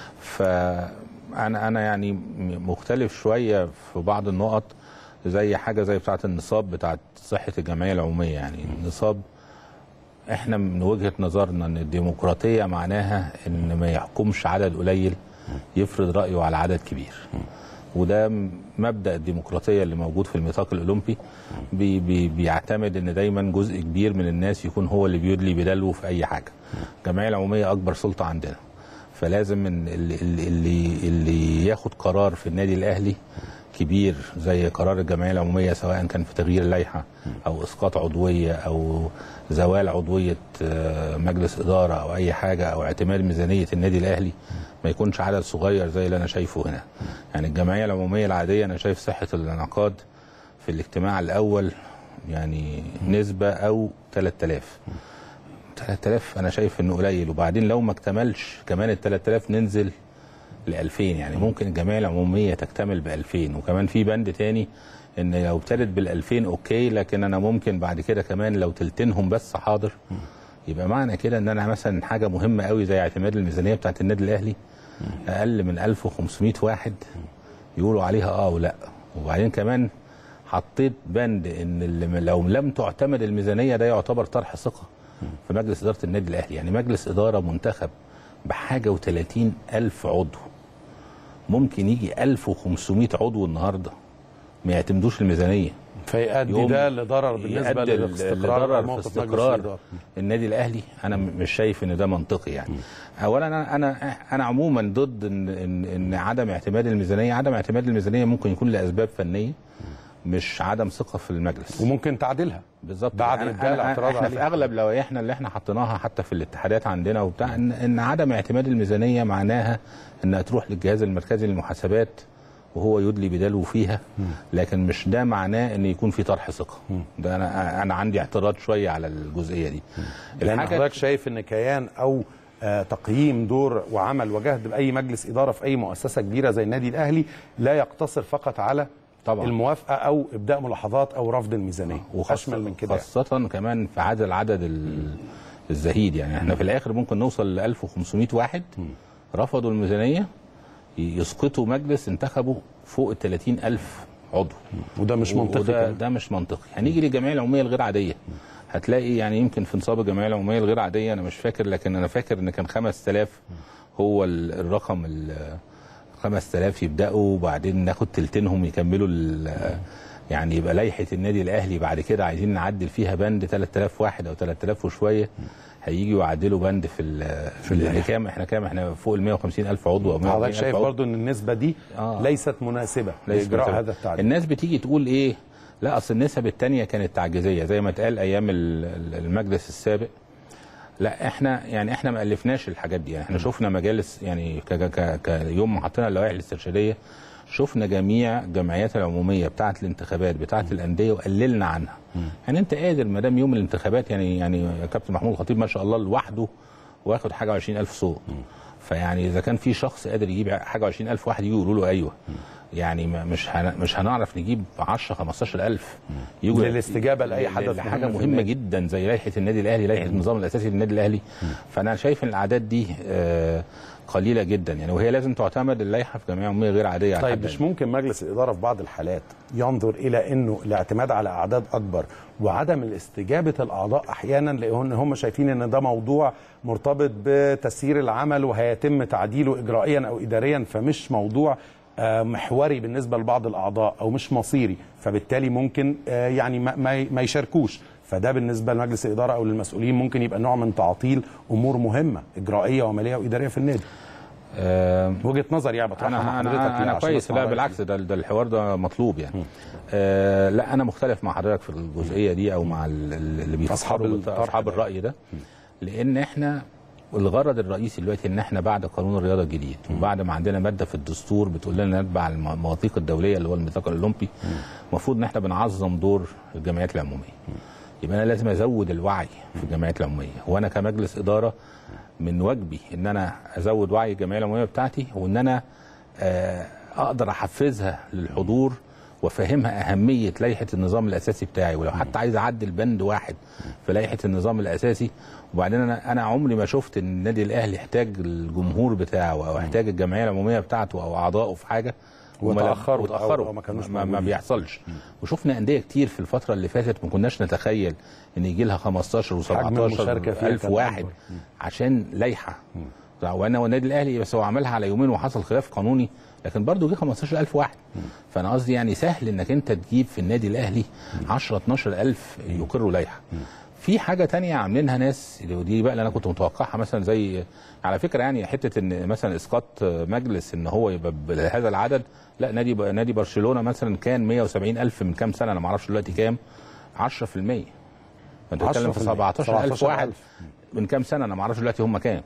Speaker 14: فانا انا يعني م- مختلف شويه في بعض النقط زي حاجه زي بتاعه النصاب بتاعه صحه الجمعيه العموميه يعني النصاب احنا من وجهه نظرنا ان الديمقراطيه معناها ان ما يحكمش عدد قليل يفرض رايه على عدد كبير وده م- مبدا الديمقراطيه اللي موجود في الميثاق الاولمبي بي بي بيعتمد ان دايما جزء كبير من الناس يكون هو اللي بيدلي بدلوه في اي حاجه الجمعيه العموميه اكبر سلطه عندنا فلازم إن اللي, اللي اللي ياخد قرار في النادي الاهلي كبير زي قرار الجمعيه العموميه سواء كان في تغيير اللائحه او اسقاط عضويه او زوال عضويه آه، مجلس اداره او اي حاجه او اعتماد ميزانيه النادي الاهلي ما يكونش عدد صغير زي اللي انا شايفه هنا يعني الجمعيه العموميه العاديه انا شايف صحه الانعقاد في الاجتماع الاول يعني نسبه او 3000 3000 انا شايف انه قليل وبعدين لو ما اكتملش كمان ال 3000 ننزل ل 2000 يعني ممكن الجمعيه العموميه تكتمل ب 2000 وكمان في بند تاني ان لو ابتدت بال 2000 اوكي لكن انا ممكن بعد كده كمان لو تلتينهم بس حاضر يبقى معنى كده ان انا مثلا حاجه مهمه قوي زي اعتماد الميزانيه بتاعت النادي الاهلي اقل من 1500 واحد يقولوا عليها اه ولا وبعدين كمان حطيت بند ان اللي لو لم تعتمد الميزانيه ده يعتبر طرح ثقه في مجلس اداره النادي الاهلي يعني مجلس اداره منتخب بحاجه و30 الف عضو ممكن يجي 1500 عضو النهارده ما يعتمدوش الميزانيه
Speaker 1: فيؤدي
Speaker 14: يوم
Speaker 1: ده لضرر بالنسبه
Speaker 14: يؤدي
Speaker 1: للاستقرار
Speaker 14: لضرر في
Speaker 1: موقف مجلس
Speaker 14: استقرار
Speaker 1: الإدارة.
Speaker 14: النادي الاهلي انا م- مش شايف ان ده منطقي يعني اولا انا انا انا عموما ضد ان ان, إن عدم اعتماد الميزانيه عدم اعتماد الميزانيه ممكن يكون لاسباب فنيه مش عدم ثقه في المجلس
Speaker 1: وممكن تعديلها
Speaker 14: بالظبط
Speaker 1: بعد
Speaker 14: أنا-
Speaker 1: ابداء
Speaker 14: أنا-
Speaker 1: الاعتراض
Speaker 14: احنا في
Speaker 1: عليها
Speaker 14: اغلب لوائحنا اللي احنا حطيناها حتى في الاتحادات عندنا وبتاع ان, إن عدم اعتماد الميزانيه معناها انها تروح للجهاز المركزي للمحاسبات وهو يدلي بدلو فيها لكن مش ده معناه ان يكون في طرح ثقه ده انا انا عندي اعتراض شويه على الجزئيه دي
Speaker 1: لان حضرتك شايف ان كيان او آه، تقييم دور وعمل وجهد باي مجلس اداره في اي مؤسسه كبيره زي النادي الاهلي لا يقتصر فقط على
Speaker 14: طبعا.
Speaker 1: الموافقه او ابداء ملاحظات او رفض الميزانيه اشمل من كده
Speaker 14: خاصة كمان في عدد العدد ال- الزهيد يعني احنا في الاخر ممكن نوصل ل 1500 واحد رفضوا الميزانية يسقطوا مجلس انتخبوا فوق ال 30000 عضو
Speaker 1: وده مش منطقي
Speaker 14: وده
Speaker 1: كمان.
Speaker 14: ده مش منطقي هنيجي للجمعية العمومية الغير عادية هتلاقي يعني يمكن في نصاب الجمعية العمومية الغير عادية انا مش فاكر لكن انا فاكر ان كان 5000 هو ال- الرقم ال 5000 يبداوا وبعدين ناخد تلتينهم يكملوا ال- يعني يبقى لائحه النادي الاهلي بعد كده عايزين نعدل فيها بند 3000 واحد او 3000 وشويه هيجوا يعدلوا بند في ال في ال- كام احنا كام احنا فوق ال 150 الف عضو او 140
Speaker 1: حضرتك
Speaker 14: ألف
Speaker 1: شايف
Speaker 14: عضو.
Speaker 1: برضو ان النسبه دي
Speaker 14: آه.
Speaker 1: ليست مناسبه
Speaker 14: ليس
Speaker 1: لاجراء
Speaker 14: مثلاً.
Speaker 1: هذا التعديل
Speaker 14: الناس بتيجي تقول ايه لا اصل النسب الثانيه كانت تعجيزيه زي ما اتقال ايام ال- ال- المجلس السابق لا احنا يعني احنا ما الفناش الحاجات دي يعني احنا شفنا مجالس يعني ك ك ك يوم ما حطينا اللوائح الاسترشاديه شفنا جميع الجمعيات العموميه بتاعه الانتخابات بتاعه الانديه وقللنا عنها يعني انت قادر ما دام يوم الانتخابات يعني يعني يا كابتن محمود الخطيب ما شاء الله لوحده واخد حاجه 20000 صوت فيعني اذا كان في شخص قادر يجيب حاجه 20000 واحد يجوا يقولوا له ايوه يعني ما- مش هن... مش هنعرف نجيب 10 15000 يجوا
Speaker 1: للاستجابة لأي حدث مهم
Speaker 14: حاجه
Speaker 1: في
Speaker 14: مهمه
Speaker 1: النادي.
Speaker 14: جدا زي لائحه النادي الاهلي لائحه النظام الاساسي للنادي الاهلي فانا شايف ان الاعداد دي آه، قليله جدا يعني وهي لازم تعتمد اللائحه في جمعيه عموميه غير عاديه على
Speaker 1: طيب
Speaker 14: حد
Speaker 1: مش ممكن مجلس الاداره في بعض الحالات ينظر الى انه الاعتماد على اعداد اكبر وعدم الاستجابه الاعضاء احيانا لان هم شايفين ان ده موضوع مرتبط بتسيير العمل وهيتم تعديله اجرائيا او اداريا فمش موضوع آه، محوري بالنسبه لبعض الاعضاء او مش مصيري فبالتالي ممكن آه، يعني ما- ما ما يشاركوش فده بالنسبه لمجلس الاداره او للمسؤولين ممكن يبقى نوع من تعطيل امور مهمه اجرائيه وعمليه واداريه في النادي
Speaker 14: آه
Speaker 1: وجهه نظر يعني بطرحها مع
Speaker 14: انا
Speaker 1: حضرتك
Speaker 14: انا,
Speaker 1: لا،
Speaker 14: أنا
Speaker 1: عشان
Speaker 14: كويس
Speaker 1: أسمع
Speaker 14: لا
Speaker 1: رأيك.
Speaker 14: بالعكس ده, ده الحوار ده مطلوب يعني آه لا انا مختلف مع حضرتك في الجزئيه دي او مع ال- ال- اللي
Speaker 1: أصحاب
Speaker 14: بيفكروا
Speaker 1: الطرح
Speaker 14: اصحاب
Speaker 1: ده.
Speaker 14: الراي ده لان احنا الغرض الرئيسي دلوقتي ان احنا بعد قانون الرياضه الجديد وبعد ما عندنا ماده في الدستور بتقول لنا نتبع الم- المواثيق الدوليه اللي هو الميثاق الاولمبي المفروض ان احنا بنعظم دور الجمعيات العموميه يبقى انا لازم ازود الوعي في الجمعيات العموميه وانا كمجلس اداره من واجبي ان انا ازود وعي الجمعيه العموميه بتاعتي وان انا آه، اقدر احفزها للحضور وافهمها اهميه لائحه النظام الاساسي بتاعي ولو حتى عايز اعدل بند واحد في لائحه النظام الاساسي وبعدين انا انا عمري ما شفت ان النادي الاهلي احتاج الجمهور بتاعه او احتاج الجمعيه العموميه بتاعته او اعضائه في حاجه وما لم-
Speaker 1: وتأخروا أو-
Speaker 14: وتاخروا
Speaker 1: أو ما كانوش
Speaker 14: ما, ما
Speaker 1: موجودين.
Speaker 14: بيحصلش وشفنا انديه كتير في الفتره اللي فاتت ما كناش نتخيل ان يجي لها 15
Speaker 1: حجم المشاركة
Speaker 14: و17
Speaker 1: فيها
Speaker 14: الف
Speaker 1: كان
Speaker 14: واحد
Speaker 1: أكبر.
Speaker 14: عشان لائحه وانا والنادي الاهلي بس هو عملها على يومين وحصل خلاف قانوني لكن برضه جه 15000 واحد فانا قصدي يعني سهل انك انت تجيب في النادي الاهلي 10 12000 يقروا لائحه في حاجه تانية عاملينها ناس ودي بقى اللي انا كنت متوقعها مثلا زي على فكره يعني حته ان مثلا اسقاط مجلس ان هو يبقى بهذا العدد لا نادي نادي برشلونه مثلا كان 170 الف من كام سنه انا ما اعرفش دلوقتي كام 10% فانت بتتكلم في
Speaker 1: 10%.
Speaker 14: 17000 واحد
Speaker 1: 17,000.
Speaker 14: من كام سنه انا ما اعرفش دلوقتي هم كام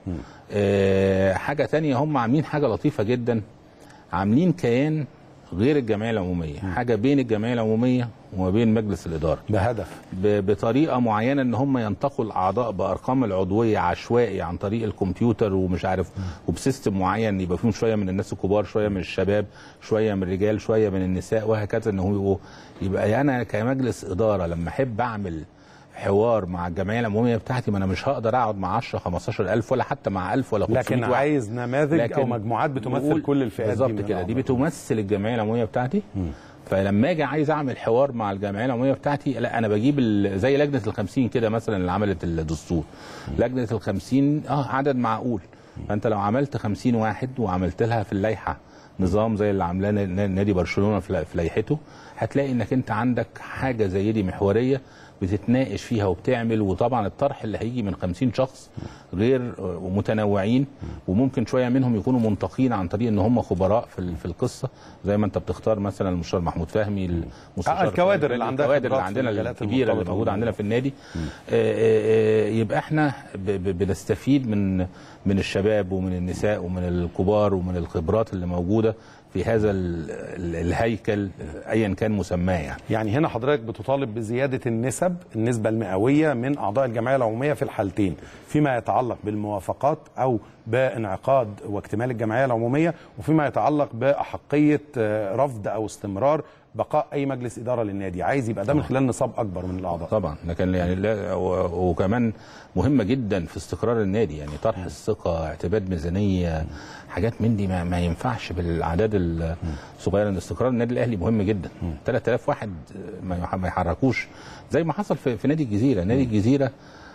Speaker 14: آه حاجه تانية هم عاملين حاجه لطيفه جدا عاملين كيان غير الجمعيه العموميه حاجه بين الجمعيه العموميه وما بين مجلس الاداره
Speaker 1: بهدف
Speaker 14: ب- بطريقه معينه ان هم ينتقوا الاعضاء بارقام العضويه عشوائي عن طريق الكمبيوتر ومش عارف وبسيستم معين يبقى فيهم شويه من الناس الكبار شويه من الشباب شويه من الرجال شويه من النساء وهكذا ان هم يبقوا يبقى انا كمجلس اداره لما احب اعمل حوار مع الجمعيه العموميه بتاعتي ما انا مش هقدر اقعد مع 10 15 الف ولا حتى مع 1000 ولا 500
Speaker 1: لكن
Speaker 14: واحد.
Speaker 1: عايز نماذج او مجموعات بتمثل
Speaker 14: نقول
Speaker 1: كل الفئات دي
Speaker 14: بالظبط
Speaker 1: من
Speaker 14: كده دي
Speaker 1: الأعضاء.
Speaker 14: بتمثل الجمعيه العموميه بتاعتي فلما اجي عايز اعمل حوار مع الجمعيه العموميه بتاعتي لا انا بجيب ال- زي لجنه ال 50 كده مثلا اللي عملت الدستور لجنه ال 50 اه عدد معقول فانت لو عملت 50 واحد وعملت لها في اللائحه نظام زي اللي عاملاه نا- نادي برشلونه في في لائحته هتلاقي انك انت عندك حاجه زي دي محوريه بتتناقش فيها وبتعمل وطبعا الطرح اللي هيجي من 50 شخص غير آه، ومتنوعين وممكن شويه منهم يكونوا منتقين عن طريق ان هم خبراء في ال- في القصه زي ما انت بتختار مثلا المستشار محمود فهمي المستشار
Speaker 1: آه، الكوادر اللي عندها
Speaker 14: الكوادر اللي
Speaker 1: خبرات في
Speaker 14: عندنا
Speaker 1: المجالات
Speaker 14: الكبيره اللي
Speaker 1: المرتبطة
Speaker 14: موجوده عندنا
Speaker 1: بالموضوع.
Speaker 14: في النادي آه، آه، آه، يبقى احنا ب- ب- بنستفيد من من الشباب ومن النساء ومن الكبار ومن الخبرات اللي موجوده في هذا ال- ال- الهيكل آه، ايا كان مسماه يعني
Speaker 1: يعني هنا حضرتك بتطالب بزياده النسب النسبه المئويه من اعضاء الجمعيه العموميه في الحالتين فيما يتعلق بالموافقات او بانعقاد واكتمال الجمعيه العموميه وفيما يتعلق باحقيه آه، رفض او استمرار بقاء اي مجلس اداره للنادي عايز يبقى ده من خلال نصاب اكبر من الاعضاء
Speaker 14: طبعا لكن يعني لا و- وكمان مهمه جدا في استقرار النادي يعني طرح الثقه اعتماد ميزانيه حاجات من دي ما, ما ينفعش بالاعداد الصغيره ان استقرار النادي الاهلي مهم جدا 3000 واحد ما يح- ما يحركوش زي ما حصل في, في نادي الجزيره نادي الجزيره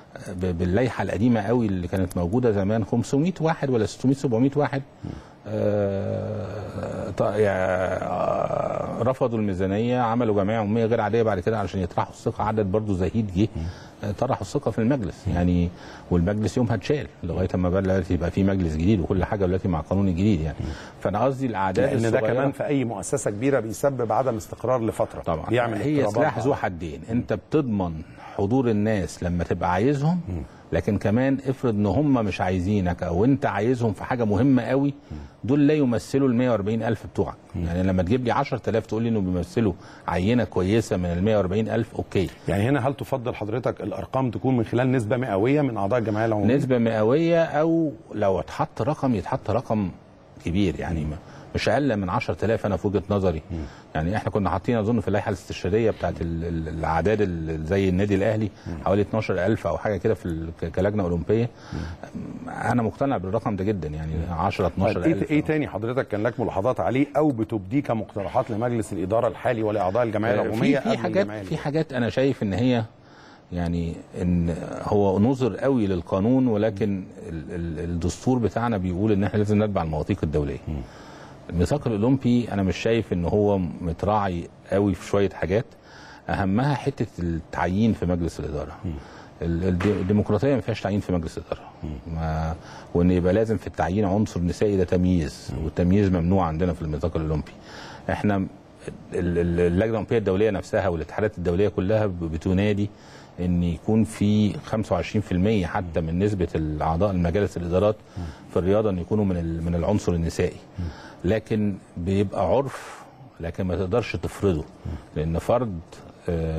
Speaker 14: ب- باللائحه القديمه قوي اللي كانت موجوده زمان 500 واحد ولا 600 700 واحد آه، ط- يا- آه، رفضوا الميزانيه عملوا جمعيه عموميه غير عاديه بعد كده علشان يطرحوا الثقه عدد برضو زهيد جه آه، طرحوا الثقه في المجلس يعني والمجلس يومها اتشال لغايه ما بقى دلوقتي يبقى في مجلس جديد وكل حاجه دلوقتي مع القانون الجديد يعني فانا قصدي الاعداد
Speaker 1: لان ده
Speaker 14: الصغيرة-
Speaker 1: كمان في اي مؤسسه كبيره بيسبب عدم استقرار لفتره
Speaker 14: طبعا
Speaker 1: يعمل
Speaker 14: هي
Speaker 1: اضطرابات
Speaker 14: سلاح
Speaker 1: بعض.
Speaker 14: ذو حدين انت بتضمن حضور الناس لما تبقى عايزهم لكن كمان افرض ان هم مش عايزينك او انت عايزهم في حاجه مهمه قوي دول لا يمثلوا ال 140 الف بتوعك يعني لما تجيب لي 10000 تقول لي انه بيمثلوا عينه كويسه من ال 140 الف اوكي
Speaker 1: يعني هنا هل تفضل حضرتك الارقام تكون من خلال نسبه مئويه من اعضاء الجمعيه العموميه
Speaker 14: نسبة مئوية أو لو اتحط رقم يتحط رقم كبير يعني ما مش أقل من 10000 أنا في وجهة نظري يعني إحنا كنا حاطين أظن في اللائحة الاستشهادية بتاعت ال- ال- الأعداد ال- زي النادي الأهلي حوالي 12000 أو حاجة كده في ال- ك- كلجنة أولمبية أنا مقتنع بالرقم ده جدا يعني 10
Speaker 1: طيب ايه
Speaker 14: 12000
Speaker 1: ايه تاني حضرتك كان لك ملاحظات عليه او بتبديه كمقترحات لمجلس الاداره الحالي ولاعضاء الجمعيه العموميه
Speaker 14: في في
Speaker 1: قبل
Speaker 14: حاجات
Speaker 1: الجمعية
Speaker 14: في حاجات انا شايف ان هي يعني ان هو نظر قوي للقانون ولكن ال- ال- الدستور بتاعنا بيقول ان احنا لازم نتبع المواثيق الدوليه الميثاق الاولمبي انا مش شايف ان هو متراعي قوي في شويه حاجات اهمها حته التعيين في مجلس الاداره ال- الد- الديمقراطيه ما فيهاش تعيين في مجلس الاداره ما وان يبقى لازم في التعيين عنصر نسائي ده تمييز والتمييز ممنوع عندنا في الميثاق الاولمبي احنا ال- ال- اللجنه الاولمبيه الدوليه نفسها والاتحادات الدوليه كلها ب- بتنادي ان يكون في 25% حتى من نسبه الاعضاء المجالس الادارات في الرياضه ان يكونوا من ال- من العنصر النسائي لكن بيبقى عرف لكن ما تقدرش تفرضه لان فرض آه،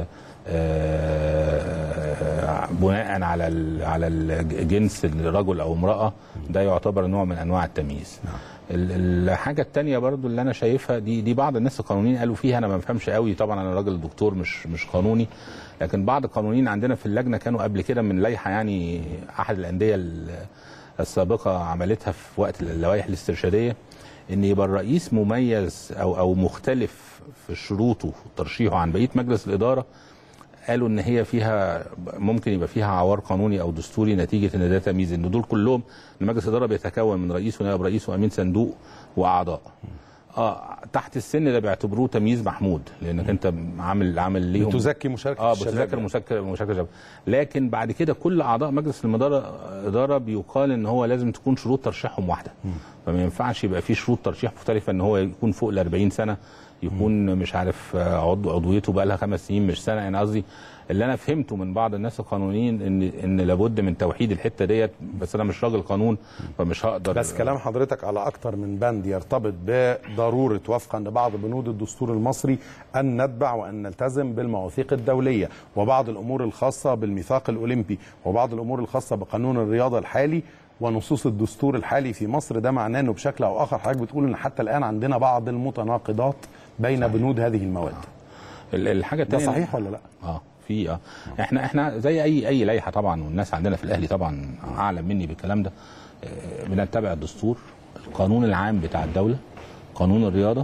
Speaker 14: آه، بناء على ال- على الجنس الرجل او امراه ده يعتبر نوع من انواع التمييز ال- الحاجه الثانيه برضو اللي انا شايفها دي دي بعض الناس القانونيين قالوا فيها انا ما بفهمش قوي طبعا انا راجل دكتور مش مش قانوني لكن بعض القانونيين عندنا في اللجنه كانوا قبل كده من لائحه يعني احد الانديه ال- السابقه عملتها في وقت اللوائح الاسترشاديه ان يبقى الرئيس مميز او او مختلف في شروطه وترشيحه عن بقيه مجلس الاداره قالوا ان هي فيها ممكن يبقى فيها عوار قانوني او دستوري نتيجه ان ده تمييز ان دول كلهم ان مجلس الاداره بيتكون من رئيس ونائب رئيس وامين صندوق واعضاء اه تحت السن ده بيعتبروه تمييز محمود لانك انت عامل عامل ليهم
Speaker 1: بتزكي مشاركه
Speaker 14: اه
Speaker 1: الشباب
Speaker 14: بتذاكر
Speaker 1: يعني.
Speaker 14: مشاركه مشاركه شباب لكن بعد كده كل اعضاء مجلس الاداره اداره بيقال ان هو لازم تكون شروط ترشيحهم واحده فما ينفعش يبقى في شروط ترشيح مختلفه ان هو يكون فوق ال 40 سنه يكون مش عارف آه، عضو عضويته بقى لها خمس سنين مش سنه يعني قصدي اللي انا فهمته من بعض الناس القانونيين ان ان لابد من توحيد الحته ديت بس انا مش راجل قانون فمش هقدر
Speaker 1: بس كلام حضرتك على اكتر من بند يرتبط بضروره وفقا لبعض بنود الدستور المصري ان نتبع وان نلتزم بالمواثيق الدوليه وبعض الامور الخاصه بالميثاق الاولمبي وبعض الامور الخاصه بقانون الرياضه الحالي ونصوص الدستور الحالي في مصر ده معناه انه بشكل او اخر حضرتك بتقول ان حتى الان عندنا بعض المتناقضات بين صحيح. بنود هذه المواد
Speaker 14: ال- الحاجه
Speaker 1: ده
Speaker 14: الثانيه
Speaker 1: صحيح ولا لا؟
Speaker 14: اه في اه احنا احنا زي اي اي لائحه طبعا والناس عندنا في الاهلي طبعا اعلم مني بالكلام ده آه، بنتبع الدستور القانون العام بتاع الدوله قانون الرياضه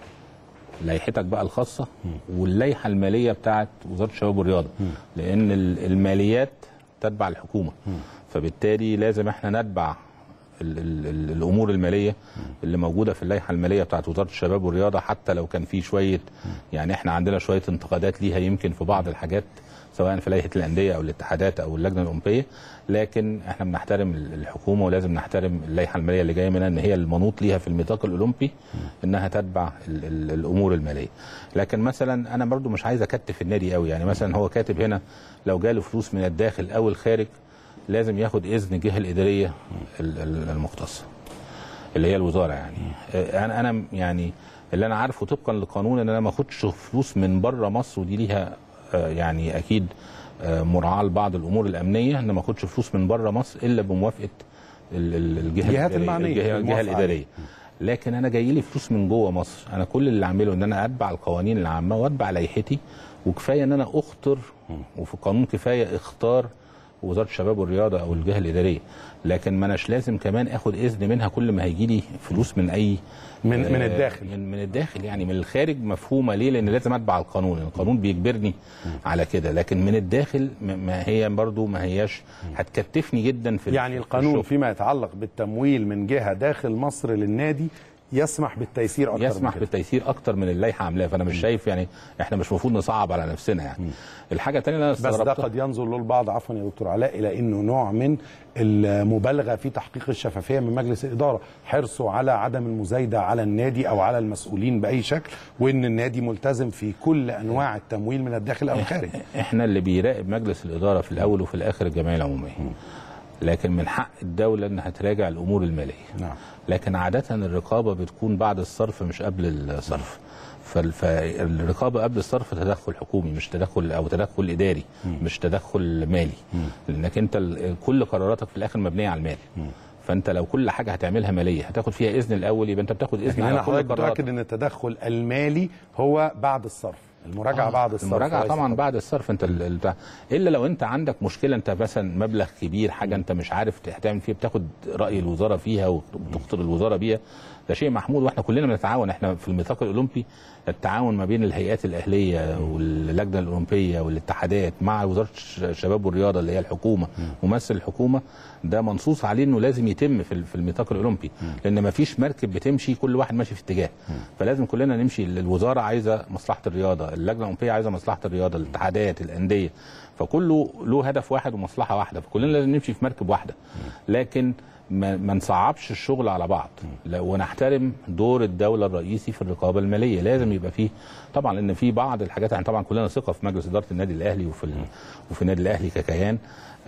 Speaker 14: لائحتك بقى الخاصه واللائحه الماليه بتاعت وزاره الشباب والرياضه لان ال- الماليات تتبع الحكومه فبالتالي لازم احنا نتبع ال ال ال الامور الماليه اللي موجوده في اللائحه الماليه بتاعت وزاره الشباب والرياضه حتى لو كان في شويه يعني احنا عندنا شويه انتقادات ليها يمكن في بعض الحاجات سواء في لائحه الانديه او الاتحادات او اللجنه الاولمبيه لكن احنا بنحترم ال- الحكومه ولازم نحترم اللائحه الماليه اللي جايه منها ان هي المنوط ليها في الميثاق الاولمبي انها تتبع ال ال الامور الماليه لكن مثلا انا برضو مش عايز اكتف النادي قوي يعني مثلا هو كاتب هنا لو جاله فلوس من الداخل او الخارج لازم ياخد اذن الجهه الاداريه ال- ال- المختصه اللي هي الوزاره يعني آه، انا انا يعني اللي انا عارفه طبقا للقانون ان انا ما اخدش فلوس من بره مصر ودي ليها آه، يعني اكيد آه، مراعاه لبعض الامور الامنيه ان ما اخدش فلوس من بره مصر الا بموافقه ال- ال- الجهه
Speaker 1: الجهات
Speaker 14: الإدارية-
Speaker 1: المعنية،
Speaker 14: الجهه, الجهة
Speaker 1: الموافقة
Speaker 14: الاداريه لكن انا جاي لي فلوس من جوه مصر انا كل اللي اعمله ان انا اتبع القوانين العامه واتبع لائحتي وكفايه ان انا اخطر وفي القانون كفايه اختار وزاره الشباب والرياضه او الجهه الاداريه لكن ما اناش لازم كمان اخد اذن منها كل ما هيجي لي فلوس من اي
Speaker 1: من- من
Speaker 14: آه،
Speaker 1: الداخل.
Speaker 14: من من الداخل يعني من الخارج مفهومه ليه لان لازم اتبع القانون القانون بيجبرني على كده لكن من الداخل ما- ما هي برضو ما هياش هتكتفني جدا في
Speaker 1: يعني
Speaker 14: في
Speaker 1: القانون
Speaker 14: الشغل.
Speaker 1: فيما يتعلق بالتمويل من جهه داخل مصر للنادي يسمح بالتيسير اكتر
Speaker 14: يسمح
Speaker 1: من كده.
Speaker 14: بالتيسير اكتر من اللائحه عاملاه فانا مش شايف يعني احنا مش المفروض نصعب على نفسنا يعني الحاجه الثانيه اللي انا
Speaker 1: بس ده
Speaker 14: استغربتها
Speaker 1: قد ينظر له البعض عفوا يا دكتور علاء الى انه نوع من المبالغه في تحقيق الشفافيه من مجلس الاداره حرصه على عدم المزايده على النادي او على المسؤولين باي شكل وان النادي ملتزم في كل انواع التمويل من الداخل او الخارج
Speaker 14: احنا اللي بيراقب مجلس الاداره في الاول وفي الاخر الجمعيه العموميه لكن من حق الدوله انها تراجع الامور الماليه
Speaker 1: نعم
Speaker 14: لكن عاده الرقابه بتكون بعد الصرف مش قبل الصرف فال- فالرقابه قبل الصرف تدخل حكومي مش تدخل او تدخل اداري مش تدخل مالي لانك انت ال- كل قراراتك في الاخر مبنيه على المال فانت لو كل حاجه هتعملها ماليه هتاخد فيها اذن الاول يبقى انت بتاخد اذن
Speaker 1: لكن
Speaker 14: على
Speaker 1: هنا
Speaker 14: كل
Speaker 1: حضرتك
Speaker 14: قراراتك
Speaker 1: متاكد ان التدخل المالي هو بعد الصرف المراجعه
Speaker 14: آه،
Speaker 1: بعد الصرف
Speaker 14: المراجعه
Speaker 1: وليس
Speaker 14: طبعا
Speaker 1: قبل.
Speaker 14: بعد الصرف انت ال- ال- بتاع الا لو انت عندك مشكله انت مثلا مبلغ كبير حاجه انت مش عارف ت- هتعمل فيها بتاخد راي الوزاره فيها وتخطر الوزاره بيها ده شيء محمود واحنا كلنا بنتعاون احنا في الميثاق الاولمبي التعاون ما بين الهيئات الاهليه واللجنه الاولمبيه والاتحادات مع وزاره الش- الشباب والرياضه اللي هي الحكومه ممثل الحكومه ده منصوص عليه انه لازم يتم في ال- في الميثاق الاولمبي لان ما فيش مركب بتمشي كل واحد ماشي في اتجاه فلازم كلنا نمشي الوزاره عايزه مصلحه الرياضه اللجنه الاولمبيه عايزه مصلحه الرياضه الاتحادات الانديه فكله له هدف واحد ومصلحه واحده فكلنا لازم نمشي في مركب واحده لكن ما, ما نصعبش الشغل على بعض لا- ونحترم دور الدوله الرئيسي في الرقابه الماليه لازم يبقى فيه طبعا لان في بعض الحاجات يعني طبعا كلنا ثقه في مجلس اداره النادي الاهلي وفي ال- وفي النادي الاهلي ككيان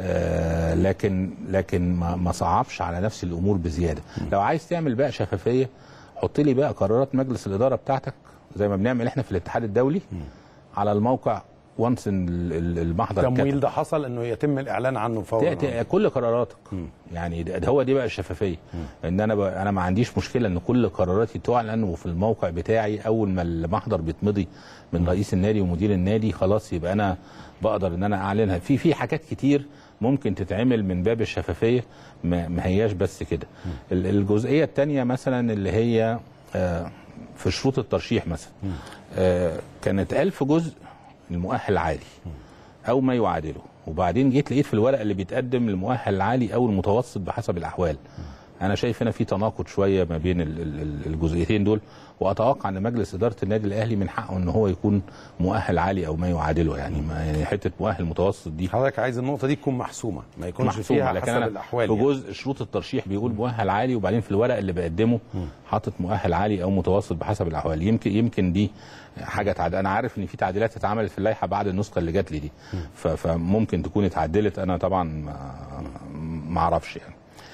Speaker 14: آه لكن لكن ما, ما صعبش على نفس الامور بزياده لو عايز تعمل بقى شفافيه حط لي بقى قرارات مجلس الاداره بتاعتك زي ما بنعمل احنا في الاتحاد الدولي على الموقع وانس المحضر
Speaker 1: التمويل
Speaker 14: اتكتب.
Speaker 1: ده حصل انه يتم الاعلان عنه فورا
Speaker 14: تأتي كل قراراتك يعني ده ده هو دي بقى الشفافيه ان انا ب... انا ما عنديش مشكله ان كل قراراتي تعلن وفي الموقع بتاعي اول ما المحضر بيتمضي من رئيس النادي ومدير النادي خلاص يبقى انا بقدر ان انا اعلنها في في حاجات كتير ممكن تتعمل من باب الشفافيه ما, ما هياش بس كده ال- الجزئيه الثانيه مثلا اللي هي آه، في شروط الترشيح مثلا آه، كانت ألف جزء المؤهل العالي او ما يعادله وبعدين جيت لقيت في الورق اللي بيتقدم المؤهل العالي او المتوسط بحسب الاحوال انا شايف هنا في تناقض شويه ما بين ال- ال- ال- الجزئيتين دول واتوقع ان مجلس اداره النادي الاهلي من حقه ان هو يكون مؤهل عالي او ما يعادله يعني ما يعني حته مؤهل متوسط دي
Speaker 1: حضرتك عايز النقطه دي تكون محسومه ما يكونش
Speaker 14: محسومة،
Speaker 1: فيها
Speaker 14: لكن
Speaker 1: حسب
Speaker 14: أنا
Speaker 1: الاحوال
Speaker 14: في
Speaker 1: يعني.
Speaker 14: جزء شروط الترشيح بيقول مؤهل عالي وبعدين في الورق اللي بقدمه حاطط مؤهل عالي او متوسط بحسب الاحوال يمكن يمكن دي حاجه تعدل انا عارف ان في تعديلات اتعملت في اللائحه بعد النسخه اللي جات لي دي ف- فممكن تكون اتعدلت انا طبعا ما- ما اعرفش يعني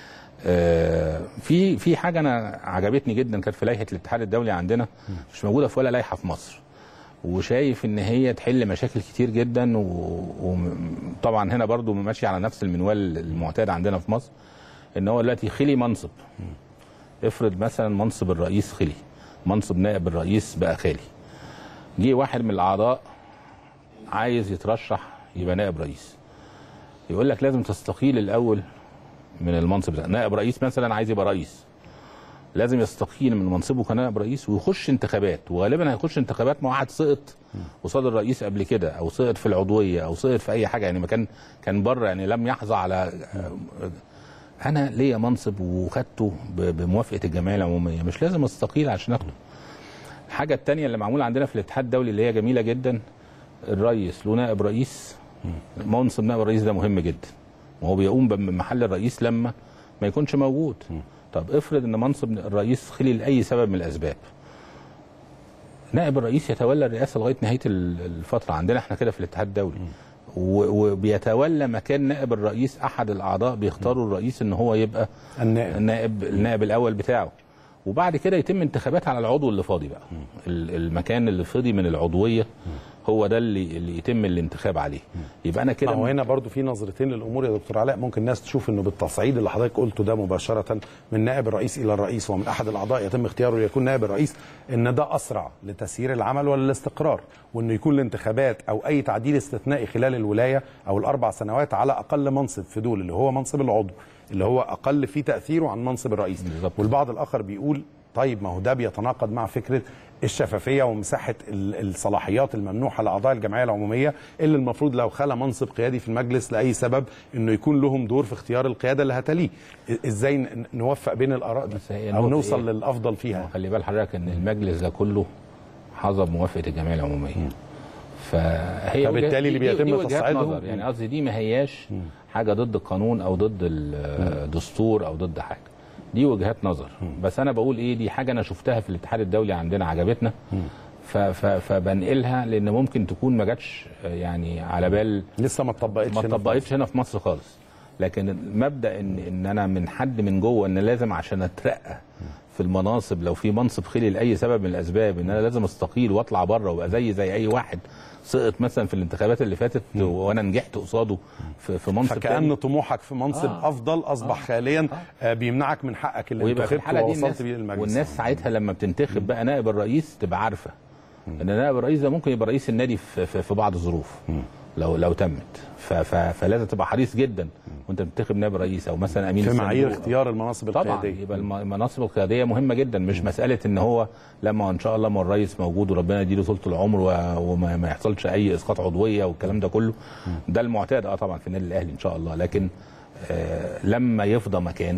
Speaker 14: آه، في في حاجه انا عجبتني جدا كانت في لائحه الاتحاد الدولي عندنا مش موجوده في ولا لائحه في مصر وشايف ان هي تحل مشاكل كتير جدا وطبعا هنا برضو ماشي على نفس المنوال المعتاد عندنا في مصر ان هو دلوقتي خلي منصب افرض مثلا منصب الرئيس خلي منصب نائب الرئيس بقى خالي جه واحد من الاعضاء عايز يترشح يبقى نائب رئيس يقول لك لازم تستقيل الاول من المنصب ده نائب رئيس مثلا عايز يبقى رئيس لازم يستقيل من منصبه كنائب رئيس ويخش انتخابات وغالبا هيخش انتخابات مع واحد سقط قصاد الرئيس قبل كده او سقط في العضويه او سقط في اي حاجه يعني ما كان كان بره يعني لم يحظى على انا ليا منصب وخدته ب- بموافقه الجمعيه العموميه مش لازم استقيل عشان اخده الحاجه الثانيه اللي معموله عندنا في الاتحاد الدولي اللي هي جميله جدا الرئيس له نائب رئيس منصب نائب الرئيس ده مهم جدا وهو بيقوم بمحل الرئيس لما ما يكونش موجود طب افرض ان منصب الرئيس خلي لاي سبب من الاسباب نائب الرئيس يتولى الرئاسه لغايه نهايه ال- الفتره عندنا احنا كده في الاتحاد الدولي و- وبيتولى مكان نائب الرئيس احد الاعضاء بيختاروا الرئيس ان هو يبقى
Speaker 1: النائب
Speaker 14: النائب النائب الاول بتاعه وبعد كده يتم انتخابات على العضو اللي فاضي بقى ال- المكان اللي فاضي من العضويه هو ده اللي اللي يتم الانتخاب عليه يبقى انا
Speaker 1: ما
Speaker 14: كده
Speaker 1: هو هنا برضو في نظرتين للامور يا دكتور علاء ممكن الناس تشوف انه بالتصعيد اللي حضرتك قلته ده مباشره من نائب الرئيس الى الرئيس ومن احد الاعضاء يتم اختياره ليكون نائب الرئيس ان ده اسرع لتسيير العمل ولا الاستقرار وانه يكون الانتخابات او اي تعديل استثنائي خلال الولايه او الاربع سنوات على اقل منصب في دول اللي هو منصب العضو اللي هو اقل في تاثيره عن منصب الرئيس بالزبط. والبعض الاخر بيقول طيب ما هو ده بيتناقض مع فكره الشفافيه ومساحه ال- الصلاحيات الممنوحه لاعضاء الجمعيه العموميه اللي المفروض لو خلى منصب قيادي في المجلس لاي سبب انه يكون لهم دور في اختيار القياده اللي هتليه إ- ازاي ن- نوفق بين الاراء دي
Speaker 14: هي
Speaker 1: او
Speaker 14: النقطة
Speaker 1: نوصل
Speaker 14: إيه؟
Speaker 1: للافضل فيها
Speaker 14: خلي بال حضرتك ان المجلس ده كله حظى بموافقه الجمعيه العموميه فهي
Speaker 1: فبالتالي
Speaker 14: وجهات-
Speaker 1: اللي
Speaker 14: دي-
Speaker 1: بيتم
Speaker 14: دي وجهات
Speaker 1: تصعيدهم-
Speaker 14: نظر يعني قصدي دي ما هياش حاجه ضد القانون او ضد الدستور او ضد حاجه دي وجهات نظر بس انا بقول ايه دي حاجه انا شفتها في الاتحاد الدولي عندنا عجبتنا ف- ف- فبنقلها لان ممكن تكون ما جاتش يعني على بال
Speaker 1: لسه ما اتطبقتش
Speaker 14: ما
Speaker 1: هنا في
Speaker 14: اتطبقتش هنا في مصر خالص لكن مبدا ان ان انا من حد من جوه ان لازم عشان اترقى في المناصب لو في منصب خلي لاي سبب من الاسباب ان انا لازم استقيل واطلع بره وابقى زي زي اي واحد سقط مثلا في الانتخابات اللي فاتت وانا نجحت قصاده في, في منصب
Speaker 1: فكأن
Speaker 14: تاني.
Speaker 1: طموحك في منصب
Speaker 14: آه.
Speaker 1: افضل اصبح خاليا آه. بيمنعك من حقك اللي
Speaker 14: ويبقى في
Speaker 1: انتخبته
Speaker 14: الحاله دي
Speaker 1: ووصلت
Speaker 14: الناس
Speaker 1: بيه للمجلس
Speaker 14: والناس ساعتها لما بتنتخب بقى نائب الرئيس تبقى عارفه ان نائب الرئيس ده ممكن يبقى رئيس النادي في, في, في بعض الظروف لو لو تمت ف ف فلازم تبقى حريص جدا وانت بتنتخب نائب رئيس او مثلا امين
Speaker 1: في
Speaker 14: الصندوق
Speaker 1: معايير
Speaker 14: أو-
Speaker 1: اختيار المناصب
Speaker 14: طبعا
Speaker 1: القياديه
Speaker 14: يبقى الم- المناصب القياديه مهمه جدا مش مساله ان هو لما ان شاء الله ما الرئيس موجود وربنا يديله طولة العمر و- وما ما يحصلش اي اسقاط عضويه والكلام ده كله ده المعتاد اه طبعا في النادي الاهلي ان شاء الله لكن آه لما يفضى مكان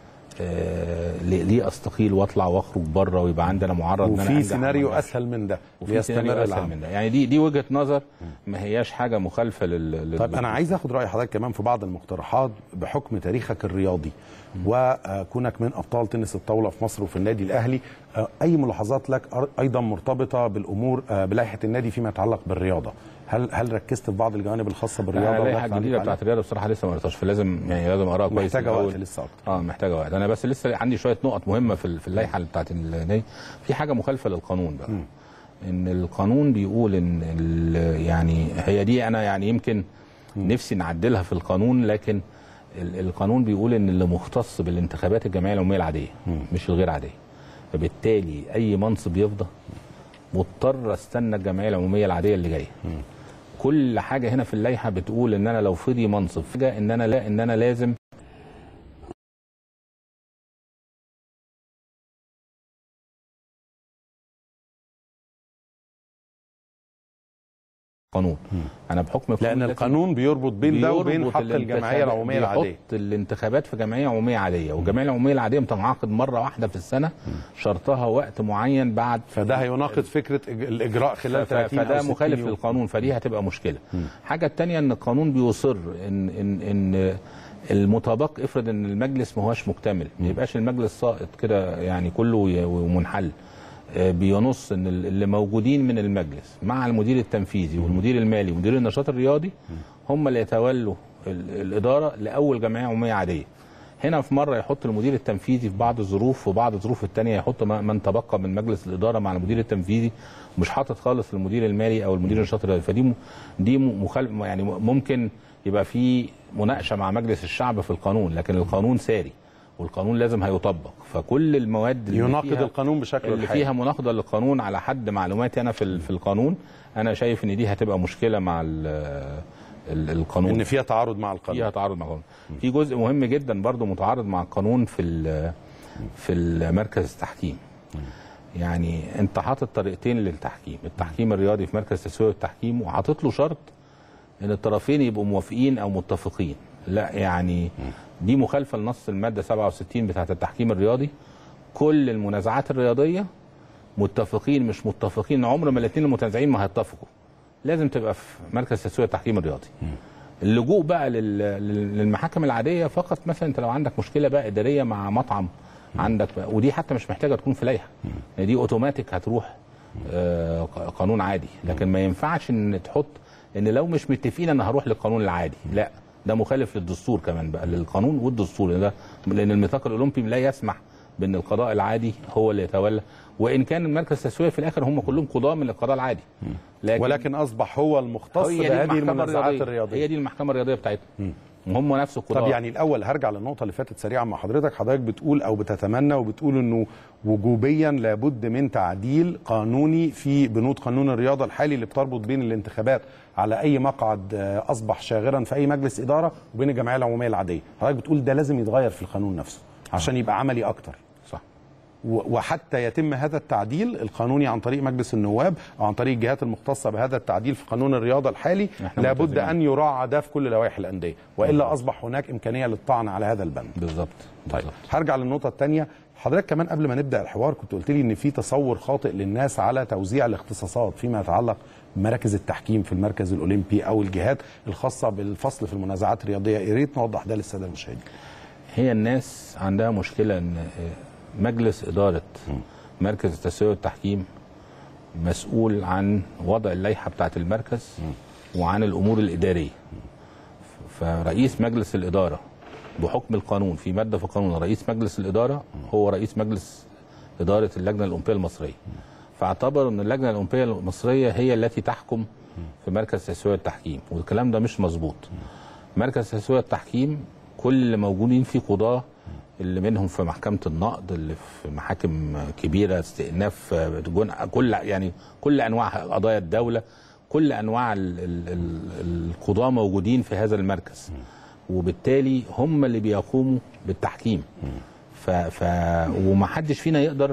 Speaker 14: آه ليه ليه استقيل واطلع واخرج بره ويبقى عندنا معرض إن أنا
Speaker 1: وفي
Speaker 14: أنجح
Speaker 1: سيناريو
Speaker 14: وما أنجحش.
Speaker 1: اسهل من ده
Speaker 14: وفي سيناريو اسهل
Speaker 1: العمل.
Speaker 14: من ده يعني دي دي وجهه نظر ما هياش حاجه مخالفه لل لل-
Speaker 1: طيب انا عايز اخد راي حضرتك كمان في بعض المقترحات بحكم تاريخك الرياضي وكونك من ابطال تنس الطاوله في مصر وفي النادي الاهلي آه، اي ملاحظات لك أر- ايضا مرتبطه بالامور آه، بلائحه النادي فيما يتعلق بالرياضه هل هل ركزت في بعض الجوانب الخاصه بالرياضه
Speaker 14: انا
Speaker 1: ولك
Speaker 14: اللائحه
Speaker 1: تعليق
Speaker 14: الجديده
Speaker 1: عليها؟
Speaker 14: بتاعت الرياضه بصراحه لسه ما قريتهاش فلازم يعني لازم اقراها كويس
Speaker 1: محتاجه
Speaker 14: الأول.
Speaker 1: وقت لسه اكتر
Speaker 14: اه محتاجه وقت انا بس لسه عندي شويه نقط مهمه في ال- في اللائحه اللي بتاعت النادي في حاجه مخالفه للقانون بقى ان القانون بيقول ان ال- يعني هي دي انا يعني يمكن نفسي نعدلها في القانون لكن ال- القانون بيقول ان اللي مختص بالانتخابات الجمعيه العموميه العاديه مش الغير عاديه فبالتالي اي منصب يفضى مضطر استنى الجمعيه العموميه العاديه اللي جايه كل حاجه هنا في اللائحه بتقول ان انا لو فضي منصب فجاه ان انا لا ان انا لازم قانون انا بحكم
Speaker 1: لان
Speaker 14: لازم-
Speaker 1: القانون بيربط بين ده وبين
Speaker 14: بيربط
Speaker 1: حق
Speaker 14: الانتخابات-
Speaker 1: الجمعيه العموميه العاديه
Speaker 14: بيحط الانتخابات في جمعيه عموميه عاديه والجمعيه العموميه العاديه بتنعقد مره واحده في السنه شرطها وقت معين بعد
Speaker 1: فده هيناقض فكره إج- الاجراء خلال
Speaker 14: ف-
Speaker 1: 30 أو
Speaker 14: فده
Speaker 1: 60
Speaker 14: مخالف
Speaker 1: يوم.
Speaker 14: للقانون فدي هتبقى مشكله حاجه التانية ان القانون بيصر ان ان ان المطابق افرض ان المجلس ما هوش مكتمل ما يبقاش المجلس ساقط كده يعني كله ي- ومنحل آه، بينص ان ال- اللي موجودين من المجلس مع المدير التنفيذي والمدير المالي ومدير النشاط الرياضي هم اللي يتولوا ال- الاداره لاول جمعيه عموميه عاديه هنا في مره يحط المدير التنفيذي في بعض الظروف وبعض الظروف الثانيه يحط ما- من تبقى من مجلس الاداره مع المدير التنفيذي مش حاطط خالص المدير المالي او المدير النشاط الرياضي فدي م- دي م- مخالف يعني ممكن يبقى في مناقشه مع مجلس الشعب في القانون لكن القانون ساري والقانون لازم هيطبق فكل المواد اللي
Speaker 1: يناقض
Speaker 14: فيها
Speaker 1: القانون بشكله
Speaker 14: اللي
Speaker 1: الحقيقي.
Speaker 14: فيها مناقضه للقانون على حد معلوماتي انا في ال- في القانون انا شايف ان دي هتبقى مشكله مع ال- ال- القانون
Speaker 1: ان فيها تعارض مع القانون
Speaker 14: فيها تعارض مع القانون في جزء مهم جدا برضو متعارض مع القانون في ال- في المركز التحكيم يعني انت حاطط طريقتين للتحكيم التحكيم الرياضي في مركز التسويه والتحكيم وحاطط له شرط ان الطرفين يبقوا موافقين او متفقين لا يعني دي مخالفه لنص الماده 67 بتاعه التحكيم الرياضي كل المنازعات الرياضيه متفقين مش متفقين عمر ما الاثنين المتنازعين ما هيتفقوا لازم تبقى في مركز تسويه التحكيم الرياضي اللجوء بقى لل- لل- للمحاكم العاديه فقط مثلا انت لو عندك مشكله بقى اداريه مع مطعم عندك بقى ودي حتى مش محتاجه تكون في لائحه يعني دي اوتوماتيك هتروح آه، ق- قانون عادي لكن ما ينفعش ان تحط ان لو مش متفقين انا هروح للقانون العادي لا ده مخالف للدستور كمان بقى للقانون والدستور لان ده لان الميثاق الاولمبي لا يسمح بان القضاء العادي هو اللي يتولى وان كان المركز التسويه في الاخر هم كلهم قضاه من القضاء العادي لكن
Speaker 1: ولكن اصبح هو المختص
Speaker 14: هي دي
Speaker 1: بهذه
Speaker 14: المحكمة
Speaker 1: المنازعات الرياضيه
Speaker 14: هي دي المحكمه الرياضيه بتاعتهم هم نفس القضاه
Speaker 1: طب يعني الاول هرجع للنقطه اللي فاتت سريعا مع حضرتك حضرتك بتقول او بتتمنى وبتقول انه وجوبيا لابد من تعديل قانوني في بنود قانون الرياضه الحالي اللي بتربط بين الانتخابات على اي مقعد آه، اصبح شاغرا في اي مجلس اداره وبين الجمعيه العموميه العاديه حضرتك بتقول ده لازم يتغير في القانون نفسه عشان يبقى عملي اكتر
Speaker 14: صح
Speaker 1: و- وحتى يتم هذا التعديل القانوني عن طريق مجلس النواب او عن طريق الجهات المختصه بهذا التعديل في قانون الرياضه الحالي
Speaker 14: إحنا
Speaker 1: لابد
Speaker 14: ملتزمين.
Speaker 1: ان يراعى ده في كل لوائح الانديه والا اصبح هناك امكانيه للطعن على هذا البند
Speaker 14: بالظبط
Speaker 1: طيب هرجع للنقطه الثانيه حضرتك كمان قبل ما نبدا الحوار كنت قلت لي ان في تصور خاطئ للناس على توزيع الاختصاصات فيما يتعلق بمراكز التحكيم في المركز الاولمبي او الجهات الخاصه بالفصل في المنازعات الرياضيه يا ريت نوضح ده للساده المشاهدين
Speaker 14: هي الناس عندها مشكله ان مجلس اداره مركز التسويه والتحكيم مسؤول عن وضع اللائحه بتاعه المركز وعن الامور الاداريه فرئيس مجلس الاداره بحكم القانون في ماده في القانون رئيس مجلس الاداره هو رئيس مجلس اداره اللجنه الاولمبيه المصريه فاعتبروا ان اللجنه الاولمبيه المصريه هي التي تحكم في مركز التسويه والتحكيم والكلام ده مش مظبوط مركز التسويه والتحكيم كل اللي موجودين فيه قضاه اللي منهم في محكمه النقد اللي في محاكم كبيره استئناف جن... كل يعني كل انواع قضايا الدوله كل انواع ال... ال... ال... القضاه موجودين في هذا المركز وبالتالي هم اللي بيقوموا بالتحكيم ف... ف... ومحدش فينا يقدر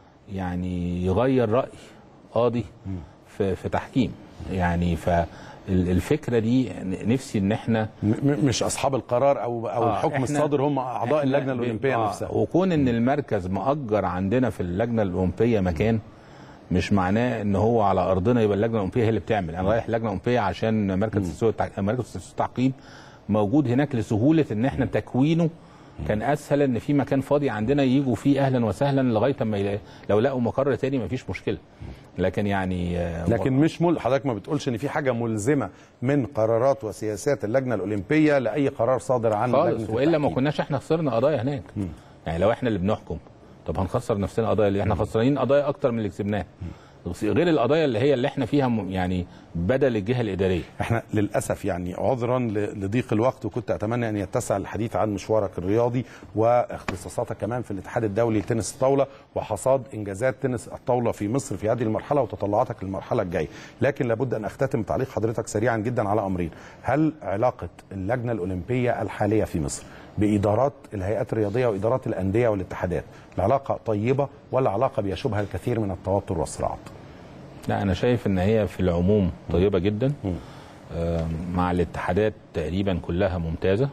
Speaker 14: يعني يغير راي قاضي في, في تحكيم يعني فالفكره دي نفسي ان احنا
Speaker 1: مش اصحاب القرار او او
Speaker 14: آه،
Speaker 1: الحكم
Speaker 14: إحنا-
Speaker 1: الصادر هم اعضاء
Speaker 14: إحنا
Speaker 1: اللجنه
Speaker 14: ب-
Speaker 1: الاولمبيه
Speaker 14: آه،
Speaker 1: نفسها
Speaker 14: وكون ان المركز مأجر عندنا في اللجنه الاولمبيه مكان مش معناه ان هو على ارضنا يبقى اللجنه الاولمبيه هي اللي بتعمل انا رايح اللجنه الاولمبيه عشان مركز التسويه والتع- مركز التسويه والتعقيم موجود هناك لسهوله ان احنا تكوينه كان اسهل ان في مكان فاضي عندنا يجوا فيه اهلا وسهلا لغايه اما يلاقي لو لقوا مقر تاني مفيش مشكله لكن يعني آه،
Speaker 1: لكن مش مل حضرتك ما بتقولش ان في حاجه ملزمه من قرارات وسياسات اللجنه الاولمبيه لاي قرار صادر عن
Speaker 14: خالص
Speaker 1: لجنه
Speaker 14: والا ما
Speaker 1: التحكيم.
Speaker 14: كناش احنا خسرنا قضايا هناك يعني لو احنا اللي بنحكم طب هنخسر نفسنا قضايا ليه احنا خسرانين قضايا اكتر من اللي كسبناها غير القضايا اللي هي اللي احنا فيها م- يعني بدل الجهه الاداريه
Speaker 1: احنا للاسف يعني عذرا ل- لضيق الوقت وكنت اتمنى ان يتسع الحديث عن مشوارك الرياضي واختصاصاتك كمان في الاتحاد الدولي لتنس الطاوله وحصاد انجازات تنس الطاوله في مصر في هذه المرحله وتطلعاتك للمرحله الجايه لكن لابد ان اختتم تعليق حضرتك سريعا جدا على امرين هل علاقه اللجنه الاولمبيه الحاليه في مصر بادارات الهيئات الرياضيه وادارات الانديه والاتحادات العلاقه طيبه ولا علاقه بيشوبها الكثير من التوتر والصراعات
Speaker 14: لا انا شايف ان هي في العموم طيبه جدا آه، مع الاتحادات تقريبا كلها ممتازه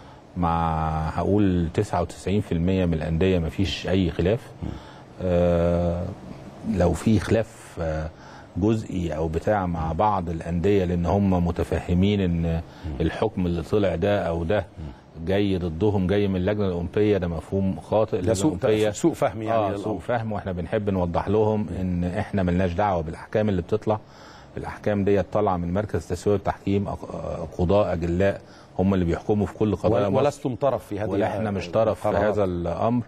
Speaker 14: مع هقول 99% من الانديه ما فيش اي خلاف آه، لو في خلاف آه، جزئي او بتاع مع بعض الانديه لان هم متفهمين ان الحكم اللي طلع ده او ده جاي ضدهم جاي من اللجنه الاولمبيه ده مفهوم خاطئ
Speaker 1: ده سوء
Speaker 14: اللجنة الأولمبية-
Speaker 1: سوء فهم يعني
Speaker 14: آه
Speaker 1: للأمر.
Speaker 14: سوء فهم واحنا بنحب نوضح لهم ان احنا ملناش دعوه بالاحكام اللي بتطلع الاحكام ديت طالعه من مركز تسويه التحكيم أق- قضاء اجلاء هم اللي بيحكموا في كل قضايا
Speaker 1: ول-
Speaker 14: مصر.
Speaker 1: ولستم طرف في هذه
Speaker 14: ولا احنا مش طرف في
Speaker 1: القرارات.
Speaker 14: هذا الامر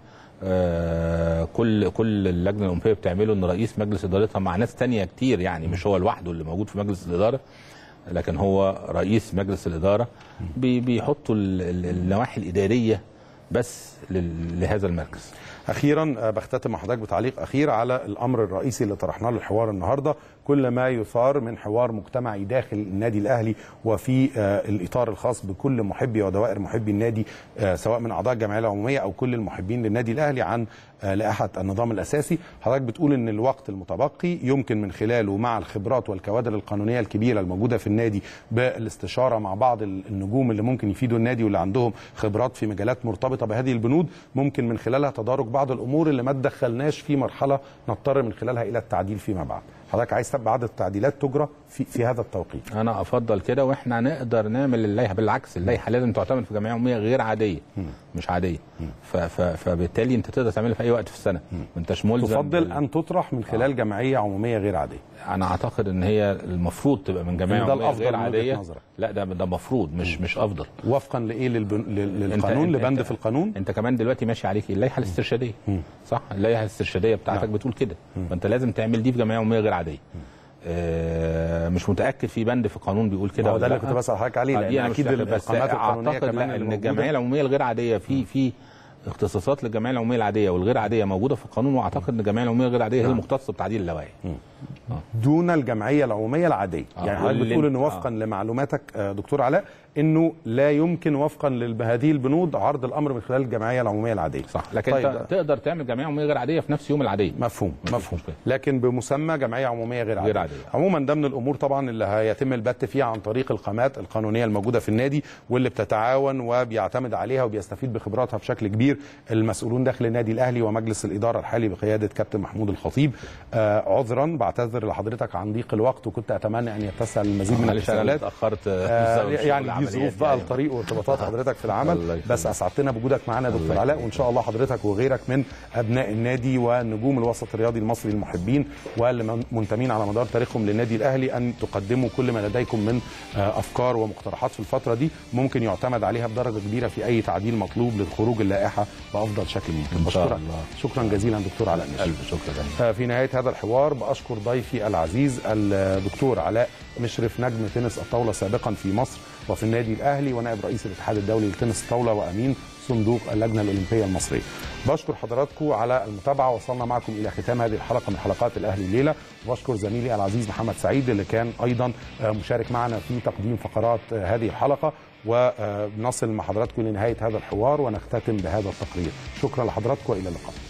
Speaker 14: آه كل كل اللجنه الاولمبيه بتعمله ان رئيس مجلس ادارتها مع ناس تانية كتير يعني مش هو لوحده اللي موجود في مجلس الاداره لكن هو رئيس مجلس الاداره بي- بيحطوا ال- ال- النواحي الاداريه بس لل- لهذا المركز
Speaker 1: اخيرا آه، بختتم مع حضرتك بتعليق اخير على الامر الرئيسي اللي طرحناه للحوار النهارده كل ما يثار من حوار مجتمعي داخل النادي الاهلي وفي آه، الاطار الخاص بكل محبي ودوائر محبي النادي آه، سواء من اعضاء الجمعيه العموميه او كل المحبين للنادي الاهلي عن آه، لائحه النظام الاساسي حضرتك بتقول ان الوقت المتبقي يمكن من خلاله مع الخبرات والكوادر القانونيه الكبيره الموجوده في النادي بالاستشاره مع بعض النجوم اللي ممكن يفيدوا النادي واللي عندهم خبرات في مجالات مرتبطه بهذه البنود ممكن من خلالها تدارك بعض الامور اللي ما تدخلناش في مرحله نضطر من خلالها الى التعديل فيما بعد حضرتك عايز تبقى بعض التعديلات تجرى في, في هذا التوقيت
Speaker 14: انا افضل كده واحنا نقدر نعمل اللائحه بالعكس اللائحه لازم تعتمد في جمعيه عموميه غير عاديه مش عاديه ف ف فبالتالي انت تقدر تعملها في اي وقت في السنه ما انتش ملزم
Speaker 1: تفضل
Speaker 14: بال-
Speaker 1: ان تطرح من خلال جمعيه عموميه غير عاديه
Speaker 14: انا اعتقد ان هي المفروض تبقى من جمعيه
Speaker 1: إن ده
Speaker 14: عموميه
Speaker 1: الأفضل
Speaker 14: غير
Speaker 1: من وجهة
Speaker 14: عاديه
Speaker 1: نظرك.
Speaker 14: لا ده ده مفروض مش مش افضل
Speaker 1: وفقا لايه للبن... لل-
Speaker 14: انت-
Speaker 1: للقانون
Speaker 14: انت-
Speaker 1: لبند
Speaker 14: انت-
Speaker 1: في القانون
Speaker 14: انت كمان دلوقتي ماشي عليك ايه اللائحه الاسترشاديه صح اللائحه الاسترشاديه بتاعتك بتقول كده فانت لازم تعمل دي في جمعيه عموميه غير عاديه آه مش متاكد في بند في القانون بيقول كده
Speaker 1: ما هو
Speaker 14: ولا
Speaker 1: ده اللي
Speaker 14: لا.
Speaker 1: كنت بسأل حضرتك عليه،
Speaker 14: آه،
Speaker 1: لأن
Speaker 14: دي أنا مش
Speaker 1: أكيد
Speaker 14: متأكد، بس
Speaker 1: القناة القانونية
Speaker 14: اعتقد
Speaker 1: كمان
Speaker 14: لا
Speaker 1: اللي
Speaker 14: ان
Speaker 1: موجودة.
Speaker 14: الجمعيه العموميه الغير عاديه في في اختصاصات للجمعيه العموميه العاديه والغير عاديه موجوده في القانون واعتقد ان الجمعيه العموميه الغير عاديه هي المختصه بتعديل اللوائح
Speaker 1: دون الجمعيه العموميه العاديه
Speaker 14: آه.
Speaker 1: يعني حضرتك
Speaker 14: واللي-
Speaker 1: بتقول انه وفقا لمعلوماتك آه، دكتور علاء انه لا يمكن وفقا لهذه البنود عرض الامر من خلال الجمعيه العموميه العاديه
Speaker 14: صح لكن
Speaker 1: طيب
Speaker 14: طيب تقدر تعمل جمعيه عموميه غير عاديه في نفس يوم العاديه
Speaker 1: مفهوم
Speaker 14: مفيش
Speaker 1: مفهوم
Speaker 14: مشكلة.
Speaker 1: لكن بمسمى جمعيه عموميه غير عاديه,
Speaker 14: غير عادية.
Speaker 1: عموما ده من الامور طبعا اللي هيتم البت فيها عن طريق القامات القانونيه الموجوده في النادي واللي بتتعاون وبيعتمد عليها وبيستفيد بخبراتها بشكل كبير المسؤولون داخل النادي الاهلي ومجلس الاداره الحالي بقياده كابتن محمود الخطيب آه عذرا بعتذر لحضرتك عن ضيق الوقت وكنت اتمنى ان يتسع المزيد من
Speaker 14: معلش انا اللي
Speaker 1: الاتصالات
Speaker 14: اتاخرت
Speaker 1: آه
Speaker 14: بسبب الشغل
Speaker 1: يعني دي
Speaker 14: العمليات
Speaker 1: ظروف بقى
Speaker 14: يعني.
Speaker 1: الطريق وارتباطات حضرتك في
Speaker 14: الله
Speaker 1: العمل
Speaker 14: يخليك.
Speaker 1: بس اسعدتنا بوجودك معانا يا دكتور
Speaker 14: الله
Speaker 1: علاء
Speaker 14: يخليك.
Speaker 1: وان شاء الله حضرتك وغيرك من ابناء النادي ونجوم الوسط الرياضي المصري المحبين واللي من- منتمين على مدار تاريخهم للنادي الاهلي ان تقدموا كل ما لديكم من آه، افكار ومقترحات في الفتره دي ممكن يعتمد عليها بدرجه كبيره في اي تعديل مطلوب لخروج اللائحه بافضل شكل ممكن
Speaker 14: إن شاء
Speaker 1: بشكرك
Speaker 14: الله.
Speaker 1: شكرا جزيلا دكتور علاء نشا
Speaker 14: الف شكر جدا
Speaker 1: آه، في نهايه هذا الحوار باشكر ضيفي العزيز الدكتور علاء مشرف نجم تنس الطاوله سابقا في مصر وفي النادي الاهلي ونائب رئيس الاتحاد الدولي لتنس الطاوله وامين صندوق اللجنه الاولمبيه المصريه. بشكر حضراتكم على المتابعه وصلنا معكم الى ختام هذه الحلقه من حلقات الاهلي الليله وبشكر زميلي العزيز محمد سعيد اللي كان ايضا آه، مشارك معنا في تقديم فقرات آه، هذه الحلقه ونصل مع حضراتكم لنهايه هذا الحوار ونختتم بهذا التقرير. شكرا لحضراتكم والى اللقاء.